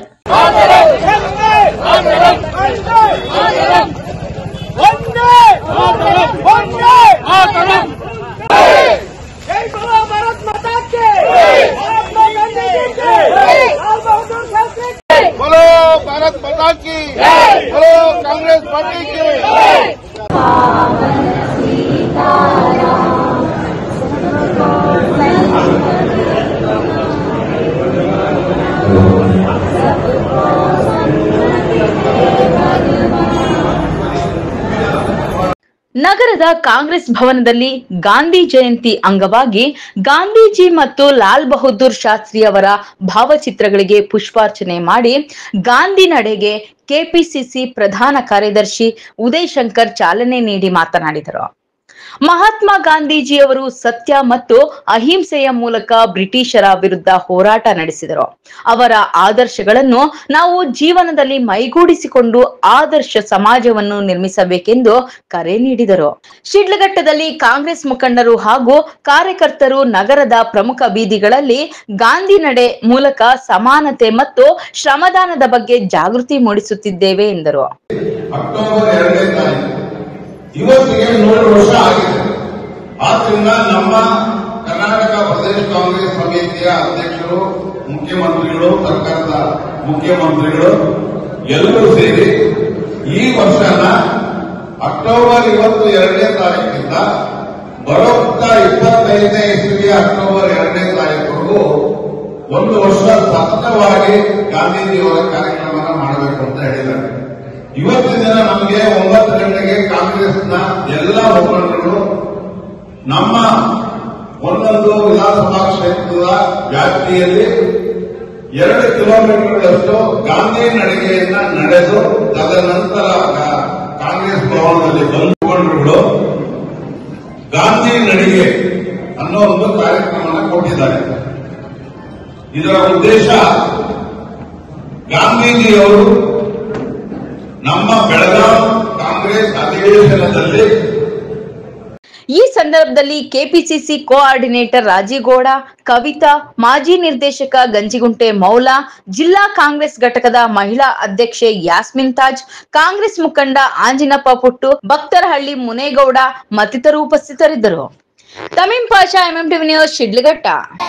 बोलो भारत माता की बोलो कांग्रेस पार्टी की ನಗರದ ಕಾಂಗ್ರೆಸ್ ಭವನದಲ್ಲಿ ಗಾಂಧಿ ಜಯಂತಿ ಅಂಗವಾಗಿ ಗಾಂಧೀಜಿ ಮತ್ತು ಲಾಲ್ ಬಹದ್ದೂರ್ ಶಾಸ್ತ್ರಿ ಅವರ ಭಾವಚಿತ್ರಗಳಿಗೆ ಪುಷ್ಪಾರ್ಚನೆ ಮಾಡಿ ಗಾಂಧಿ ನಡೆಗೆ ಕೆಪಿಸಿಸಿ ಪ್ರಧಾನ ಕಾರ್ಯದರ್ಶಿ ಉದಯ್ ಶಂಕರ್ ಚಾಲನೆ ನೀಡಿ ಮಾತನಾಡಿದರು ಮಹಾತ್ಮ ಗಾಂಧೀಜಿಯವರು ಸತ್ಯ ಮತ್ತು ಅಹಿಂಸೆಯ ಮೂಲಕ ಬ್ರಿಟಿಷರ ವಿರುದ್ಧ ಹೋರಾಟ ನಡೆಸಿದರು ಅವರ ಆದರ್ಶಗಳನ್ನು ನಾವು ಜೀವನದಲ್ಲಿ ಮೈಗೂಡಿಸಿಕೊಂಡು ಆದರ್ಶ ಸಮಾಜವನ್ನು ನಿರ್ಮಿಸಬೇಕೆಂದು ಕರೆ ನೀಡಿದರು ಶಿಡ್ಲಘಟ್ಟದಲ್ಲಿ ಕಾಂಗ್ರೆಸ್ ಮುಖಂಡರು ಹಾಗೂ ಕಾರ್ಯಕರ್ತರು ನಗರದ ಪ್ರಮುಖ ಬೀದಿಗಳಲ್ಲಿ ಗಾಂಧಿ ನಡೆ ಮೂಲಕ ಸಮಾನತೆ ಮತ್ತು ಶ್ರಮದಾನದ ಬಗ್ಗೆ ಜಾಗೃತಿ ಮೂಡಿಸುತ್ತಿದ್ದೇವೆ ಎಂದರು ಅಕ್ಟೋಬರ್ ಎರಡನೇ ತಾರೀಕು ಇವತ್ತಿಗೆ ನೂರು ವರ್ಷ ಆಗಿದೆ ಆದ್ರಿಂದ ನಮ್ಮ ಕರ್ನಾಟಕ ಪ್ರದೇಶ ಕಾಂಗ್ರೆಸ್ ಸಮಿತಿಯ ಅಧ್ಯಕ್ಷರು ಮುಖ್ಯಮಂತ್ರಿಗಳು ಸರ್ಕಾರದ ಮುಖ್ಯಮಂತ್ರಿಗಳು ಎಲ್ಲರೂ ಸೇರಿ ಈ ವರ್ಷನ ಅಕ್ಟೋಬರ್ ಇವತ್ತು ಎರಡನೇ ತಾರೀಕಿಂದ ಬರೋತ್ತ ಇಪ್ಪತ್ತೈದನೇ ಇಸ್ವಿಯ ಅಕ್ಟೋಬರ್ ಎರಡನೇ ತಾರೀಕುವರೆಗೂ ಒಂದು ವರ್ಷ ಸತತವಾಗಿ ಗಾಂಧೀಜಿಯವರ ಕಾರ್ಯಕ್ರಮನ ಮಾಡಬೇಕು ಅಂತ ಹೇಳಿದ್ದಾರೆ ಇವತ್ತಿನ ದಿನ ನಮಗೆ ಒಂಬತ್ತು ಗಂಟೆಗೆ ಕಾಂಗ್ರೆಸ್ನ ಎಲ್ಲ ಮುಖಂಡರು ನಮ್ಮ ಒಂದೊಂದು ವಿಧಾನಸಭಾ ಕ್ಷೇತ್ರದ ವ್ಯಾಪ್ತಿಯಲ್ಲಿ ಎರಡು ಕಿಲೋಮೀಟರ್ಗಳಷ್ಟು ಗಾಂಧಿ ನಡಿಗೆಯನ್ನ ನಡೆದು ತದನಂತರ ಕಾ- ಕಾಂಗ್ರೆಸ್ ಭವನದಲ್ಲಿ ಬಂದ ಮುಖಂಡರುಗಳು ಗಾಂಧಿ ನಡಿಗೆ ಅನ್ನೋ ಒಂದು ಕಾರ್ಯಕ್ರಮನ ಕೊಟ್ಟಿದ್ದಾರೆ ಇದರ ಉದ್ದೇಶ ಗಾಂಧೀಜಿಯವರು ನಮ್ಮ ಬೆಳಗಾಂ ಕಾಂಗ್ರೆಸ್ ಅಧಿವೇಶನದಲ್ಲಿ ಈ ಸಂದರ್ಭದಲ್ಲಿ ಕೆಪಿಸಿಸಿ ಕೋಆರ್ಡಿನೇಟರ್ ರಾಜೀಗೌಡ ಕವಿತಾ ಮಾಜಿ ನಿರ್ದೇಶಕ ಗಂಜಿಗುಂಟೆ ಮೌಲಾ ಜಿಲ್ಲಾ ಕಾಂಗ್ರೆಸ್ ಘಟಕದ ಮಹಿಳಾ ಅಧ್ಯಕ್ಷೆ ಯಾಸ್ಮಿನ್ ತಾಜ್ ಕಾಂಗ್ರೆಸ್ ಮುಖಂಡ ಆಂಜಿನಪ್ಪ ಪುಟ್ಟು ಭಕ್ತರಹಳ್ಳಿ ಮುನೇಗೌಡ ಮತ್ತಿತರರು ಉಪಸ್ಥಿತರಿದ್ದರು Tameem Pasha MMTV news Shidlaghatta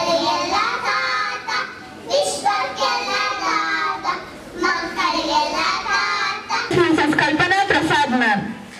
Kalpana Prasad ma'am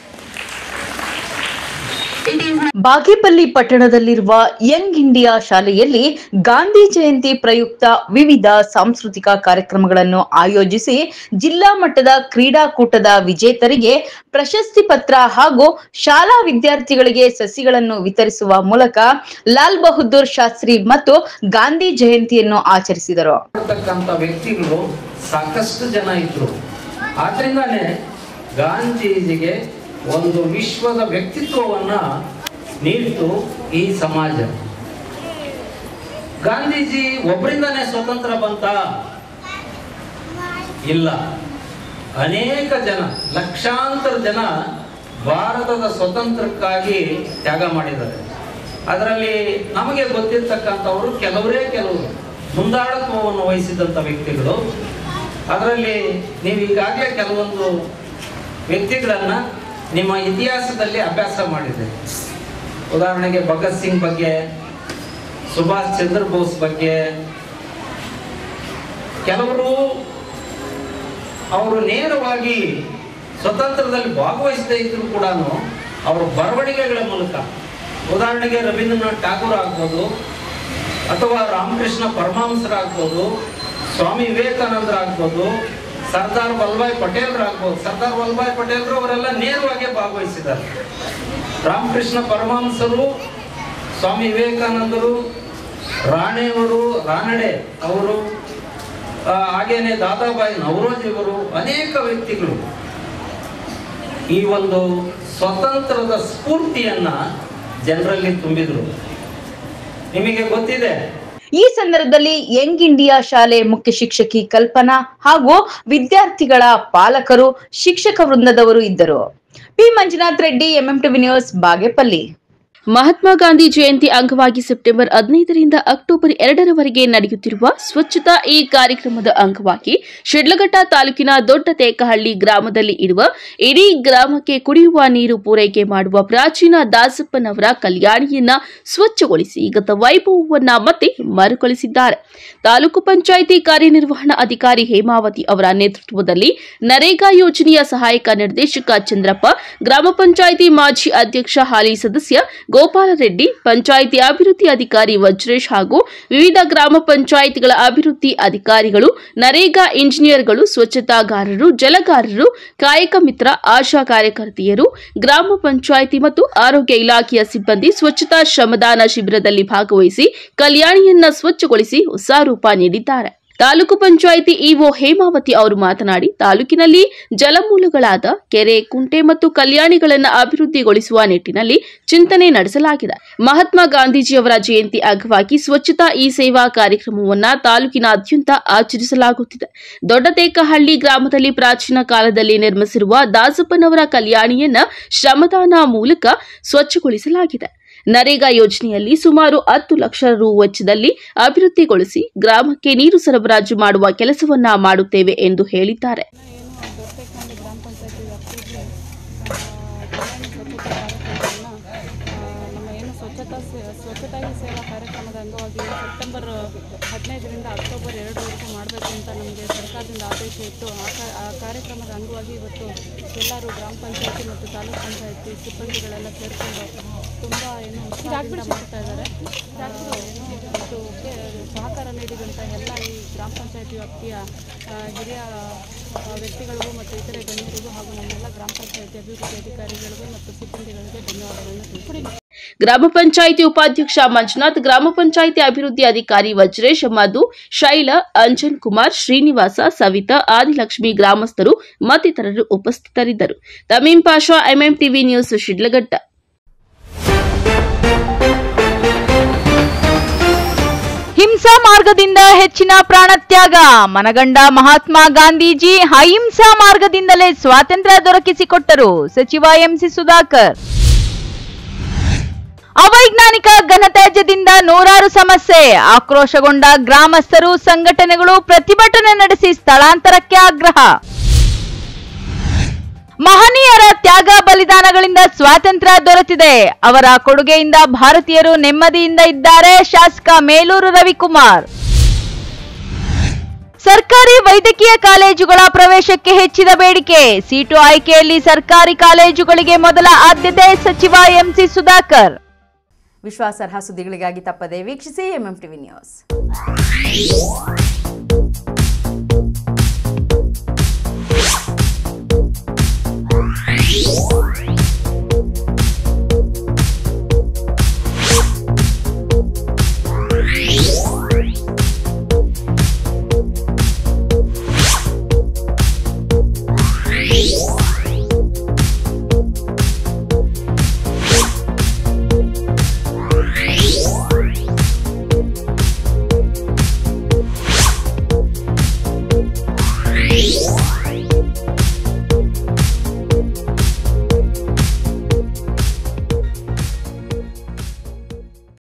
Bagepalli ಪಟ್ಟಣದಲ್ಲಿರುವ ಯಂಗ್ ಇಂಡಿಯಾ ಶಾಲೆಯಲ್ಲಿ ಗಾಂಧಿ ಜಯಂತಿ ಪ್ರಯುಕ್ತ ವಿವಿಧ ಸಾಂಸ್ಕೃತಿಕ ಕಾರ್ಯಕ್ರಮಗಳನ್ನು ಆಯೋಜಿಸಿ ಜಿಲ್ಲಾ ಮಟ್ಟದ ಕ್ರೀಡಾಕೂಟದ ವಿಜೇತರಿಗೆ ಪ್ರಶಸ್ತಿ ಪತ್ರ ಹಾಗೂ ಶಾಲಾ ವಿದ್ಯಾರ್ಥಿಗಳಿಗೆ ಸಸಿಗಳನ್ನು ವಿತರಿಸುವ ಮೂಲಕ ಲಾಲ್ ಬಹದ್ದೂರ್ ಶಾಸ್ತ್ರಿ ಮತ್ತು ಗಾಂಧಿ ಜಯಂತಿಯನ್ನು ಆಚರಿಸಿದರು ಮಾಡ್ತಕ್ಕಂಥ ವ್ಯಕ್ತಿಗಳು ಸಾಕಷ್ಟು ಜನ ಇದ್ರು ಆದ್ರಿಂದಾನೇ ಗಾಂಧೀಜಿಗೆ ಒಂದು ವಿಶ್ವದ ವ್ಯಕ್ತಿತ್ವವನ್ನ ನೀಡಿತು ಈ ಸಮಾಜ ಗಾಂಧೀಜಿ ಒಬ್ಬರಿಂದಾನೇ ಸ್ವತಂತ್ರ ಬಂತ ಇಲ್ಲ ಅನೇಕ ಜನ ಲಕ್ಷಾಂತರ ಜನ ಭಾರತದ ಸ್ವತಂತ್ರಕ್ಕಾಗಿ ತ್ಯಾಗ ಮಾಡಿದ್ದಾರೆ ಅದರಲ್ಲಿ ನಮಗೆ ಗೊತ್ತಿರ್ತಕ್ಕಂಥವರು ಕೆಲವರೇ ಕೆಲವರು ಮುಂದಾಳತ್ವವನ್ನು ವಹಿಸಿದಂಥ ವ್ಯಕ್ತಿಗಳು ಅದರಲ್ಲಿ ನೀವು ಈಗಾಗಲೇ ಕೆಲವೊಂದು ವ್ಯಕ್ತಿಗಳನ್ನ ನಿಮ್ಮ ಇತಿಹಾಸದಲ್ಲಿ ಅಭ್ಯಾಸ ಮಾಡಿದೆ ಉದಾಹರಣೆಗೆ ಭಗತ್ ಸಿಂಗ್ ಬಗ್ಗೆ ಸುಭಾಷ್ ಚಂದ್ರ ಬೋಸ್ ಬಗ್ಗೆ ಕೆಲವರು ಅವರು ನೇರವಾಗಿ ಸ್ವತಂತ್ರದಲ್ಲಿ ಭಾಗವಹಿಸದೇ ಇದ್ರು ಕೂಡ ಅವರ ಬರವಣಿಗೆಗಳ ಮೂಲಕ ಉದಾಹರಣೆಗೆ ರವೀಂದ್ರನಾಥ್ ಠಾಗೂರ್ ಆಗ್ಬೋದು ಅಥವಾ ರಾಮಕೃಷ್ಣ ಪರಮಹಂಸರಾಗ್ಬೋದು ಸ್ವಾಮಿ ವಿವೇಕಾನಂದರಾಗ್ಬೋದು ಸರ್ದಾರ್ ವಲ್ಲಭಾಯ್ ಪಟೇಲ್ರಾಗ್ಬೋದು ಸರ್ದಾರ್ ವಲ್ಲಭಾಯ್ ಪಟೇಲ್ರು ಅವರೆಲ್ಲ ನೇರವಾಗಿ ಭಾಗವಹಿಸಿದ್ದಾರೆ ರಾಮಕೃಷ್ಣ ಪರಮಹಂಸರು ಸ್ವಾಮಿ ವಿವೇಕಾನಂದರು ರಾಣೆಯವರು ರಾನಡೆ ಅವರು ಆ, ಹಾಗೇನೆ ದಾದಾಬಾಯಿ ನವರೋಜ್ ಇವರು ಅನೇಕ ವ್ಯಕ್ತಿಗಳು ಈ ಒಂದು ಸ್ವತಂತ್ರದ ಸ್ಫೂರ್ತಿಯನ್ನ ಜನರಲ್ಲಿ ತುಂಬಿದ್ರು ನಿಮಗೆ ಗೊತ್ತಿದೆ ಈ ಸಂದರ್ಭದಲ್ಲಿ ಯಂಗ್ ಇಂಡಿಯಾ ಶಾಲೆ ಮುಖ್ಯ ಶಿಕ್ಷಕಿ ಕಲ್ಪನಾ ಹಾಗೂ ವಿದ್ಯಾರ್ಥಿಗಳ ಪಾಲಕರು ಶಿಕ್ಷಕ ವೃಂದದವರು ಇದ್ದರು P Manjunath Reddy MMTV news Bagepalli Mahatma Gandhi Jayanti ಅಂಗವಾಗಿ ಸೆಪ್ಟೆಂಬರ್ ಹದಿನೈದರಿಂದ ಅಕ್ಟೋಬರ್ ಎರಡರವರೆಗೆ ನಡೆಯುತ್ತಿರುವ ಸ್ವಚ್ಛತಾ ಈ ಕಾರ್ಯಕ್ರಮದ ಅಂಗವಾಗಿ ಶಿಡ್ಲಘಟ್ಟ ತಾಲೂಕಿನ ದೊಡ್ಡ ತೇಕಹಳ್ಳಿ ಗ್ರಾಮದಲ್ಲಿ ಇರುವ ಇಡೀ ಗ್ರಾಮಕ್ಕೆ ಕುಡಿಯುವ ನೀರು ಪೂರೈಕೆ ಮಾಡುವ ಪ್ರಾಚೀನ ದಾಸಪ್ಪನವರ ಕಲ್ಯಾಣಿಯನ್ನ ಸ್ವಚ್ಛಗೊಳಿಸಿ ಗತ ವೈಭವವನ್ನ ಮತ್ತೆ ಮರುಕಳಿಸಿದ್ದಾರೆ ತಾಲೂಕು ಪಂಚಾಯಿತಿ ಕಾರ್ಯನಿರ್ವಹಣಾ ಅಧಿಕಾರಿ ಹೇಮಾವತಿ ಅವರ ನೇತೃತ್ವದಲ್ಲಿ ನರೇಗಾ ಯೋಜನೆಯ ಸಹಾಯಕ ನಿರ್ದೇಶಕ ಚಂದ್ರಪ್ಪ ಗ್ರಾಮ ಪಂಚಾಯಿತಿ ಮಾಜಿ ಅಧ್ಯಕ್ಷ ಹಾಲಿ ಸದಸ್ಯ ಗೋಪಾಲ ರೆಡ್ಡಿ ಪಂಚಾಯಿತಿ ಅಭಿವೃದ್ಧಿ ಅಧಿಕಾರಿ ವಜ್ರೇಶ್ ಹಾಗೂ ವಿವಿಧ ಗ್ರಾಮ ಪಂಚಾಯಿತಿಗಳ ಅಭಿವೃದ್ಧಿ ಅಧಿಕಾರಿಗಳು ನರೇಗಾ ಇಂಜಿನಿಯರ್ಗಳು ಸ್ವಚ್ಛತಾಗಾರರು ಜಲಗಾರರು ಕಾಯಕ ಮಿತ್ರ ಆಶಾ ಕಾರ್ಯಕರ್ತೆಯರು ಗ್ರಾಮ ಪಂಚಾಯಿತಿ ಮತ್ತು ಆರೋಗ್ಯ ಇಲಾಖೆಯ ಸಿಬ್ಬಂದಿ ಸ್ವಚ್ಛತಾ ಶ್ರಮದಾನ ಶಿಬಿರದಲ್ಲಿ ಭಾಗವಹಿಸಿ ಕಲ್ಯಾಣಿಯನ್ನ ಸ್ವಚ್ಛಗೊಳಿಸಿ ಹೊಸ ರೂಪ ನೀಡಿದ್ದಾರೆ ತಾಲೂಕು ಪಂಚಾಯಿತಿ ಇಒ ಹೇಮಾವತಿ ಅವರು ಮಾತನಾಡಿ ತಾಲೂಕಿನಲ್ಲಿ ಜಲಮೂಲಗಳಾದ ಕೆರೆ ಕುಂಟೆ ಮತ್ತು ಕಲ್ಯಾಣಿಗಳನ್ನು ಅಭಿವೃದ್ಧಿಗೊಳಿಸುವ ನಿಟ್ಟಿನಲ್ಲಿ ಚಿಂತನೆ ನಡೆಸಲಾಗಿದೆ ಮಹಾತ್ಮ ಗಾಂಧೀಜಿಯವರ ಜಯಂತಿ ಅಂಗವಾಗಿ ಸ್ವಚ್ಛತಾ ಈ ಸೇವಾ ಕಾರ್ಯಕ್ರಮವನ್ನ ತಾಲೂಕಿನಾದ್ಯಂತ ಆಚರಿಸಲಾಗುತ್ತಿದೆ ದೊಡ್ಡತೇಕಹಳ್ಳಿ ಗ್ರಾಮದಲ್ಲಿ ಪ್ರಾಚೀನ ಕಾಲದಲ್ಲಿ ನಿರ್ಮಿಸಿರುವ ದಾಸಪ್ಪನವರ ಕಲ್ಯಾಣಿಯನ್ನ ಶ್ರಮದಾನ ಮೂಲಕ ಸ್ವಚ್ಛಗೊಳಿಸಲಾಗಿದೆ ನರೇಗಾ ಯೋಜನೆಯಲ್ಲಿ ಸುಮಾರು ಹತ್ತು ಲಕ್ಷ ರು ವೆಚ್ಚದಲ್ಲಿ ಅಭಿವೃದ್ಧಿಗೊಳಿಸಿ ಗ್ರಾಮಕ್ಕೆ ನೀರು ಸರಬರಾಜು ಮಾಡುವ ಕೆಲಸವನ್ನ ಮಾಡುತ್ತೇವೆ ಎಂದು ಹೇಳಿದ್ದಾರೆ ಗ್ರಾಮ ಪಂಚಾಯತಿ ವ್ಯಾಪ್ತಿಯಲ್ಲಿ ಕಲ್ಯಾಣಿ ಸ್ವಚ್ಛತಾ ಕಾರ್ಯಕ್ರಮವನ್ನು ನಮ್ಮ ಏನು ಸ್ವಚ್ಛತಾ ಸೇ ಸ್ವಚ್ಛತಾ ಹಿ ಸೇವಾ ಕಾರ್ಯಕ್ರಮದ ಅಂಗವಾಗಿ ಸೆಪ್ಟೆಂಬರ್ ಹದಿನೈದರಿಂದ ಅಕ್ಟೋಬರ್ ಎರಡರವರೆಗೂ ಮಾಡಬೇಕು ಅಂತ ನಮಗೆ ಸರ್ಕಾರದಿಂದ ಆದೇಶ ಇತ್ತು ಆ ಕಾ- ಆ ಕಾರ್ಯಕ್ರಮದ ಅಂಗವಾಗಿ ಇವತ್ತು ಎಲ್ಲರೂ ಗ್ರಾಮ ಪಂಚಾಯತಿ ಮತ್ತು ತಾಲೂಕು ಪಂಚಾಯತಿ ಸಿಬ್ಬಂದಿಗಳೆಲ್ಲ ಸೇರಿಕೊಂಡು ತುಂಬ ಏನು ಉತ್ಸಾಹದಿಂದ ಮಾಡ್ತಾ ಇದ್ದಾರೆ ಆ, ಏನು ಇದಕ್ಕೆ ಸಹಕಾರ ನೀಡಿದಂಥ ಎಲ್ಲ ಈ ಗ್ರಾಮ ಪಂಚಾಯತಿ ವ್ಯಾಪ್ತಿಯ ಆ, ಹಿರಿಯ ಆ, ವ್ಯಕ್ತಿಗಳಿಗೂ ಮತ್ತು ಇತರೆ ಗಣ್ಯರಿಗೂ ಹಾಗೂ ನಮ್ಮೆಲ್ಲ ಗ್ರಾಮ ಪಂಚಾಯತಿ ಅಭಿವೃದ್ಧಿ ಅಧಿಕಾರಿಗಳಿಗೂ ಮತ್ತು ಸಿಬ್ಬಂದಿಗಳಿಗೆ ಧನ್ಯವಾದಗಳನ್ನು ತಿಳಿಸ್ತೀನಿ ಗ್ರಾಮ ಪಂಚಾಯಿತಿ ಉಪಾಧ್ಯಕ್ಷ ಮಂಜುನಾಥ್ ಗ್ರಾಮ ಪಂಚಾಯಿತಿ ಅಭಿವೃದ್ಧಿ ಅಧಿಕಾರಿ ವಜ್ರೇಶ್ ಮಧು ಶೈಲ ಅಂಜನ್ ಕುಮಾರ್ ಶ್ರೀನಿವಾಸ ಸವಿತಾ ಆದಿಲಕ್ಷ್ಮಿ ಗ್ರಾಮಸ್ಥರು ಮತ್ತಿತರರು ಉಪಸ್ಥಿತರಿದ್ದರು Tameem Pasha MM TV news Shidlaghatta ಹಿಂಸಾ ಮಾರ್ಗದಿಂದ ಹೆಚ್ಚಿನ ಪ್ರಾಣತ್ಯಾಗ ಮನಗಂಡ ಮಹಾತ್ಮ ಗಾಂಧೀಜಿ ಅಹಿಂಸಾ ಮಾರ್ಗದಿಂದಲೇ ಸ್ವಾತಂತ್ರ್ಯ ದೊರಕಿಸಿಕೊಟ್ಟರು ಸಚಿವ ಎಂಸಿ ಸುಧಾಕರ್ ಅವೈಜ್ಞಾನಿಕ ಘನತ್ಯಾಜ್ಯದಿಂದ ನೂರಾರು ಸಮಸ್ಯೆ ಆಕ್ರೋಶಗೊಂಡ ಗ್ರಾಮಸ್ಥರು ಸಂಘಟನೆಗಳು ಪ್ರತಿಭಟನೆ ನಡೆಸಿ ಸ್ಥಳಾಂತರಕ್ಕೆ ಆಗ್ರಹ ಮಹನೀಯರ ತ್ಯಾಗ ಬಲಿದಾನಗಳಿಂದ ಸ್ವಾತಂತ್ರ್ಯ ದೊರೆತಿದೆ ಅವರ ಕೊಡುಗೆಯಿಂದ ಭಾರತೀಯರು ನೆಮ್ಮದಿಯಿಂದ ಇದ್ದಾರೆ ಶಾಸಕ ಮೇಲೂರು ರವಿಕುಮಾರ್ ಸರ್ಕಾರಿ ವೈದ್ಯಕೀಯ ಕಾಲೇಜುಗಳ ಪ್ರವೇಶಕ್ಕೆ ಹೆಚ್ಚಿದ ಬೇಡಿಕೆ ಸೀಟು ಆಯ್ಕೆಯಲ್ಲಿ ಸರ್ಕಾರಿ ಕಾಲೇಜುಗಳಿಗೆ ಮೊದಲ ಆದ್ಯತೆ ಸಚಿವ ಎಂಸಿ ಸುಧಾಕರ್ ವಿಶ್ವಾಸಾರ್ಹ ಸುದ್ದಿಗಳಿಗಾಗಿ ತಪ್ಪದೆ ವೀಕ್ಷಿಸಿ ಎಂಎಂ ಟಿವಿ ನ್ಯೂಸ್